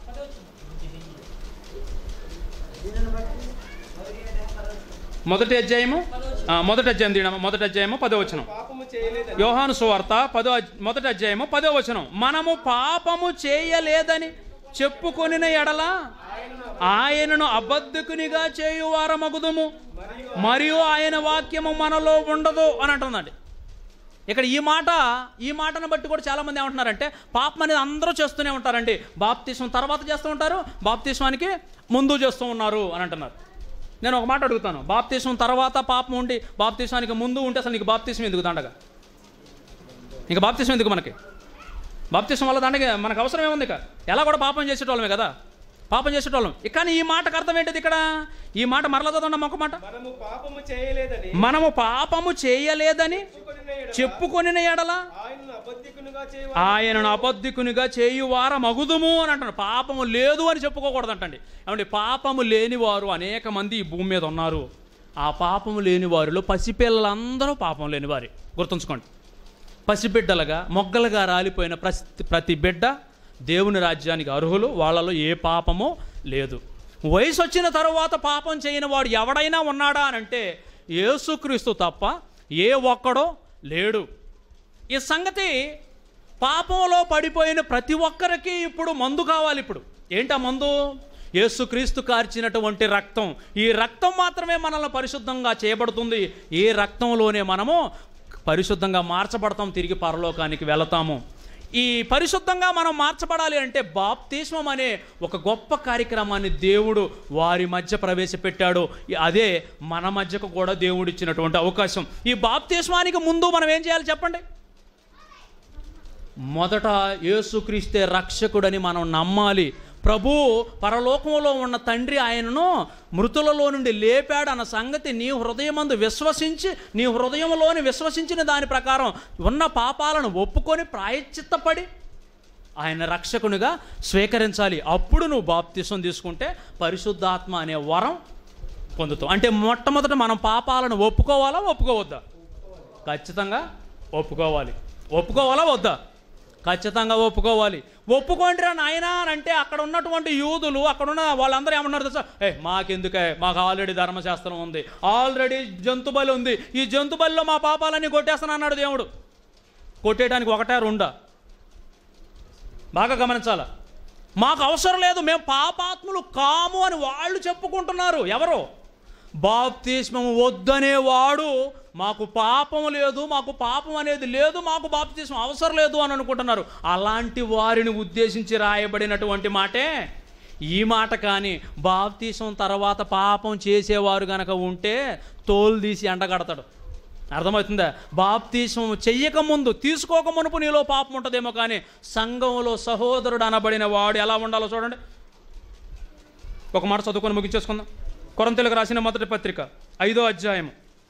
దీనిని బట్టి మొదటి అధ్యాయము ఆ, మొదటి అధ్యాయం తీయడమ్మా మొదటి అధ్యాయము పదో వచనం పాపము చేయలేదని యోహాను సువార్త పదో అద్- మొదటి అధ్యాయము పదో వచనం మనము పాపము చేయలేదని చెప్పుకొనిన ఎడల ఆయనను అబద్ధకునిగా చేయువారమగుదుము మరియు ఆయన వాక్యము మనలో ఉండదు అని అంటుందండి ఇక్కడ ఈ మాట ఈ మాటను బట్టి కూడా చాలామంది ఏమంటున్నారంటే పాపం అనేది అందరూ చేస్తూనే ఉంటారండి బాప్తీసం తర్వాత చేస్తూ ఉంటారు బాప్తీస్వానికి ముందు చేస్తూ ఉన్నారు అని అంటున్నారు నేను ఒక మాట అడుగుతాను బాప్తీసం తర్వాత పాపం ఉండి బాప్తీసానికి ముందు ఉంటే అసలు నీకు బాప్తీసం ఎందుకు దండగా ఇంకా బాప్తీసం ఎందుకు మనకి బాప్తీసం వల్ల దండగా మనకు అవసరం ఏముంది ఇక ఎలా కూడా పాపం చేసేటోళ్ళమే కదా పాపం చేసేటోళ్ళం కానీ ఈ మాటకు అర్థం ఏంటిది ఇక్కడ ఈ మాట మరలా చదవండి ఒక మాట మనము పాపము చేయలేదని మనము పాపము చేయలేదని చెప్పుకొనిన యెడల చెప్పుకొనిన ఎడల ఆయనను అబద్ధికునిగా చేయవ ఆయనను అబద్ధికునిగా చేయువార మగుదుము అని అంటాడు పాపము లేదు అని చెప్పుకోకూడదంటండి ఏమంటే పాపము లేనివారు అనేక మంది ఈ భూమి మీద ఉన్నారు ఆ పాపము లేని వారిలో పసిపిల్లలందరూ పాపం లేని వారి గుర్తుంచుకోండి పసిబిడ్డలుగా మొగ్గలుగా రాలిపోయిన ప్రతి ప్రతి బిడ్డ దేవుని రాజ్యానికి అర్హులు వాళ్ళలో ఏ పాపము లేదు వయసు వచ్చిన తరువాత పాపం చేయని వాడు ఎవడైనా ఉన్నాడా అని అంటే యేసుక్రీస్తు తప్ప ఏ ఒక్కడో లేడు ఈ సంగతి పాపంలో పడిపోయిన ప్రతి ఒక్కరికి ఇప్పుడు మందు కావాలి ఇప్పుడు ఏంటా మందు యేసుక్రీస్తు కార్చినటువంటి రక్తం ఈ రక్తం మాత్రమే మనల్ని పరిశుద్ధంగా చేయబడుతుంది ఈ రక్తంలోనే మనము పరిశుద్ధంగా మార్చబడతాం తిరిగి పరలోకానికి వెళతాము ఈ పరిశుద్ధంగా మనం మార్చబడాలి అంటే బాప్తిస్మం అనే ఒక గొప్ప కార్యక్రమాన్ని దేవుడు వారి మధ్య ప్రవేశపెట్టాడు ఈ- అదే మన మధ్యకు కూడా దేవుడు ఇచ్చినటువంటి అవకాశం ఈ బాప్తిస్మానికి ముందు మనం ఏం చేయాలి చెప్పండి మొదట యేసుక్రీస్తే రక్షకుడని మనం నమ్మాలి ప్రభు పరలోకంలో ఉన్న తండ్రి ఆయనను మృతులలో నుండి లేపాడు అన్న సంగతి నీ హృదయమందు విశ్వసించి నీ హృదయంలోని విశ్వసించిన దాని ప్రకారం ఉన్న పాపాలను ఒప్పుకొని ప్రాయశ్చిత్తపడి ఆయన రక్షకునిగా స్వీకరించాలి అప్పుడు నువ్వు బాప్తిసం తీసుకుంటే పరిశుద్ధాత్మ అనే వరం పొందుతావు అంటే మొట్టమొదట మనం పాపాలను ఒప్పుకోవాలా ఒప్పుకోవద్దా ఖచ్చితంగా ఒప్పుకోవాలి ఒప్పుకోవాలా వద్దా ఖచ్చితంగా ఒప్పుకోవాలి ఒప్పుకోండిరా నాయనా అని అంటే అక్కడ ఉన్నటువంటి యూదులు అక్కడ ఉన్న వాళ్ళందరూ ఏమన్నారు తెలుసా ఏ మాకెందుకే మాకు ఆల్రెడీ ధర్మశాస్త్రం ఉంది ఆల్రెడీ జంతు బలి ఉంది ఈ జంతు బలిలో మా పాపాలన్నీ కొట్టేస్తాను అన్నాడు దేవుడు కొట్టేయడానికి ఒకటే రెండా బాగా గమనించాలా మాకు అవసరం లేదు మేము పాపాత్ములు కాము అని వాళ్ళు చెప్పుకుంటున్నారు ఎవరు బాప్తిస్మము వద్దనేవాడు మాకు పాపం లేదు మాకు పాపం అనేది లేదు మాకు బాప్తిస్మం అవసరం లేదు అని అనుకుంటున్నారు అలాంటి వారిని ఉద్దేశించి రాయబడినటువంటి మాటే ఈ మాట కానీ బాప్తీసం తర్వాత పాపం చేసేవారు గనక ఉంటే తోలు తీసి ఎండగడతాడు అర్థమవుతుందా బాప్తీసం చెయ్యక ముందు తీసుకోక మునుపు నీలో పాపం ఉంటుందేమో కానీ సంఘంలో సహోదరుడు అనబడిన వాడు ఎలా ఉండాలో చూడండి ఒక మాట చదువుకొని ముగించేసుకుందాం కొరంతెలకు రాసిన మొదటి పత్రిక ఐదో అధ్యాయం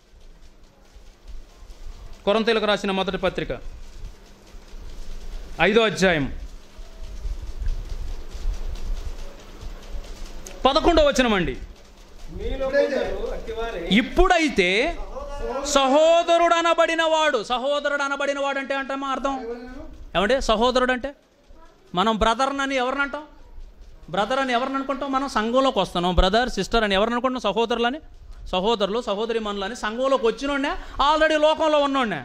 కొరంతెలకు రాసిన మొదటి పత్రిక ఐదో అధ్యాయం పదకొండవ వచనం అండి మీలో కొందరు అట్టి వారే ఇప్పుడైతే సహోదరుడు అనబడిన వాడు సహోదరుడు అనబడిన వాడు అంటే అంటామా అర్థం ఏమంటే సహోదరుడు అంటే మనం బ్రదర్ అని ఎవరిని అంటాం బ్రదర్ అని ఎవరిని అనుకుంటాం మనం సంఘంలోకి వస్తున్నాం బ్రదర్ సిస్టర్ అని ఎవరిని అనుకుంటాం సహోదరులని సహోదరులు సహోదరి మనులని సంఘంలోకి వచ్చినోడే ఆల్రెడీ లోకంలో ఉన్నోడే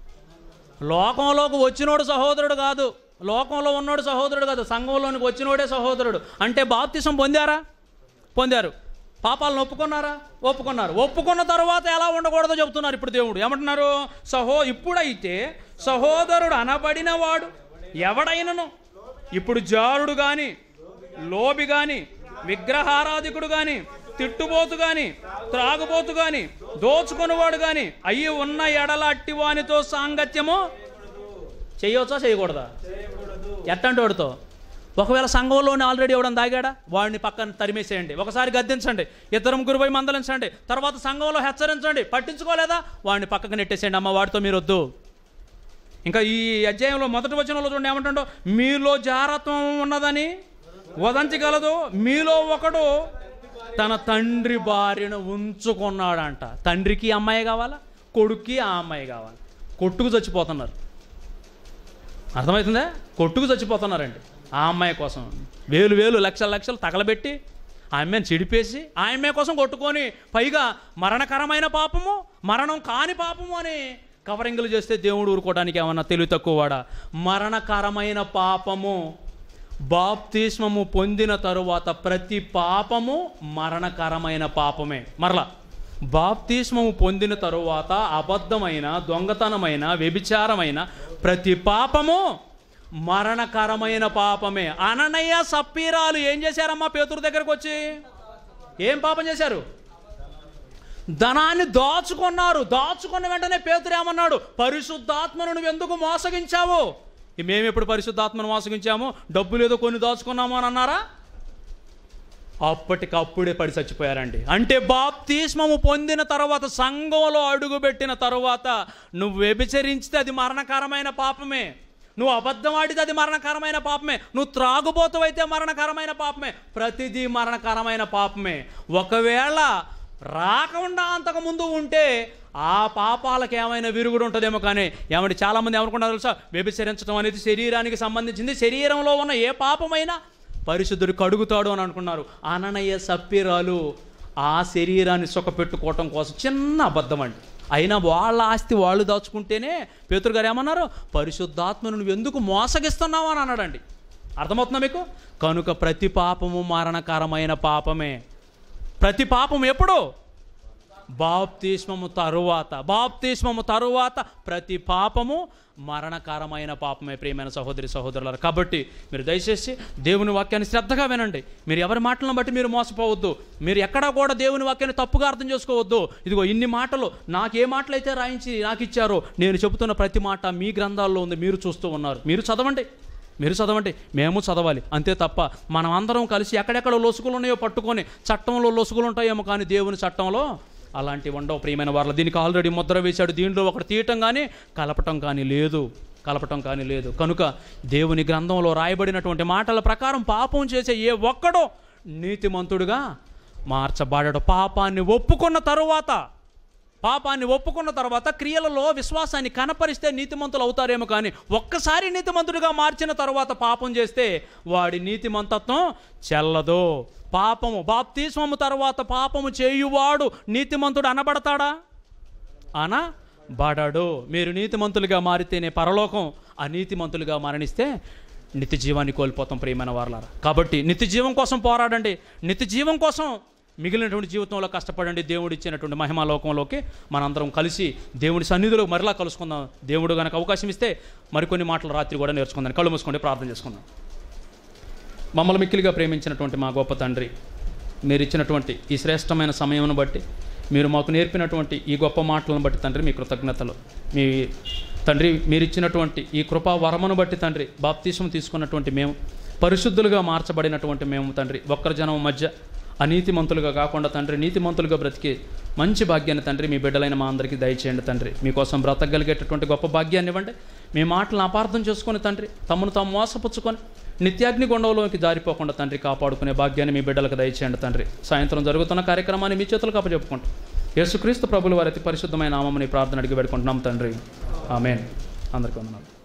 లోకంలోకి వచ్చినోడు సహోదరుడు కాదు లోకంలో ఉన్నోడు సహోదరుడు కాదు సంఘంలోనికి వచ్చినోడే సహోదరుడు అంటే బాప్తిసం పొందారా పొందారు పాపాలను ఒప్పుకున్నారా ఒప్పుకున్నారు ఒప్పుకున్న తర్వాత ఎలా ఉండకూడదో చెబుతున్నారు ఇప్పుడు దేవుడు ఏమంటున్నారు సహో ఇప్పుడైతే సహోదరుడు అనబడిన వాడు ఎవడైనను ఇప్పుడు జారుడు కానీ లోబి కానీ విగ్రహారాధికుడు కానీ తిట్టుబోతు కానీ త్రాగుబోతు కానీ దోచుకునేవాడు కానీ అయ్యి ఉన్న ఎడల అట్టివానితో సాంగత్యము చేయవచ్చా చేయకూడదా ఎట్టంటి వాడితో ఒకవేళ సంఘంలోనే ఆల్రెడీ ఎవడం దాగాడా వాడిని పక్కన తరిమేసేయండి ఒకసారి గద్దించండి ఇద్దరు ముగ్గురు పోయి మందలించండి తర్వాత సంఘంలో హెచ్చరించండి పట్టించుకోలేదా వాడిని పక్కకు నెట్టేసేయండి అమ్మ వాడితో మీరు వద్దు ఇంకా ఈ అధ్యాయంలో మొదటి వచనంలో చూడండి ఏమంటుండో మీలో జారత్వం ఉన్నదని వదంచగలదు మీలో ఒకడు తన తండ్రి భార్యను ఉంచుకున్నాడంట తండ్రికి ఈ అమ్మాయి కావాలా కొడుక్కి ఆ అమ్మాయి కావాలి కొట్టుకు చచ్చిపోతున్నారు అర్థమవుతుందా కొట్టుకు చచ్చిపోతున్నారండి ఆ అమ్మాయి కోసం వేలు వేలు లక్షల లక్షలు తగలబెట్టి ఆ అమ్మాయిని చెడిపేసి ఆ అమ్మాయి కోసం కొట్టుకొని పైగా మరణకరమైన పాపము మరణం కాని పాపము అని కవరింగులు చేస్తే దేవుడు ఊరుకోవడానికి ఏమన్నా తెలివి తక్కువవాడా మరణకరమైన పాపము బాప్తిస్మము పొందిన తరువాత ప్రతి పాపము మరణకరమైన పాపమే మరలా బాప్తిస్మము పొందిన తరువాత అబద్ధమైన దొంగతనమైన వ్యభిచారమైన ప్రతి పాపము మరణకరమైన పాపమే అననయ్య సప్పీరాలు ఏం చేశారమ్మా పేతురు దగ్గరకు వచ్చి ఏం పాపం చేశారు ధనాన్ని దాచుకున్నారు దాచుకున్న వెంటనే పేతురు ఏమన్నాడు పరిశుద్ధాత్మను నువ్వు ఎందుకు మోసగించావు మేము ఎప్పుడు పరిశుద్ధాత్మను మోసగించాము డబ్బులు ఏదో కొన్ని దాచుకున్నాము అని అన్నారా అప్పటికప్పుడే పడి చచ్చిపోయారండి అంటే బాప్తిస్మము పొందిన తర్వాత సంఘంలో అడుగుపెట్టిన తరువాత నువ్వు వ్యభిచరించితే అది మరణకరమైన పాపమే నువ్వు అబద్ధం ఆడితే అది మరణకరమైన పాపమే నువ్వు త్రాగుబోతువైతే మరణకరమైన పాపమే ప్రతిదీ మరణకరమైన పాపమే ఒకవేళ రాకుండా అంతకు ముందు ఉంటే ఆ పాపాలకు ఏమైనా విరుగుడు ఉంటుందేమో కానీ ఏమంటే చాలామంది ఏమనుకుంటారు తెలుసా వ్యభిచరించడం అనేది శరీరానికి సంబంధించింది శరీరంలో ఉన్న ఏ పాపమైనా పరిశుద్ధుడు కడుగుతాడు అని అనుకున్నారు అననయ్య సప్పిరాలు ఆ శరీరాన్ని సుఖపెట్టుకోవటం కోసం చిన్న అబద్ధం అండి అయినా వాళ్ళ ఆస్తి వాళ్ళు దాచుకుంటేనే పేతురు గారు ఏమన్నారు పరిశుద్ధాత్మను నువ్వు ఎందుకు మోసగిస్తున్నావు అని అన్నాడండి అర్థమవుతుందా మీకు కనుక ప్రతి పాపము మరణకరమైన పాపమే ప్రతి పాపం ఎప్పుడు బాప్తిస్మము తరువాత బాప్తిస్మము తరువాత ప్రతి పాపము మరణకరమైన పాపమే ప్రియమైన సహోదరి సహోదరులారు కాబట్టి మీరు దయచేసి దేవుని వాక్యాన్ని శ్రద్ధగా వినండి మీరు ఎవరి మాటలను బట్టి మీరు మోసపోవద్దు మీరు ఎక్కడా కూడా దేవుని వాక్యాన్ని తప్పుగా అర్థం చేసుకోవద్దు ఇదిగో ఇన్ని మాటలు నాకు ఏ మాటలు అయితే రాయించి నాకు ఇచ్చారో నేను చెబుతున్న ప్రతి మాట మీ గ్రంథాల్లో ఉంది మీరు చూస్తూ ఉన్నారు మీరు చదవండి మీరు చదవండి మేము చదవాలి అంతే తప్ప మనం అందరం కలిసి ఎక్కడెక్కడ లొసుగులు ఉన్నాయో పట్టుకొని చట్టంలో లొసుగులు ఉంటాయేమో కానీ దేవుని చట్టంలో అలాంటివి ఉండవు ప్రియమైన వాళ్ళ దీనికి ఆల్రెడీ ముద్ర వేశాడు దీంట్లో ఒకటి తీయటం కానీ కలపటం కానీ లేదు కలపటం కానీ లేదు కనుక దేవుని గ్రంథంలో రాయబడినటువంటి మాటల ప్రకారం పాపం చేసే ఏ ఒక్కడో నీతిమంతుడుగా మార్చబడడు పాపాన్ని ఒప్పుకున్న తరువాత పాపాన్ని ఒప్పుకున్న తర్వాత క్రియలలో విశ్వాసాన్ని కనపరిస్తే నీతిమంతులు అవుతారేమో కానీ ఒక్కసారి నీతిమంతుడిగా మార్చిన తర్వాత పాపం చేస్తే వాడి నీతిమంతత్వం చెల్లదు పాపము బాప్తిస్మము తర్వాత పాపము చేయువాడు నీతిమంతుడు అనబడతాడా అనా బడడు మీరు నీతిమంతులుగా మారితేనే పరలోకం అనీతిమంతులుగా మరణిస్తే నిత్య జీవాన్ని కోల్పోతాం ప్రియమైన వారలారా కాబట్టి నిత్య జీవం కోసం పోరాడండి నిత్య జీవం కోసం మిగిలినటువంటి జీవితంలో కష్టపడండి దేవుడు ఇచ్చినటువంటి మహిమాలోకంలోకి మనందరం కలిసి దేవుడి సన్నిధిలో మరలా కలుసుకుందాం దేవుడు కనుక అవకాశం ఇస్తే మరికొన్ని మాటలు రాత్రి కూడా నేర్చుకుందాం కళ్ళు మూసుకుంటే ప్రార్థన చేసుకుందాం మమ్మల్ని మిక్కిలిగా ప్రేమించినటువంటి మా గొప్ప తండ్రి మీరు ఇచ్చినటువంటి ఈ శ్రేష్టమైన సమయమును బట్టి మీరు మాకు నేర్పినటువంటి ఈ గొప్ప మాటలను బట్టి తండ్రి మీ కృతజ్ఞతలు మీ తండ్రి మీరు ఇచ్చినటువంటి ఈ కృపా వరమును బట్టి తండ్రి బాప్తీసం తీసుకున్నటువంటి మేము పరిశుద్ధులుగా మార్చబడినటువంటి మేము తండ్రి ఒక్కరి జనం మధ్య అనీతిమంతులుగా కాకుండా తండ్రి నీతిమంతులుగా బ్రతికి మంచి భాగ్యాన్ని తండ్రి మీ బిడ్డలైన మా అందరికీ దయచేయండి తండ్రి మీకోసం బ్రతకగలిగేటటువంటి గొప్ప భాగ్యాన్ని ఇవ్వండి మీ మాటలను అపార్థం చేసుకొని తండ్రి తమను తాము మోసపుచ్చుకొని నిత్యాగ్ని గొండవలోకి జారిపోకుండా తండ్రి కాపాడుకునే భాగ్యాన్ని మీ బిడ్డలకు దయచేయండి తండ్రి సాయంత్రం జరుగుతున్న కార్యక్రమాన్ని మీ చేతులకు అప్పచెప్పుకుంటాం యేసుక్రీస్తు ప్రభుల వారి అతి పరిశుద్ధమైన నామముని ప్రార్థన అడిగి పెట్టుకుంటున్నాం తండ్రి ఆమెన్ అందరికీ వందనాలు